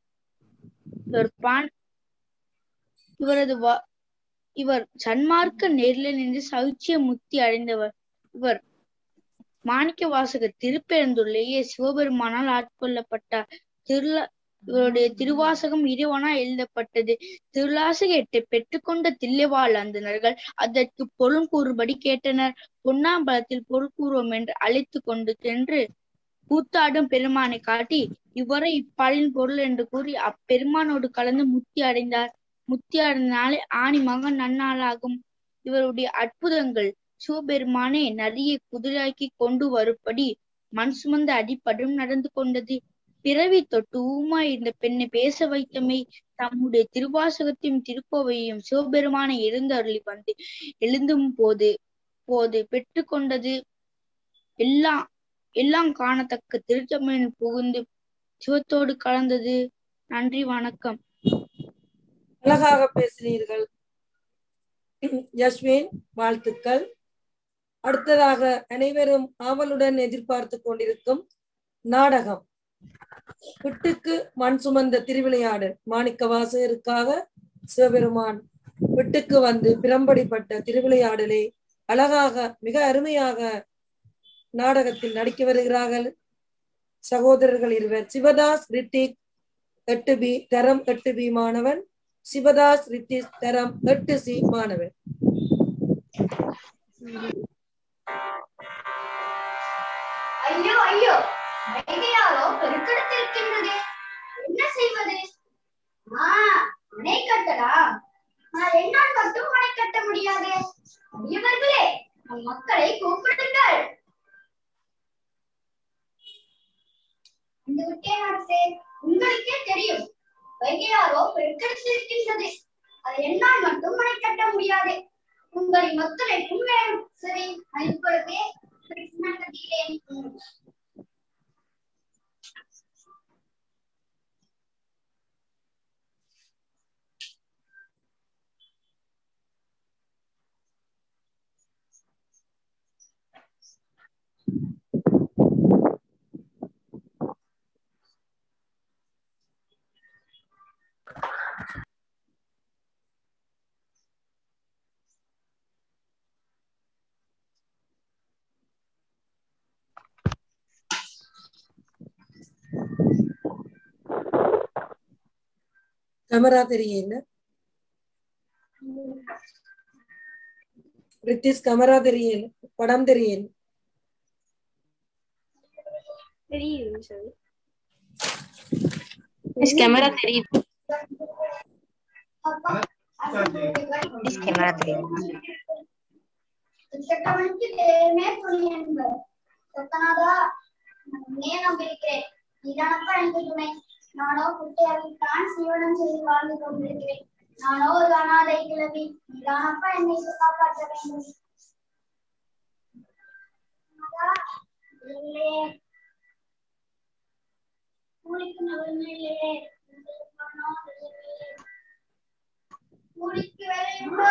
இவர் பான் இவரது வா இவர் சன்மார்க்க நேரில் நின்று சௌச்சிய முக்தி அடைந்தவர் இவர் மாணிக்க வாசகர் திருப்பெருந்துள்ளேயே சிவபெருமானால் ஆட்கொள்ளப்பட்டார் திருல இவருடைய திருவாசகம் இறைவனா எழுதப்பட்டது திருவாசக எட்டை பெற்றுக்கொண்ட தில்லைவாழ் அந்தணர்கள் அதற்கு பொருள் கூறுபடி கேட்டனர் பொன்னாம்பலத்தில் பொருள் கூறுவோம் என்று அழைத்து கொண்டு சென்று கூத்தாடும் பெருமானை காட்டி இவரை இப்பாலின் பொருள் என்று கூறி அப்பெருமானோடு கலந்து முத்தி அடைந்தார் முத்தி அடைந்த நாளை ஆணி மகன் நன்னாளாகும் இவருடைய அற்புதங்கள் சிவபெருமானே நரியை குதிரையாக்கி கொண்டு வரும்படி மண் சுமந்த அடிப்படும் நடந்து கொண்டது பிறவி தொட்டு ஊமாய் இருந்த பெண்ணை பேச வைத்தமை தம்முடைய திருவாசகத்தையும் திருக்கோவையையும் சிவபெருமானை எழுந்தருளி வந்து எழுந்தும் போது போது பெற்றுக்கொண்டது எல்லாம் எல்லாம் காணத்தக்க திருச்சமயம் புகுந்து சிவத்தோடு கலந்தது நன்றி வணக்கம் அழகாக பேசினீர்கள் யஸ்வின் வாழ்த்துக்கள் அடுத்ததாக அனைவரும் ஆவலுடன் எதிர்பார்த்து கொண்டிருக்கும் நாடகம் விட்டுக்கு மண் சுமந்த திருவிளையாடல் மாணிக்க வாசகருக்காக சிவபெருமான் விட்டுக்கு வந்து பிரம்படிப்பட்ட திருவிளையாடலை அழகாக மிக அருமையாக நாடகத்தில் நடிக்க வருகிறார்கள் சகோதரர்கள் இருவர் சிவதாஸ் ரித்திக் எட்டு பி தரம் எட்டு பி மாணவன் சிவதாஸ் ரித்திஸ் தரம் எட்டு சி மாணவன் ஐயோ ஐயோ வைகையாரோ பெருக்கெடுத்திருக்கின்றது என்ன செய்வது ஆ அணை கட்டடா நான் என்னால் மட்டும் அணை கட்ட முடியாது அடியவர்களே நம் மக்களை கூப்பிடுங்கள் இந்த விட்டே உங்களுக்கே தெரியும் வைகையாரோ பெருக்கெடுத்திருக்கின்றது அதை என்னால் மட்டும் அணை கட்ட முடியாது உங்களின் ஒத்துழைப்பு வேண்டும் சரி நான் இப்பொழுதே கிருஷ்ணா கட்டுகிறேன் ம். கேமரா தெரியல பிரிட்டிஷ் கேமரா தெரியல படம் தெரியல தெரியுது சார் கேமரா தெரியுது கேமரா சட்டமணிக்கு நேர்மே துணை என்பர் சத்தனாதா நே நம்பியிருக்கிறேன் நீதானப்பா எனக்கு துணை நானோ குட்டையாவில் தான் சீவனம் செய்து வாழ்ந்து கொண்டிருக்கிறேன் நானோ ஒரு அனாதை கிழவி நீதானப்பா என்னை காப்பாற்ற வேண்டும் நாதா, இல்லையே கூலிக்கு நகர்மையிலே கூலிக்கு வேலையுண்டோ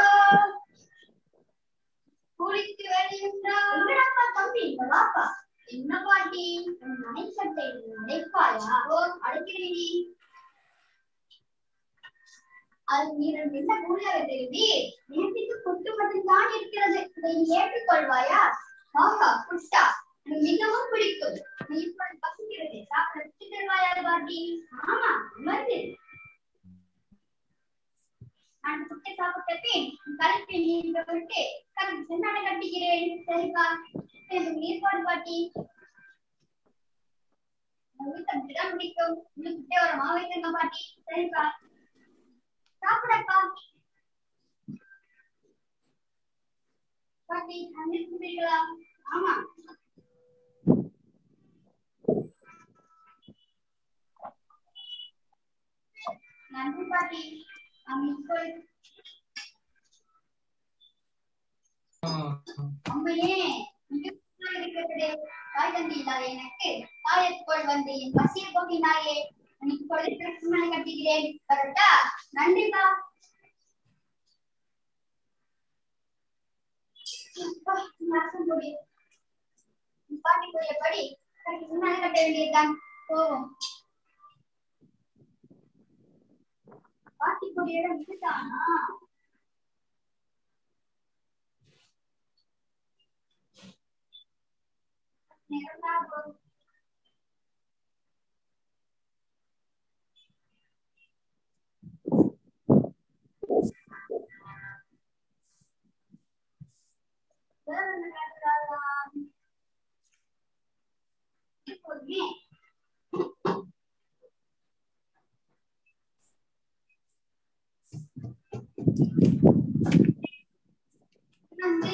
கூலிக்கு வேலையுண்டோ எங்கடப்பா தம்பி இங்க வாப்பா என்ன பாட்டி மனைச்சட்டை அடைப்பாயா ஓ அடைக்கிறீ அது நீ ரெண்டு என்ன கூலியாக தெரிவி நேற்றுக்கு புட்டு மட்டும் தான் இருக்கிறது இதை நீ ஏற்றுக்கொள்வாயா ஆஹா புட்டா எனக்கு மிகவும் பிடிக்கும் நீ இப்பொழுது பசிக்கிறது சாப்பிட வச்சு தருவாயா பாட்டி ஆமா வந்து நான் புட்டை சாப்பிட்ட பின் கலப்பை நீர் விட்டு கல் சென்னாடை கட்டிக்கிறேன் சரிப்பா எனக்கு ஏற்பாடு பாட்டி உங்களுக்கு அப்படிதான் பிடிக்கும் உங்களுக்கு புட்டை ஒரு மாவு வைத்துங்க பாட்டி சரிப்பா சாப்பிடப்பா பாட்டி அங்கிருக்கிறீர்களா ஆமா நன்றி பாட்டி நாம் இப்பொழுது அம்மையே மிக சுத்தமாக இருக்கிறதே தாய் தந்தை இல்லாத எனக்கு தாயத்துக்குள் வந்து என் பசியை போக்கினாயே நான் இப்பொழுது பிரச்சனை கட்டுகிறேன் கரெக்டா நன்றிப்பா அப்பா, ரசம் பொடி. பாட்டி கூறியபடி கட்டி சும்மாவே கட்ட வேண்டியதுதான் போவோம் பாட்டி கொடியிடம் இதுதானா நேரம்தான் போகும். வேற என்ன காட்டுறாராம்? இப்போதுமே வந்து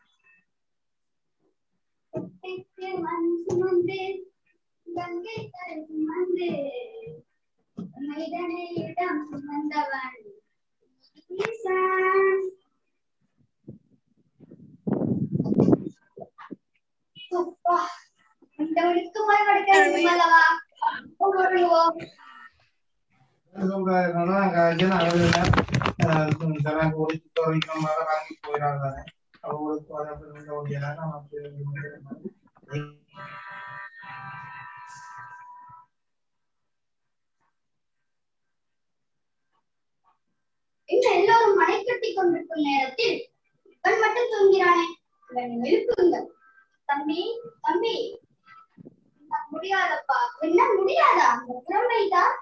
குட்டைக்கு மண் சுமந்து கங்கை கரை சுமந்து மைதனையிடம் சுமந்தவன் ஈசான். அப்பா, இந்தவனுக்கு மறுபடிக்க வேண்டும் அல்லவா ஓடுவோம் இன்று எல்லோரும் மனை கட்டி கொண்டிருக்கும் நேரத்தில் இவன் மட்டும் தூங்கிறானே இவனை எழுப்புங்கள் தம்பி தம்பி என்னால முடியாதப்பா என்ன முடியாதா அந்த திறமைதான்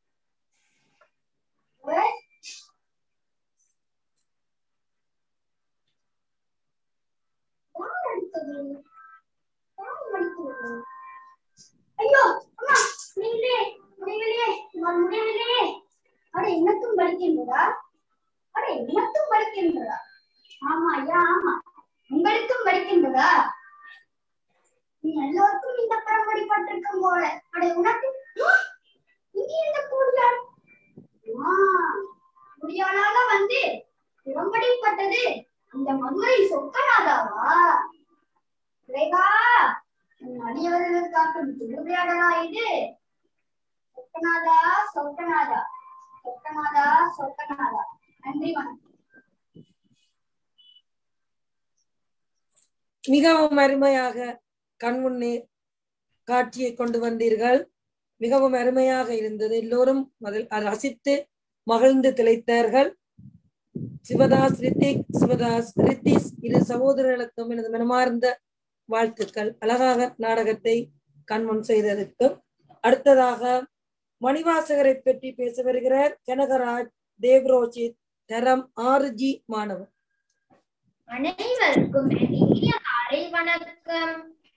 ஐயோ அம்மா முடியலையே முடியலையே நான் முடியலையே அட எனக்கும் வலிக்கின்றதா அட எனக்கும் வலிக்கின்றதா ஆமா ஐயா ஆமா உங்களுக்கும் வலிக்கின்றதா நீ எல்லோருக்கும் இந்த பழமொழி பட்டிருக்கும் போல அட உனக்கு ஆ! இங்கே இந்த கூடியாள் ஆ, முடியாளாக வந்து உடம்படிப்பட்டது அந்த மதுரை சொக்கநாதாவா ரேகா உன் அடியவர்கள் காட்டும் திருவிளையாடலா இது சொக்கநாதா சொக்கநாதா சொக்கநாதா சொக்கநாதா நன்றி வணக்கம் மிகவும் அருமையாக கண்முன்னே காட்சியை கொண்டு வந்தீர்கள் மிகவும் அருமையாக இருந்தது எல்லோரும் அதில் ரசித்து மகிழ்ந்து திளைத்தார்கள் சிவதாஸ் ரித்திக் சிவதாஸ் ரித்திஸ் இரு சகோதரர்களுக்கும் எனது மனமார்ந்த வாழ்த்துக்கள் அழகாக நாடகத்தை கண்முன் செய்ததற்கும் அடுத்ததாக மணிவாசகரை பற்றி பேச வருகிறார் கனகராஜ் தேவ்ரோஜித் தரம் ஆறு ஜி மாணவர் அனைவருக்கும் என் இனிய காலை வணக்கம்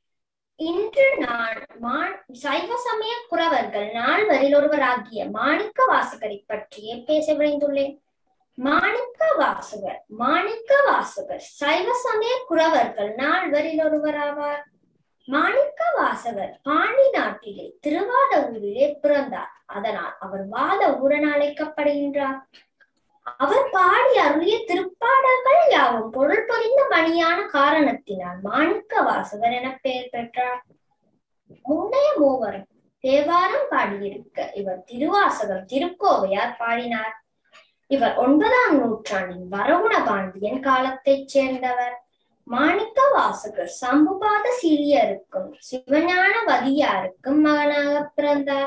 இன்று நான் மா- சைவ சமய குறவர்கள் நால்வரில் ஒருவராகிய மாணிக்க வாசகரை பற்றியே பேச விரைந்துள்ளேன் மாணிக்க வாசகர் மாணிக்க வாசகர் சைவ சமய குறவர்கள் நால்வரில் ஒருவராவார் மாணிக்க வாசகர் பாண்டி நாட்டிலே திருவாத ஊரிலே பிறந்தார் அதனால் அவர் வாத ஊரன் அழைக்கப்படுகின்றார் அவர் பாடி அருளிய திருப்பாடல்கள் யாவும் பொருள் பொறிந்த மணியான காரணத்தினால் மாணிக்க வாசகர் என பெயர் பெற்றார் முன்னைய மூவரும் தேவாரம் பாடியிருக்க இவர் திருவாசகம் திருக்கோவையார் பாடினார் இவர் ஒன்பதாம் நூற்றாண்டின் வரகுண பாண்டியன் காலத்தைச் சேர்ந்தவர் மாணிக்க வாசகர் சம்புபாத சீரியருக்கும் சிவஞான வதியாருக்கும் மகனாக பிறந்தார்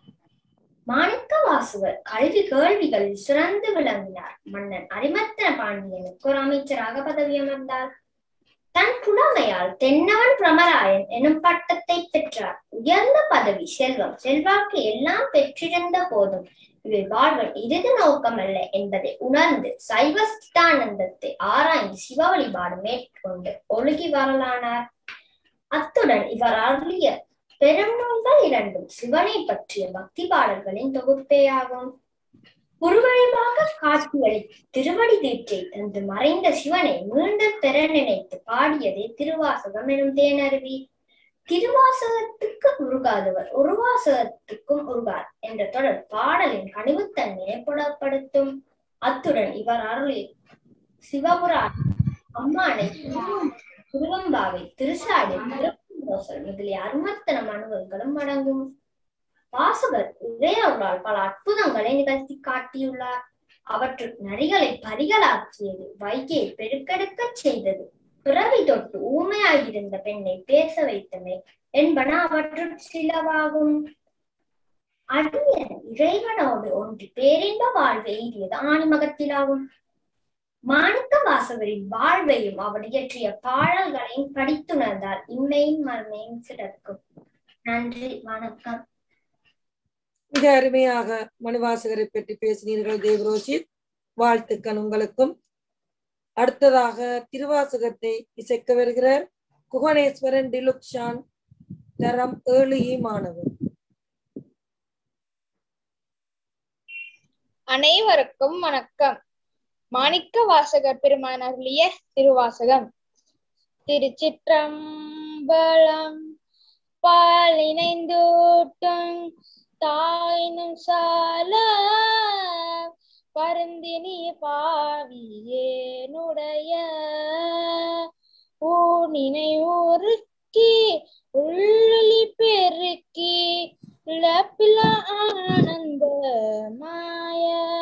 மாணிக்க வாசகர் கல்வி கேள்விகளில் சிறந்து விளங்கினார் மன்னன் அரிமத்தன பாண்டியனுக்கு ஒரு அமைச்சராக பதவியமர்ந்தார் தன் புலமையால் தென்னவன் பிரமராயன் எனும் பட்டத்தை பெற்றார் உயர்ந்த பதவி செல்வம் செல்வாக்கு எல்லாம் பெற்றிருந்த போதும் இவை வாழ்வன் இறுதி நோக்கமல்ல என்பதை உணர்ந்து சைவ சித்தானந்தத்தை ஆராய்ந்து சிவ வழிபாடு மேற்கொண்டு ஒழுகி வரலானார் அத்துடன் இவர் அருளிய பெரும் நூல்கள் இரண்டும் சிவனை பற்றிய பக்தி பாடல்களின் தொகுப்பேயாகும் குருவழிவாக காட்சிகளை திருவடி தீற்றை தந்து மறைந்த சிவனை மீண்டும் பெற நினைத்து பாடியதே திருவாசகம் எனும் தேனருவி திருவாசகத்துக்கு உருகாதவர் ஒரு வாசகத்துக்கும் உருகார் என்ற தொடர் பாடலின் கனிவுத்தன்மையை புலப்படுத்தும் அத்துடன் இவர் அருளி சிவபுராணம் அம்மானை திருவம்பாவை திருசாடி திருப்போசல் முதலிய அருமத்தன மனுவல்களும் அடங்கும் வாசகர் இறையவர்களால் பல அற்புதங்களை நிகழ்த்தி காட்டியுள்ளார் அவற்றுள் நரிகளை பரிகளாக்கியது வைகையை பெருக்கெடுக்கச் செய்தது பிறவி தொட்டு ஊமையாயிருந்த பெண்ணை பேச வைத்தமை என்பன அவற்றுள் சிலவாகும் அடியன் இறைவனோடு ஒன்று பேரின்ப வாழ்வை எய்தியது ஆணிமகத்திலாகும் மாணிக்க வாசகரின் வாழ்வையும் அவர் இயற்றிய பாடல்களையும் படித்துணர்ந்தால் இம்மையும் மறுமையும் சிறக்கும் நன்றி வணக்கம் மிக அருமையாக மணிவாசகரை பற்றி பேசினீர்கள் தேவரோஷித் வாழ்த்துக்கள் உங்களுக்கும் அடுத்ததாக திருவாசகத்தை இசைக்க வருகிறார் குகணேஸ்வரன் டிலுக்ஷான் தரம் ஏழு இ மாணவர் அனைவருக்கும் வணக்கம் மாணிக்க வாசகர் பெருமான் அருளிய திருவாசகம் திருச்சிற்றம்பலம் பாலினைந்தூட்டும் தாயினும் சால பருந்தினி பாவியேனுடைய ஊனினை ஊருக்கி உள்ளொளி பெருக்கி இழப்பில ஆனந்த மாய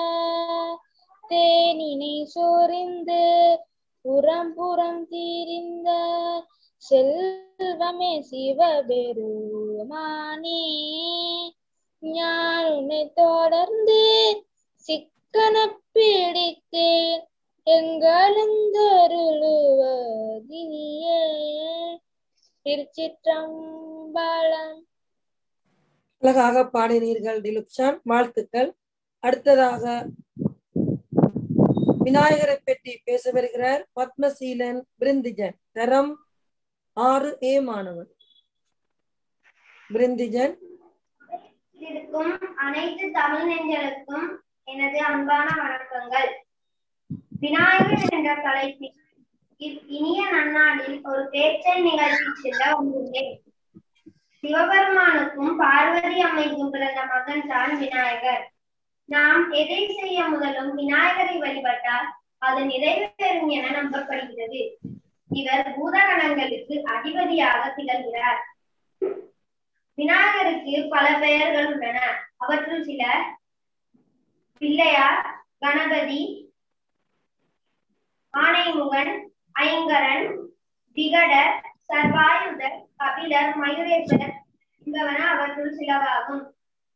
தேனினை சோரிந்து புறம் புறம் தீரிந்த செல்வமே சிவபெருமானே ஞான் உன்னை தொடர்ந்து சிக்கன பிடித்தேன் எங்களுந்தருளுவதினியே திருச்சிற்றம்பலம் அழகாக பாடினீர்கள் டிலுக்ஷான் வாழ்த்துக்கள் அடுத்ததாக விநாயகரை பற்றி பேச வருகிறார் பத்மசீலன் பிருந்திஜன் தரம் ஆறு ஏ மாணவர் பிருந்திஜன் இருக்கும் அனைத்து தமிழ் நெஞ்சலுக்கும் எனது அன்பான வணக்கங்கள் விநாயகர் என்ற தலைப்பில் இ- இனிய நன்னாளில் ஒரு பேச்சல் நிகழ்ச்சி செல்ல வந்துள்ளேன் சிவபெருமானுக்கும் பார்வதி அம்மைக்கும் பிறந்த மகன் தான் விநாயகர் நாம் எதை செய்ய முதலும் விநாயகரை வழிபட்டால் அது நிறைவேறும் என நம்பப்படுகிறது இவர் பூதகணங்களுக்கு அதிபதியாக திகழ்கிறார் விநாயகருக்கு பல பெயர்கள் உள்ளன அவற்றுள் சில பிள்ளையார் கணபதி ஆனைமுகன் ஐங்கரன் விகடர் சர்வாயுதர் கபிலர் மயூரேசர் என்பவன அவற்றுள் சிலவாகும்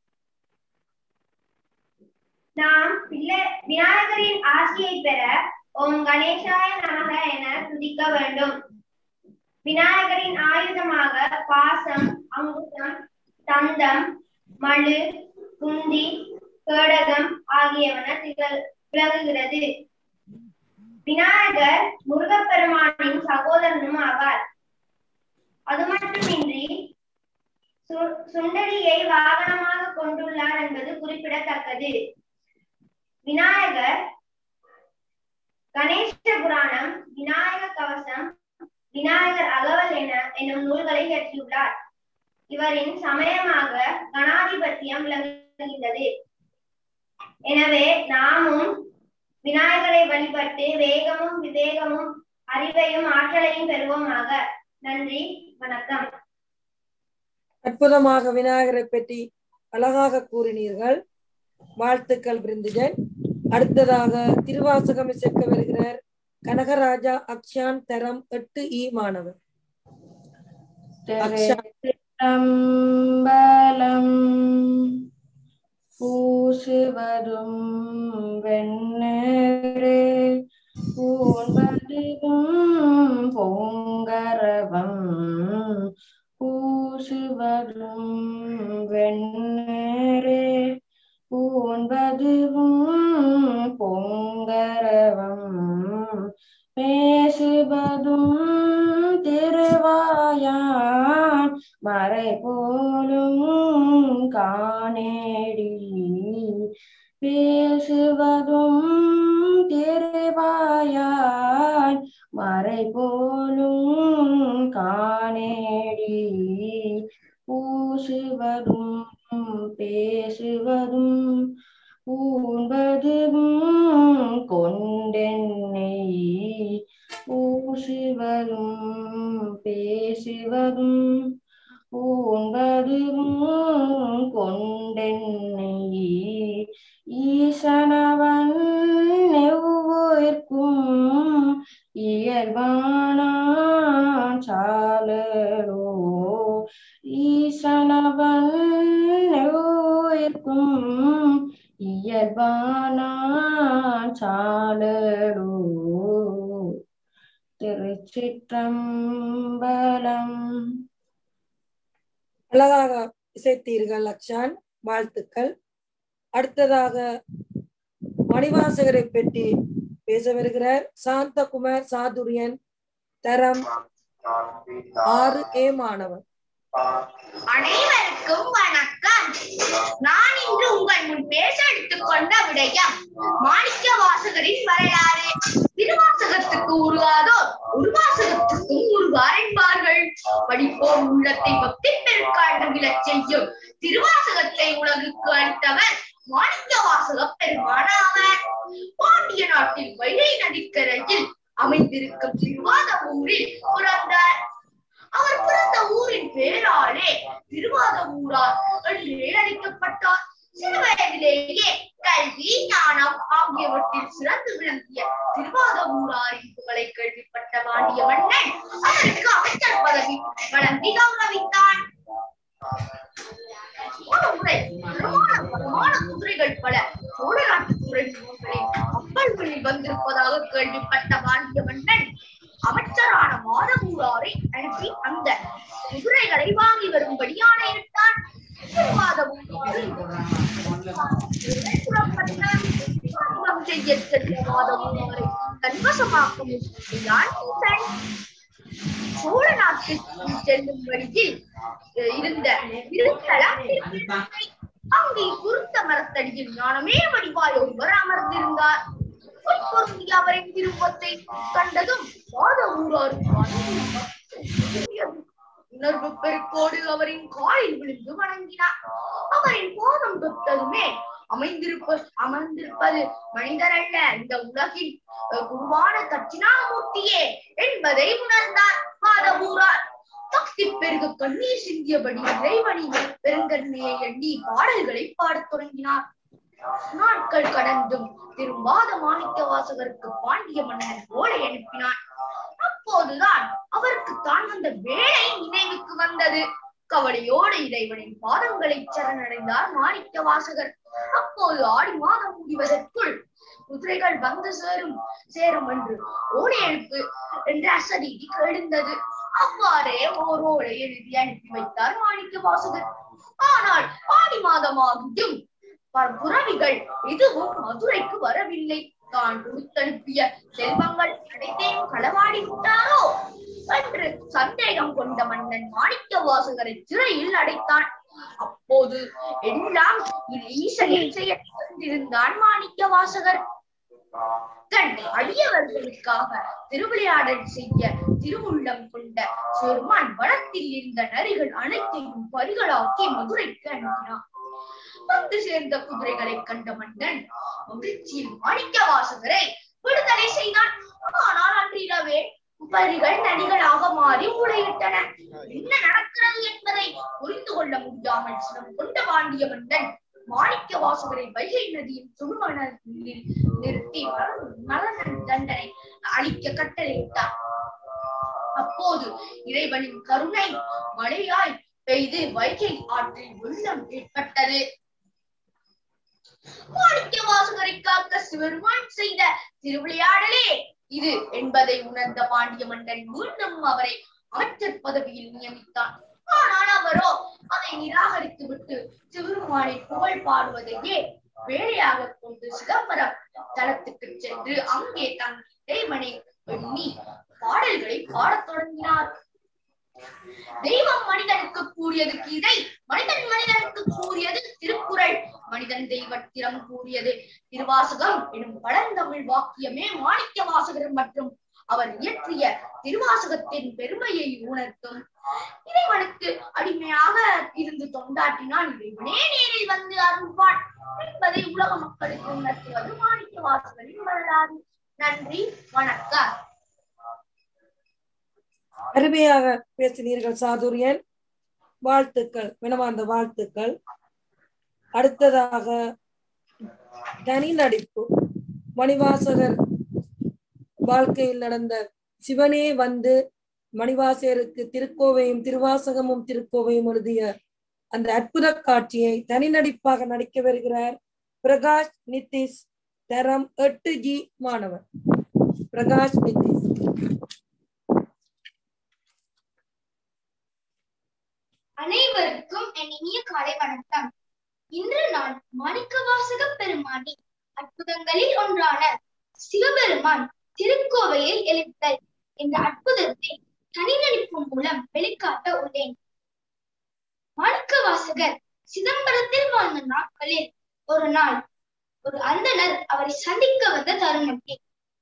நாம் பிள்ளை விநாயகரின் ஆசியை பெற ஓம் கணேசாய நமக என துதிக்க வேண்டும் விநாயகரின் ஆயுதமாக பாசம் அங்குசம் தந்தம் மழு குந்தி கேடகம் ஆகியவன திகழ் விளங்குகிறது விநாயகர் முருகப்பெருமானின் சகோதரனும் ஆவார் அது மட்டுமின்றி சு- சுண்டலியை வாகனமாக கொண்டுள்ளார் என்பது குறிப்பிடத்தக்கது விநாயகர் கணேச புராணம் விநாயக கவசம் விநாயகர் அகவல் என என்னும் நூல்களை இயற்றியுள்ளார் இவரின் சமயமாக கணாதிபத்தியம் விளங்குகின்றது எனவே நாமும் விநாயகரை வழிபட்டு வேகமும் விவேகமும் அறிவையும் ஆற்றலையும் பெறுவோமாக நன்றி வணக்கம் அற்புதமாக விநாயகரை பற்றி அழகாக கூறினீர்கள் வாழ்த்துக்கள் பிருந்திஜன் அடுத்ததாக திருவாசகம் இசைக்க வருகிறார் கனகராஜா அக்ஷான் தரம் எட்டு இ மாணவர் அக்ஷான் திருச்சிற்றம்பலம் பூசுவதும் வெண்ணரே பூன்பதும் பொங்கரவம் பூசுவதும் வெண்ணரே பூன்பதுவும் பொங்கரவம் பேசுவதும் திருவாயான் மறை போலும் காணேடி பேசுவதும் திருவாயான் மறை போலும் காணேடி பூசுவதும் பேசுவதும் பூண்பதும் கொண்டென்னை பூசுவதும் பேசுவதும் பூண்பதும் கொண்டென்னை ஈசனவன் எவ்வுயிர்க்கும் இயல்பானான் சாலரோ ஈசனவன் எவ்வுயிர்க்கும் இயல்பானான் சாலரோ திருச்சிற்றம்பலம் அழகாக இசைத்தீர்கள் அக்ஷான் வாழ்த்துக்கள் அடுத்ததாக மணிவாசகரை பற்றி பேச வருகிறார் சாந்தகுமார் சாதுரியன் தரம் ஆறு ஏ மாணவர் அனைவருக்கும் வணக்கம் நான் இன்று உங்கள் முன் பேச எடுத்துக்கொண்ட விடயம் மாணிக்க வாசகரின் வரலாறு திருவாசகத்துக்கு உருவாதோர் உருவாசகத்துக்கும் உருவார் என்பார்கள் படிப்போர் உள்ளத்தை பக்தி பெருக்காண்டு விழச் செய்யும் திருவாசகத்தை உலகுக்கு அளித்தவர் மாணிக்க வாசக பெருமானாவர் பாண்டிய நாட்டில் வைகை நதிக்கரையில் அமைந்திருக்கும் திருவாத ஊரில் பிறந்தார் அவர் பிறந்த ஊரின் பேராலே திருவாத ஊரார் என்று அழைக்கப்பட்டார் சிறு வயதிலேயே கல்வி ஞானம் ஆகியவற்றில் சிறந்து விளங்கிய திருவாத ஊராரின் புகழை கேள்விப்பட்ட பாண்டிய மன்னன் அவருக்கு அமைச்சர் பதவி வழங்கி கௌரவித்தான் ஒரு முறை பிரமாண பலமான குதிரைகள் பல சோழ நாட்டு துறைமுகங்களில் கப்பல்களில் வந்திருப்பதாக கேள்விப்பட்ட பாண்டிய மன்னன் அமைச்சரான மாதவூராரை அனுப்பி அந்த குதிரைகளை வாங்கி வரும்படி ஆணையிட்டான் செய்ய சென்ற மாதவூராரை தன்வசமாக்க முயற்சித்தான் ஈசன். சோழ நாட்டுக்கு செல்லும் வழியில் அஹ், இருந்த இருத்தலம் திருப்பிடத்தை அங்கே குருத்த மரத்தடியில் ஞானமே வடிவாய் ஒருவர் அமர்ந்திருந்தார் பொய் பொருந்திய அவரின் திருப்பத்தை கண்டதும் மாத ஊரார் உணர்வு பெருக்கோடு அவரின் காலில் விழுந்து வணங்கினார் அவரின் போதம் தொட்டதுமே அமைந்திருப்ப அமர்ந்திருப்பது மனிதர் அல்ல இந்த உலகின் அஹ், குருவான தட்சிணாமூர்த்தியே என்பதை உணர்ந்தார் மாதவூரார் தக்தி பெருகு கண்ணீர் சிந்தியபடி இறைவனின் பெருங்கண்மையை எண்ணி பாடல்களை பாடத் தொடங்கினார் நாட்கள் கடந்தும் திரும்பாத மாணிக்க வாசகருக்கு பாண்டிய மன்னன் ஓலை அனுப்பினான் அப்போதுதான் அவருக்கு தான் வந்த வேலை நினைவுக்கு வந்தது கவலையோடு இறைவனின் பாதங்களை சரணடைந்தார் மாணிக்க வாசகர் அப்போது ஆடி மாதம் முடிவதற்குள் குதிரைகள் வந்து சேரும் சேரும் என்று ஓலை எழுப்பு என்ற அசதி எழுந்தது அவ்வாறே ஓர் ஓலை எழுதி அனுப்பி வைத்தார் மாணிக்க வாசகர் ஆனால் ஆடி மாதமாகியும் ப- புறவிகள் எதுவும் மதுரைக்கு வரவில்லை தான் கொடுத்தனுப்பிய செல்வங்கள் அனைத்தையும் களவாடி விட்டாரோ என்று சந்தேகம் கொண்ட மன்னன் மாணிக்க வாசகரை சிறையில் அடைத்தான் அப்போது எல்லாம் இது ஈசனில் செய்ய தெரிந்திருந்தான் மாணிக்க வாசகர் தன் அடியவர்களுக்காக திருவிளையாடல் செய்ய திருவுள்ளம் கொண்ட சிறுமான் வனத்தில் இருந்த நரிகள் அனைத்தையும் பரிகளாக்கி மதுரைக்கு அனுப்பினான் வந்து சேர்ந்த குதிரைகளை கண்ட மன்னன் மகிழ்ச்சியில் மாணிக்க வாசகரை விடுதலை செய்தான் ஆனால் அன்றிரவே பரிகள் நதிகளாக மாறி ஊழையிட்டன என்ன நடக்கிறது என்பதை புரிந்து கொள்ள முடியாமல் சினம் கொண்ட பாண்டிய மன்னன் மாணிக்க வாசகரை வைகை நதியின் சுடுமணலில் நிறுத்தி மரண மரண தண்டனை அளிக்க கட்டளையிட்டார் அப்போது இறைவனின் கருணை மழையாய் பெய்து வைகை ஆற்றில் வெள்ளம் ஏற்பட்டது மாணிக்க வாசகரை காக்க சிவருமான் செய்த திருவிளையாடலே இது என்பதை உணர்ந்த பாண்டிய மன்னன் மீண்டும் அவரை அமைச்சர் பதவியில் நியமித்தான் ஆனால் அவரோ அதை நிராகரித்து விட்டு சிவருமானை புகழ் பாடுவதையே வேலையாக கொண்டு சிதம்பரம் தலத்துக்கு சென்று அங்கே தன் இறைவனை எண்ணி பாடல்களை பாடத் தொடங்கினார் தெய்வம் மனிதனுக்கு கூறியது கீதை மனிதன் மனிதனுக்கு கூறியது திருக்குறள் மனிதன் தெய்வத்திடம் கூறியது திருவாசகம் எனும் பழந்தமிழ் வாக்கியமே மாணிக்க வாசகர் மற்றும் அவர் இயற்றிய திருவாசகத்தின் பெருமையை உணர்த்தும் இறைவனுக்கு அடிமையாக இருந்து தொண்டாற்றினால் இறைவனே நேரில் வந்து அருள்வான் என்பதை உலக மக்களுக்கு உணர்த்துவது மாணிக்க வாசகரின் வரலாறு நன்றி வணக்கம் அருமையாக பேசினீர்கள் சாதுரியன் வாழ்த்துக்கள் வினவார்ந்த வாழ்த்துக்கள் அடுத்ததாக தனி நடிப்பு மணிவாசகர் வாழ்க்கையில் நடந்த சிவனே வந்து மணிவாசகருக்கு திருக்கோவையும் திருவாசகமும் திருக்கோவையும் எழுதிய அந்த அற்புத காட்சியை தனி நடிப்பாக நடிக்க வருகிறார் பிரகாஷ் நிதிஷ் தரம் எட்டு ஜி மாணவர் பிரகாஷ் நிதிஷ் அனைவருக்கும் என் இனிய காலை வணக்கம் இன்று நான் மாணிக்கவாசக பெருமானின் அற்புதங்களில் ஒன்றான சிவபெருமான் திருக்கோவையில் எழுத்தல் என்ற அற்புதத்தை தனிநடிப்பு மூலம் வெளிக்காட்ட உள்ளேன் மாணிக்கவாசகர் சிதம்பரத்தில் வாழ்ந்த நாட்களில் ஒரு நாள் ஒரு அந்தணர் அவரை சந்திக்க வந்த தருணத்தில்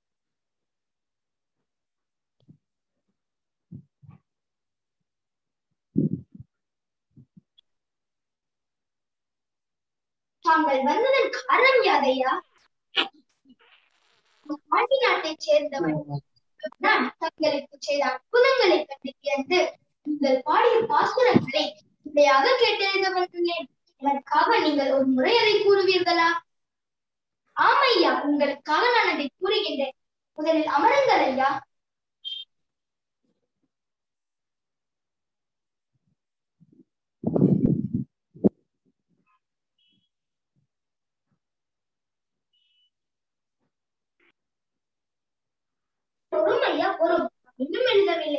தாங்கள் வந்ததன் காரணம் யாதையா பாண்டி நாட்டைச் சேர்ந்தவர் நான் தங்களுக்கு செய்த அற்புதங்களை கண்டு வியந்து நீங்கள் பாடிய பாசுரங்களை முறையாக கேட்டெழுத வந்துள்ளேன் எனக்காக நீங்கள் ஒரு முறை அதை கூறுவீர்களா ஆமையா உங்களுக்காக நான் அதை கூறுகின்றேன் முதலில் அமருங்கள் ஐயா பொறும் ஐயா பொறும் இன்னும் எழுதவில்லை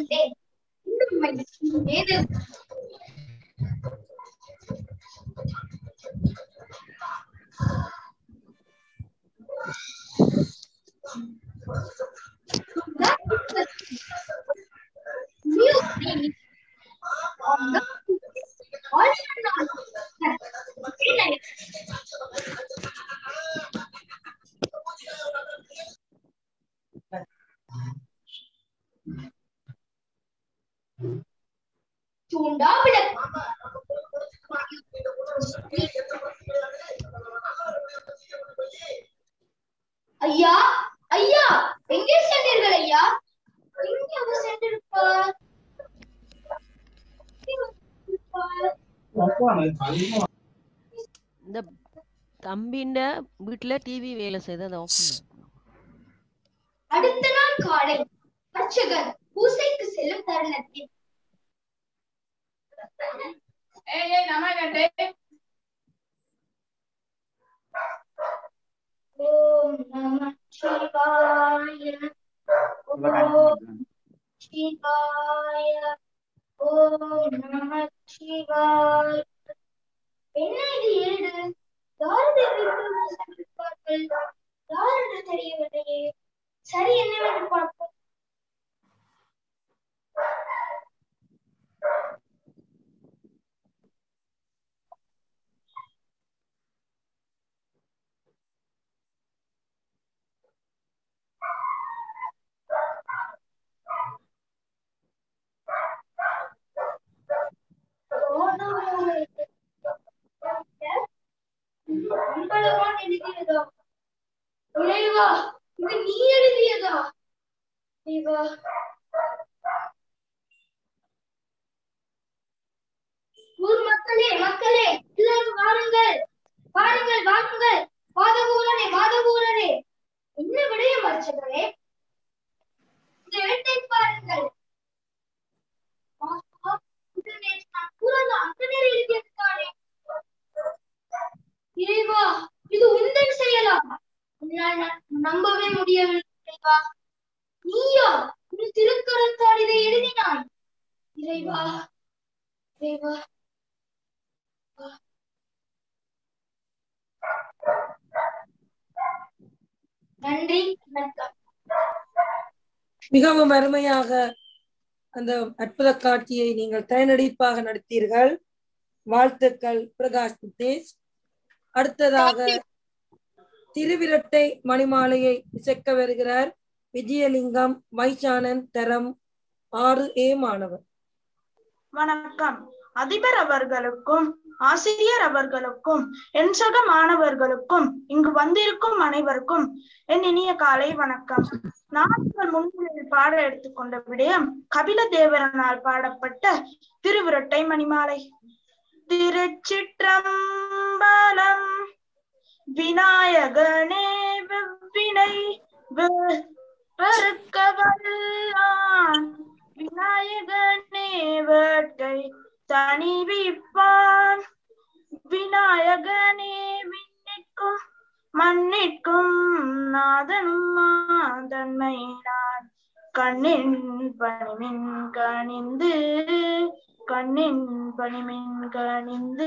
கொண்டேன் இன்னும் மையம் ஏது Music on the alternate தூண்டா விளக்கு ஐயா ஐயா எங்கே சென்றீர்கள் ஐயா எங்கே அவர் சென்றிருப்பார் இந்த தம்பின்ற வீட்டுல டிவி வேலை செய்து அதை ஆஃப் பண்ணு அடுத்த நாள் காலை அர்ச்சகர் பூசைக்கு செல்லும் தருணத்தில் ஏய் ஏய் நம்ம கண்டே ஓம் நம சிவாய ஓம் சிவாய ஓம் நம சிவாய என்ன இது ஏடு யாருடைய வீட்டுக்கு சென்றிருப்பார்கள் யார் என்று தெரியவில்லையே சரி என்னவென்று பார்ப்போம் உங்களதான் எழுதியதா இறைவா இது நீ எழுதியதா இறைவா ஊர் மக்களே மக்களே எல்லாரும் வாருங்கள் வாருங்கள் வாருங்கள் வாதபூரனே வாதபூரனே என்ன விடயம் அர்ச்சகரே இந்த இடத்தை பாருங்கள் ஆஹா, இது நேற்று நான் கூறாத அந்த நேரம் எழுதியதுதானே இறைவா இது உந்தன் செயலா என்னால் ந- நம்பவே முடியவில்லை இறைவா நீயா உன் திருக்கரத்தால் இதை எழுதினாய் இறைவா இறைவா நன்றி வணக்கம் மிகவும் அருமையாக அந்த அற்புத காட்சியை நீங்கள் திரைநடிப்பாக நடத்தீர்கள் வாழ்த்துக்கள் பிரகாஷ் நிதேஷ் அடுத்ததாக திருவிரட்டை மணிமாலையை இசைக்க வருகிறார் விஜயலிங்கம் வைசானன் தரம் ஆறு ஏ மாணவர் வணக்கம் அதிபர் அவர்களுக்கும் ஆசிரியர் அவர்களுக்கும் என் சக மாணவர்களுக்கும் இங்கு வந்திருக்கும் அனைவருக்கும் என் இனிய காலை வணக்கம் நான் உங்கள் முன்னிலையில் பாட எடுத்துக்கொண்ட விடயம் கபில தேவரனால் பாடப்பட்ட திருவிரட்டை மணிமாலை திருச்சிற்றம்பலம் விநாயகனே வெவ்வினை வெ- வெறுக்க வல்லான் விநாயகனே வேட்கை தணிவிப்பான் விநாயகனே விண்ணிற்கும் மண்ணிற்கும் நாதனும் மாதன்மை நான் கண்ணின் பணிமின் கணிந்து கண்ணின் பணிமின் கணிந்து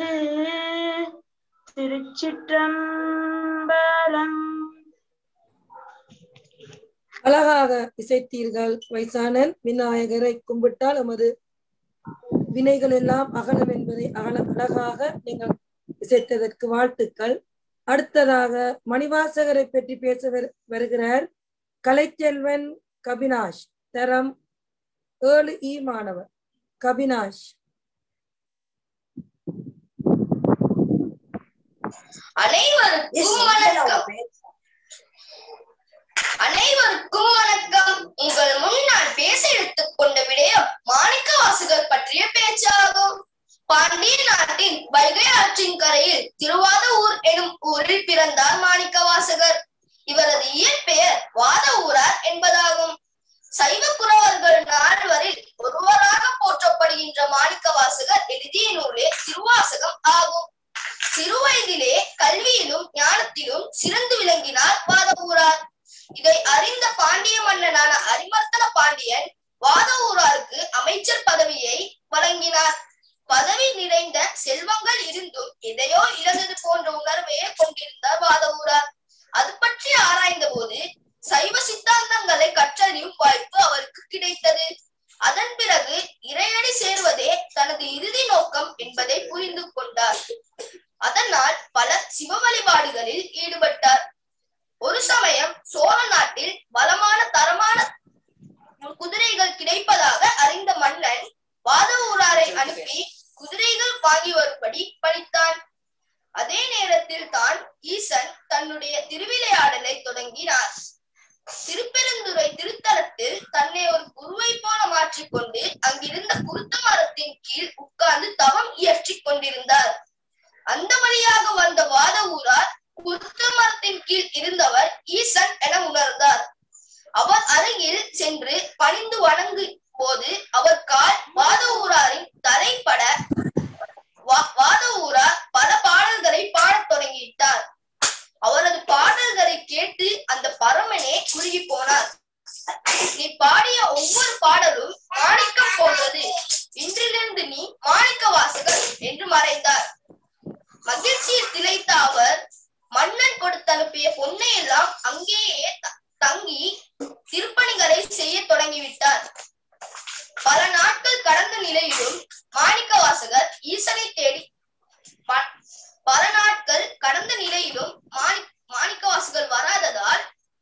திருச்சிற்றம்பலம் அழகாக இசைத்தீர்கள் வைசானன் விநாயகரை கும்பிட்டால் எமது வினைகள் எல்லாம் அகலம் என்பதை அகல அழகாக நீங்கள் இசைத்ததற்கு வாழ்த்துக்கள் அடுத்ததாக மணிவாசகரை பற்றி பேச வரு- வருகிறார் கலைச்செல்வன் கபினாஷ் தரம் ஏழு இ மாணவர் கபினாஷ் அனைவருக்கும் வணக்கம் அனைவருக்கும் வணக்கம் உங்கள் முன் நான் பேச எடுத்துக்கொண்ட விடயம் மாணிக்க வாசகர் பற்றிய பேச்சாகும் பாண்டிய நாட்டின் வைகை ஆற்றின் கரையில் திருவாதவூர் எனும் ஊரில் பிறந்தார் மாணிக்க வாசகர் இவரது இயற்பெயர் வாத ஊரார் என்பதாகும் சைவ குறவர்கள் நால்வரில் ஒருவராக போற்றப்படுகின்ற மாணிக்க வாசகர் எழுதிய நூலே திருவாசகம் ஆகும் சிறுவயதிலே கல்வியிலும் ஞானத்திலும் சிறந்து விளங்கினார் வாதவூரார் இதை அறிந்த பாண்டிய மன்னனான அரிமர்த்தன பாண்டியன் வாதவூராருக்கு செல்வங்கள் இருந்தும் எதையோ இழந்தது போன்ற உணர்வையே கொண்டிருந்தார் வாதவூரார் அது பற்றி ஆராய்ந்த போது சைவ சித்தாந்தங்களை கற்றறியும் வாய்ப்பு அவருக்கு கிடைத்தது அதன் பிறகு இறையடி சேர்வதே தனது இறுதி நோக்கம் என்பதை புரிந்து கொண்டார் அதனால் பல சிவ வழிபாடுகளில் ஈடுபட்டார் ஒரு சமயம் சோழ நாட்டில் பலமான தரமான குதிரைகள் கிடைப்பதாக அறிந்த மன்னன் வாதவூராரை அனுப்பி குதிரைகள் வாங்கி வரும்படி பணித்தான் அதே நேரத்தில் தான் ஈசன் தன்னுடைய திருவிளையாடலை தொடங்கினார் திருப்பெருந்துறை திருத்தலத்தில் தன்னை ஒரு குருவை போல மாற்றிக்கொண்டு அங்கிருந்த குருத்த மரத்தின் கீழ் உட்கார்ந்து தவம் இயற்றிக் கொண்டிருந்தார் அந்த வழியாக வந்த வாத ஊரார் குருத்த மரத்தின் கீழ் இருந்தவர் ஈசன் என உணர்ந்தார் அவர் அருகில் சென்று பணிந்து வணங்கும் போது அவர் கால் வாத ஊராரின் தலைப்பட வாத ஊரார் பல பாடல்களை பாடத் தொடங்கிவிட்டார் அவரது பாடல்களை கேட்டு அந்த பரமனே குறுகி போனார் நீ பாடிய ஒவ்வொரு பாடலும் மாணிக்கம் போன்றது இன்றிலிருந்து நீ மாணிக்க வாசகர் என்று மறைந்தார் மகிழ்ச்சியில் திளைத்த அவர் மன்னன் கொடுத்து அனுப்பிய பொன்னை எல்லாம் அங்கேயே தங்கி திருப்பணிகளை செய்ய தொடங்கிவிட்டார் பல நாட்கள் கடந்த நிலையிலும் மாணிக்க வாசகர் ஈசனை தேடி பல நாட்கள் கடந்த நிலையிலும் மாணி மாணிக்க வாசகர் வராததால்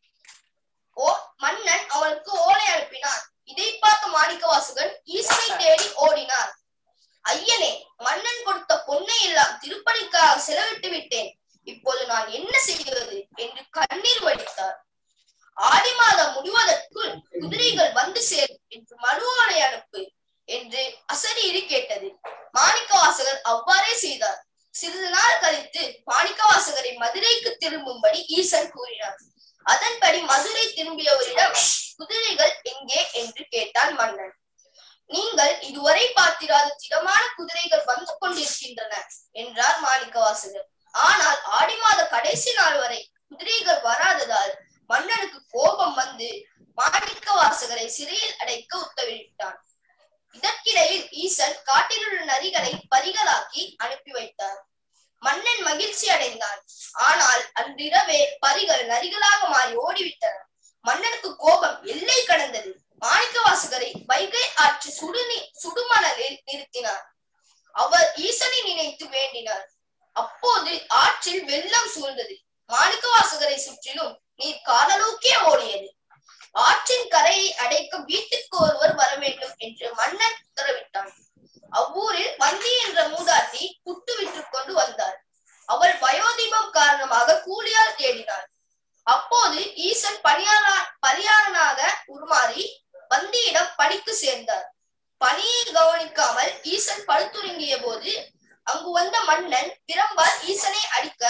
ஓ மன்னன் அவனுக்கு ஓலை அனுப்பினார் இதை பார்த்த மாணிக்க வாசகன் ஈசனை தேடி ஓடினார் ஐயனே மன்னன் கொடுத்த பொன்னை எல்லாம் திருப்பணிக்காக செலவிட்டு விட்டேன் இப்போது நான் என்ன செய்வது என்று கண்ணீர் வடித்தார் ஆடி மாதம் முடிவதற்குள் குதிரைகள் வந்து சேரும் என்று மனு ஓலை அனுப்பு என்று அசரீரி கேட்டது மாணிக்க வாசகர் அவ்வாறே செய்தார் சிறிது நாள் கழித்து மாணிக்கவாசகரை மதுரைக்கு திரும்பும்படி ஈசன் கூறினார் அதன்படி மதுரை திரும்பியவரிடம் குதிரைகள் எங்கே என்று கேட்டான் மன்னன் நீங்கள் இதுவரை பார்த்திராத திடமான குதிரைகள் வந்து கொண்டிருக்கின்றன என்றார் மாணிக்கவாசகர் ஆனால் ஆடி மாத கடைசி நாள் வரை குதிரைகள் வராததால் மன்னனுக்கு கோபம் வந்து மாணிக்க வாசகரை சிறையில் அடைக்க உத்தரவிட்டான் இதற்கிடையில் ஈசன் காட்டிலுள்ள நரிகளை பரிகளாக்கி அனுப்பி வைத்தார் மன்னன் மகிழ்ச்சி அடைந்தான் ஆனால் அன்றிரவே பரிகள் நரிகளாக மாறி ஓடிவிட்டன மன்னனுக்கு கோபம் எல்லை கடந்தது மாணிக்க வாசகரை வைகை ஆற்று சுடுநீ சுடுமணலில் நிறுத்தினார் அவர் ஈசனை நினைத்து வேண்டினார் அப்போது ஆற்றில் வெள்ளம் சூழ்ந்தது மாணிக்க வாசகரை சுற்றிலும் நீர் காதலூக்கே ஓடியது ஆற்றின் கரையை அடைக்க வீட்டுக்கு ஒருவர் வர வேண்டும் என்று மன்னன் உத்தரவிட்டான் அவ்வூரில் வந்தி என்ற மூதாட்டி புட்டு விற்றுக் கொண்டு வந்தார் அவள் வயோதிபம் காரணமாக கூலியால் தேடினாள் அப்போது ஈசன் பணியாளா பரியாளனாக உருமாறி வந்தியிடம் பணிக்கு சேர்ந்தார் பணியை கவனிக்காமல் ஈசன் படுத்துறங்கிய போது அங்கு வந்த மன்னன் பிரம்பால் ஈசனை அடிக்க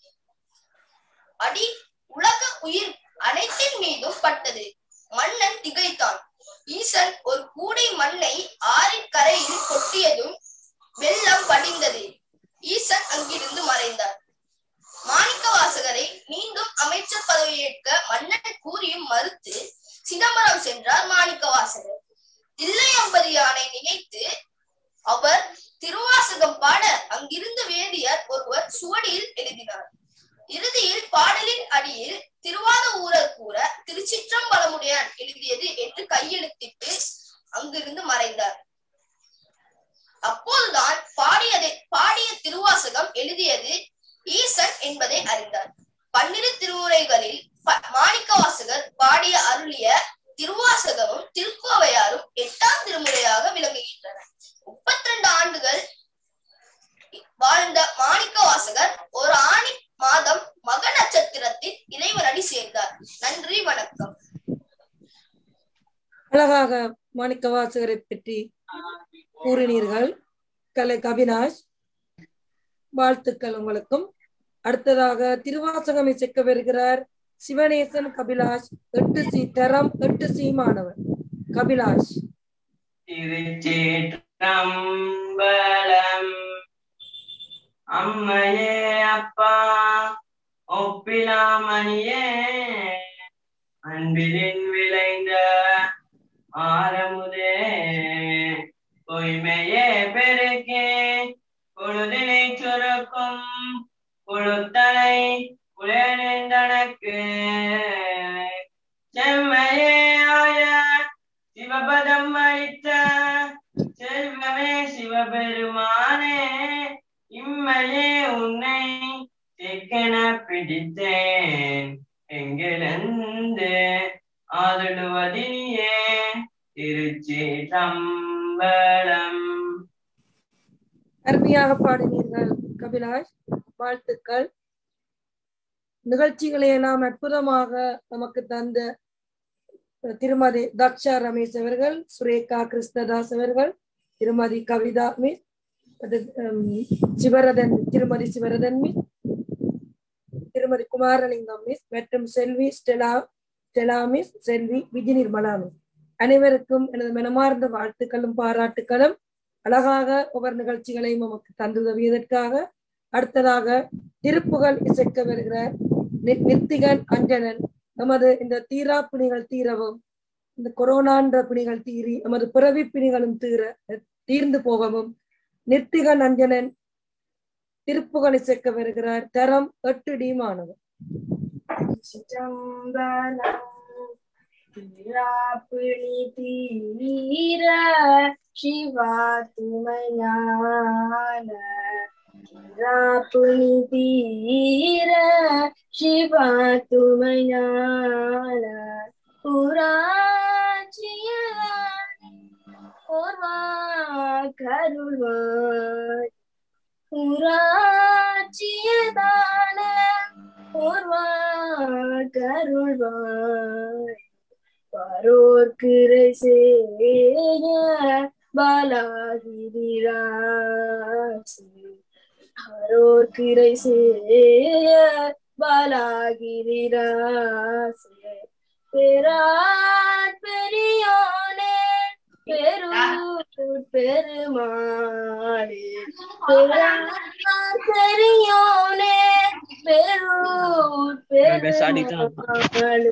அடி உலக உயிர் அனைத்தின் மீதும் பட்டது மன்னன் திகைத்தான் ஈசன் ஒரு கூடை மண்ணை ஆறின் கரையில் கொட்டியதும் வெள்ளம் வடிந்தது ஈசன் அங்கிருந்து மறைந்தார் மாணிக்க வாசகரை மீண்டும் அமைச்சர் பதவியேற்க மன்னன் கூறியும் மறுத்து சிதம்பரம் சென்றார் மாணிக்க வாசகர் தில்லை அம்பதியானை நினைத்து அவர் திருவாசகம் பாட அங்கிருந்த வேதியர் ஒருவர் சுவடியில் எழுதினார் இறுதியில் பாடலின் அடியில் திருவாத ஊரர் கூற திருச்சிற்றம்பலமுடையான் எழுதியது என்று கையெழுத்திட்டு அங்கிருந்து மறைந்தார் அப்போதுதான் பாடியதை பாடிய திருவாசகம் எழுதியது ஈசன் என்பதை அறிந்தார் பன்னிரு திருமுறைகளில் மாணிக்க வாசகர் பாடிய அருளிய திருவாசகமும் திருக்கோவையாரும் எட்டாம் திருமுறையாக விளங்குகின்றன முப்பத்தி ரெண்டு ஆண்டுகள் வாழ்ந்த மாணிக்க வாசகர் ஒரு ஆணி மாதம் மக நட்சத்திரத்தில் இறைவனடி சேர்ந்தார் நன்றி வணக்கம் அழகாக மாணிக்க வாசகரை பற்றி கூறினீர்கள் கலை கவினாஷ் வாழ்த்துக்கள் உங்களுக்கும் அடுத்ததாக திருவாசகம் இசைக்க வருகிறார் சிவனேசன் கபிலாஷ் எட்டு சி தரம் எட்டு சி மாணவர் கபிலாஷ் திருச்சேற்றம்பலம் அம்மையே அப்பா ஒப்பிலாமணியே அன்பிலின் விளைந்த ஆரமுதே பொய்மையே பெருக்கே பொழுதே சிவபதம் அளித்த செல்வமே சிவபெருமானே இம்மையே உன்னை செக்கென பிடித்தேன் எங்கிருந்து ஆதடுவதினியே திருச்சி சம்பளம் அருமையாக பாடினீர்கள் கபிலாஷ் வாழ்த்துக்கள் நிகழ்ச்சிகளை எல்லாம் அற்புதமாக நமக்கு தந்த திருமதி தக்ஷா ரமேஷ் அவர்கள் சுரேகா கிருஷ்ணதாஸ் அவர்கள் திருமதி கவிதா மிஸ் அது, ஹம், சிவரதன் திருமதி சிவரதன் மிஸ் திருமதி குமாரலிங்கம் மிஸ் மற்றும் செல்வி ஸ்டெலா ஸ்டெலா மிஸ் செல்வி விஜய் நிர்மலா மிஸ் அனைவருக்கும் எனது மனமார்ந்த வாழ்த்துக்களும் பாராட்டுக்களும் அழகாக ஒவ்வொரு நிகழ்ச்சிகளையும் நமக்கு தந்துதவியதற்காக அடுத்ததாக திருப்புகள் இசைக்க வருகிற நி- நித்திகன் அஞ்சனன் நமது இந்த தீரா பிணிகள் தீரவும் இந்த கொரோனான்ற பிணிகள் தீரி நமது பிறவி பிணிகளும் தீர தீர்ந்து போகவும் நித்திகன் அஞ்சனன் திருப்புகள் இசைக்க வருகிறார் தரம் எட்டு டி மாணவர் பிணி தீர சிவா துமையான புனி தீர சிவா துமையான புராட்சியதானே ஓர்வா கருள்வாய் புராட்சியதான ஓர்வா கருள்வாய் பரோர்கிரை சேய பாலாகிரிராசி பரோர்கிரை சேய பாலாகிரிராசி பெராட் பெரியோனே பெரு பெருமாளே பெராட் பெரியோனே பெரு பெருமாளே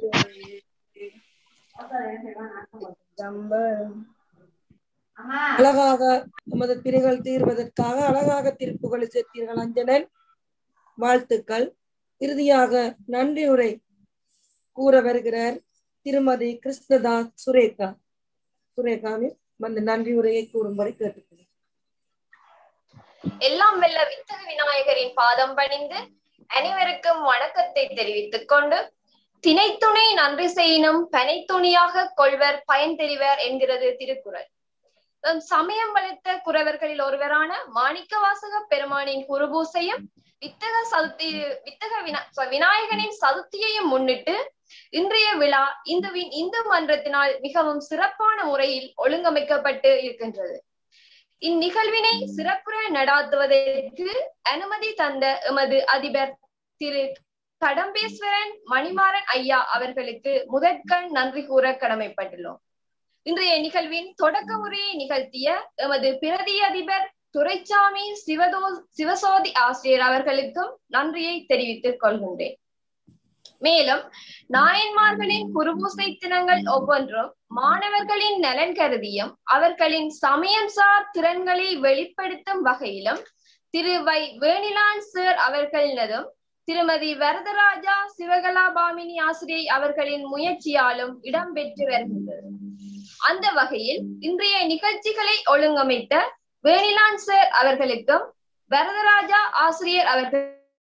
அழகாக நமது பிரிகள் தீர்வதற்காக அழகாக திருப்புகளை சேர்த்தீர்கள் அஞ்சனன் வாழ்த்துக்கள் இறுதியாக நன்றி உரை கூற வருகிறார் திருமதி கிருஷ்ணதாஸ் சுரேகா சுரேகாவின் அந்த நன்றி உரையை கூறும்படி கேட்டுக்கிறேன் எல்லாம் வெல்ல வித்தக விநாயகரின் பாதம் பணிந்து அனைவருக்கும் வணக்கத்தை தெரிவித்துக் கொண்டு திணைத்துணை நன்றி செய்யினும் பனைத்துணியாக கொள்வர் பயன் தெரிவர் என்கிறது திருக்குறள் நம் சமயம் வளர்த்த குறவர்களில் ஒருவரான மாணிக்கவாசக பெருமானின் குருபூசையும் வித்தக சதுர்த்தி வித்தக வினா விநாயகனின் சதுர்த்தியையும் முன்னிட்டு இன்றைய விழா இந்துவின் இந்து மன்றத்தினால் மிகவும் சிறப்பான முறையில் ஒழுங்கமைக்கப்பட்டு இருக்கின்றது இந்நிகழ்வினை சிறப்புற நடாத்துவதற்கு அனுமதி தந்த எமது அதிபர் திரு கடம்பேஸ்வரன் மணிமாறன் ஐயா அவர்களுக்கு முதற்கண் நன்றி கூற கடமைப்பட்டுள்ளோம் இன்றைய நிகழ்வின் தொடக்க உரையை நிகழ்த்திய எமது பிரதி அதிபர் துரைச்சாமி சிவதோ சிவசோதி ஆசிரியர் அவர்களுக்கும் நன்றியை தெரிவித்துக் கொள்கின்றேன் மேலும் நாயன்மார்களின் குருபூசை தினங்கள் ஒவ்வொன்றும் மாணவர்களின் நலன் கருதியும் அவர்களின் சமயம் சார் திறன்களை வெளிப்படுத்தும் வகையிலும் திரு வை வேணிலான் சார் அவர்களினதும் திருமதி வரதராஜா சிவகலாபாமினி ஆசிரியை அவர்களின் முயற்சியாலும் இடம்பெற்று வருகின்றது அந்த வகையில் இன்றைய நிகழ்ச்சிகளை ஒழுங்கமைத்த வேணிலான் சார் அவர்களுக்கும் வரதராஜா ஆசிரியர் அவர்கள்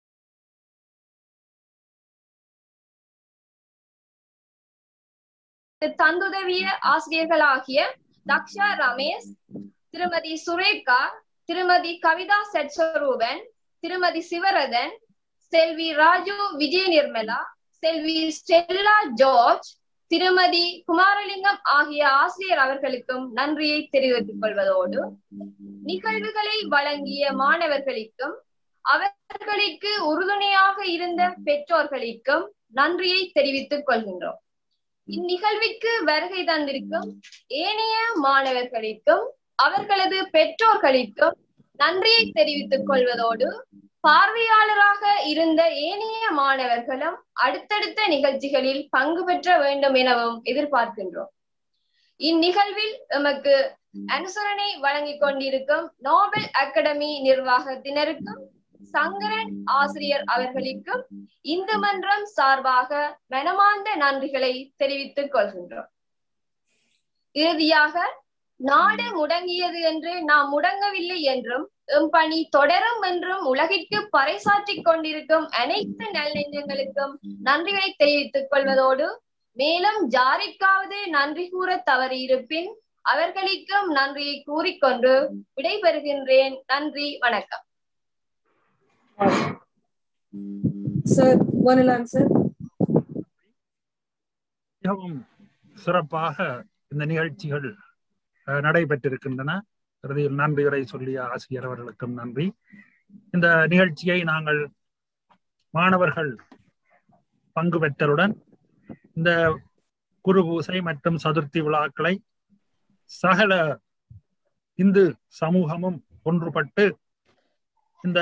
தந்துதவிய ஆசிரியர்களாகிய தக்ஷா ரமேஷ் திருமதி சுரேகா திருமதி கவிதா சட்ஸ்வரூபன் திருமதி சிவரதன் செல்வி ராஜு விஜய நிர்மலா செல்வி ஸ்டெல்லா ஜார்ஜ் திருமதி குமாரலிங்கம் ஆகிய ஆசிரியர் அவர்களுக்கும் நன்றியை தெரிவித்துக் கொள்வதோடு நிகழ்வுகளை வழங்கிய மாணவர்களுக்கும் அவர்களுக்கு உறுதுணையாக இருந்த பெற்றோர்களுக்கும் நன்றியை தெரிவித்துக் கொள்கின்றோம் இந்நிகழ்விற்கு வருகை தந்திருக்கும் ஏனைய மாணவர்களுக்கும் அவர்களது பெற்றோர்களுக்கும் நன்றியை தெரிவித்துக் கொள்வதோடு பார்வையாளராக இருந்த ஏனைய மாணவர்களும் அடுத்தடுத்த நிகழ்ச்சிகளில் பங்கு பெற்ற வேண்டும் எனவும் எதிர்பார்க்கின்றோம் இந்நிகழ்வில் எமக்கு அனுசரணை வழங்கிக் கொண்டிருக்கும் நோபல் அகாடமி நிர்வாகத்தினருக்கும் சங்கரன் ஆசிரியர் அவர்களுக்கும் இந்து மன்றம் சார்பாக மனமார்ந்த நன்றிகளை தெரிவித்துக் கொள்கின்றோம் இறுதியாக நாடு முடங்கியது என்று நாம் முடங்கவில்லை என்றும் எம் பணி தொடரும் என்றும் உலகிற்கு பறைசாற்றிக் கொண்டிருக்கும் அனைத்து நல்லெண்ணங்களுக்கும் நன்றிகளை தெரிவித்துக் கொள்வதோடு மேலும் ஜாரிக்காவது நன்றி கூற தவறியிருப்பின் அவர்களுக்கும் நன்றியை கூறிக்கொண்டு விடைபெறுகின்றேன் நன்றி வணக்கம் சார் ஒன் சார் மிகவும் சிறப்பாக இந்த நிகழ்ச்சிகள் அஹ், நடைபெற்றிருக்கின்றன இறுதியில் நன்றி உரை சொல்லிய ஆசிரியர் அவர்களுக்கும் நன்றி இந்த நிகழ்ச்சியை நாங்கள் மாணவர்கள் பங்கு பெற்றலுடன் இந்த குரு பூசை மற்றும் சதுர்த்தி விழாக்களை சகல இந்து சமூகமும் ஒன்றுபட்டு இந்த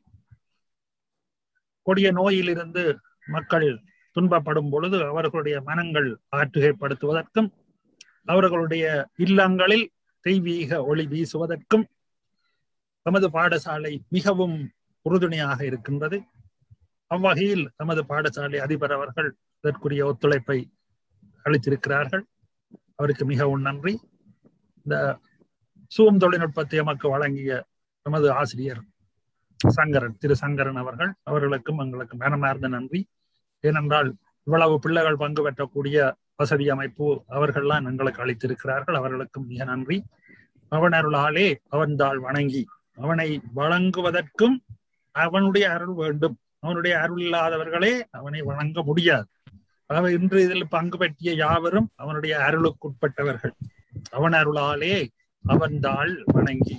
கொடிய நோயிலிருந்து மக்கள் துன்பப்படும் பொழுது அவர்களுடைய மனங்கள் ஆற்றுகைப்படுத்துவதற்கும் அவர்களுடைய இல்லங்களில் தெய்வீக ஒளி வீசுவதற்கும் நமது பாடசாலை மிகவும் உறுதுணையாக இருக்கின்றது அவ்வகையில் நமது பாடசாலை அதிபர் அவர்கள் இதற்குரிய ஒத்துழைப்பை அளித்திருக்கிறார்கள் அவருக்கு மிகவும் நன்றி இந்த சூம் தொழில்நுட்பத்தை எமக்கு வழங்கிய நமது ஆசிரியர் சங்கரன் திரு சங்கரன் அவர்கள் அவர்களுக்கும் எங்களுக்கு மனமார்ந்த நன்றி ஏனென்றால் இவ்வளவு பிள்ளைகள் பங்கு பெற்றக்கூடிய வசதி அமைப்பு அவர்கள்லாம் எங்களுக்கு அளித்திருக்கிறார்கள் அவர்களுக்கும் மிக நன்றி அவனருளாலே அவன்தாள் வணங்கி அவனை வழங்குவதற்கும் அவனுடைய அருள் வேண்டும் அவனுடைய அருள் இல்லாதவர்களே அவனை வணங்க முடியாது ஆகவே இன்று இதில் பங்கு பெற்றிய யாவரும் அவனுடைய அருளுக்குட்பட்டவர்கள் அவன் அருளாலே அவன்தாள் வணங்கி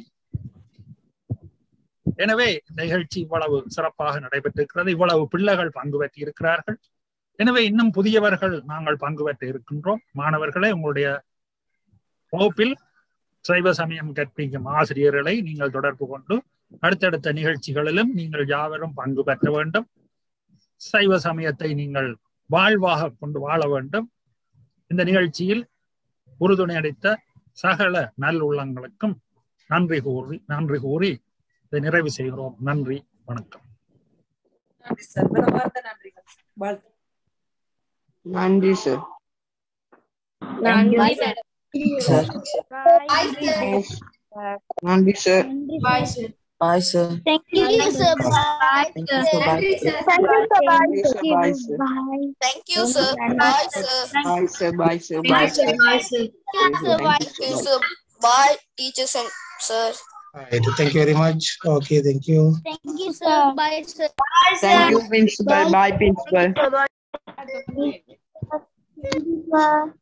எனவே இந்த நிகழ்ச்சி இவ்வளவு சிறப்பாக நடைபெற்றிருக்கிறது இவ்வளவு பிள்ளைகள் பங்கு பெற்றி இருக்கிறார்கள் எனவே இன்னும் புதியவர்கள் நாங்கள் பங்கு பெற்று இருக்கின்றோம் மாணவர்களே உங்களுடைய வகுப்பில் சைவ சமயம் கற்பிக்கும் ஆசிரியர்களை நீங்கள் தொடர்பு கொண்டு அடுத்தடுத்த நிகழ்ச்சிகளிலும் நீங்கள் யாவரும் பங்கு பெற்ற வேண்டும் சைவ சமயத்தை நீங்கள் வாழ்வாக கொண்டு வாழ வேண்டும் இந்த நிகழ்ச்சியில் உறுதுணை அளித்த சகல நல்லுள்ளங்களுக்கும் நன்றி கூறி நன்றி கூறி இதை நிறைவு செய்கிறோம் நன்றி வணக்கம் நன்றி சார் மனமார்ந்த நன்றிகள் வாழ்த்து நன்றி சார் நன்றி நன்றி sir bye sir bye sir Thank you, sir. Bye. Thank you, sir. Bye. Thank you, sir. Bye, sir. Bye, sir. Bye, sir. Bye, sir. Bye, sir. Bye, sir. Thank you, Bye, sir. sir. Bye, teachers and sir. Right. Thank you very much. Okay, thank you. Thank you, sir. Bye, sir. Thank you, principal. Bye, principal. Bye.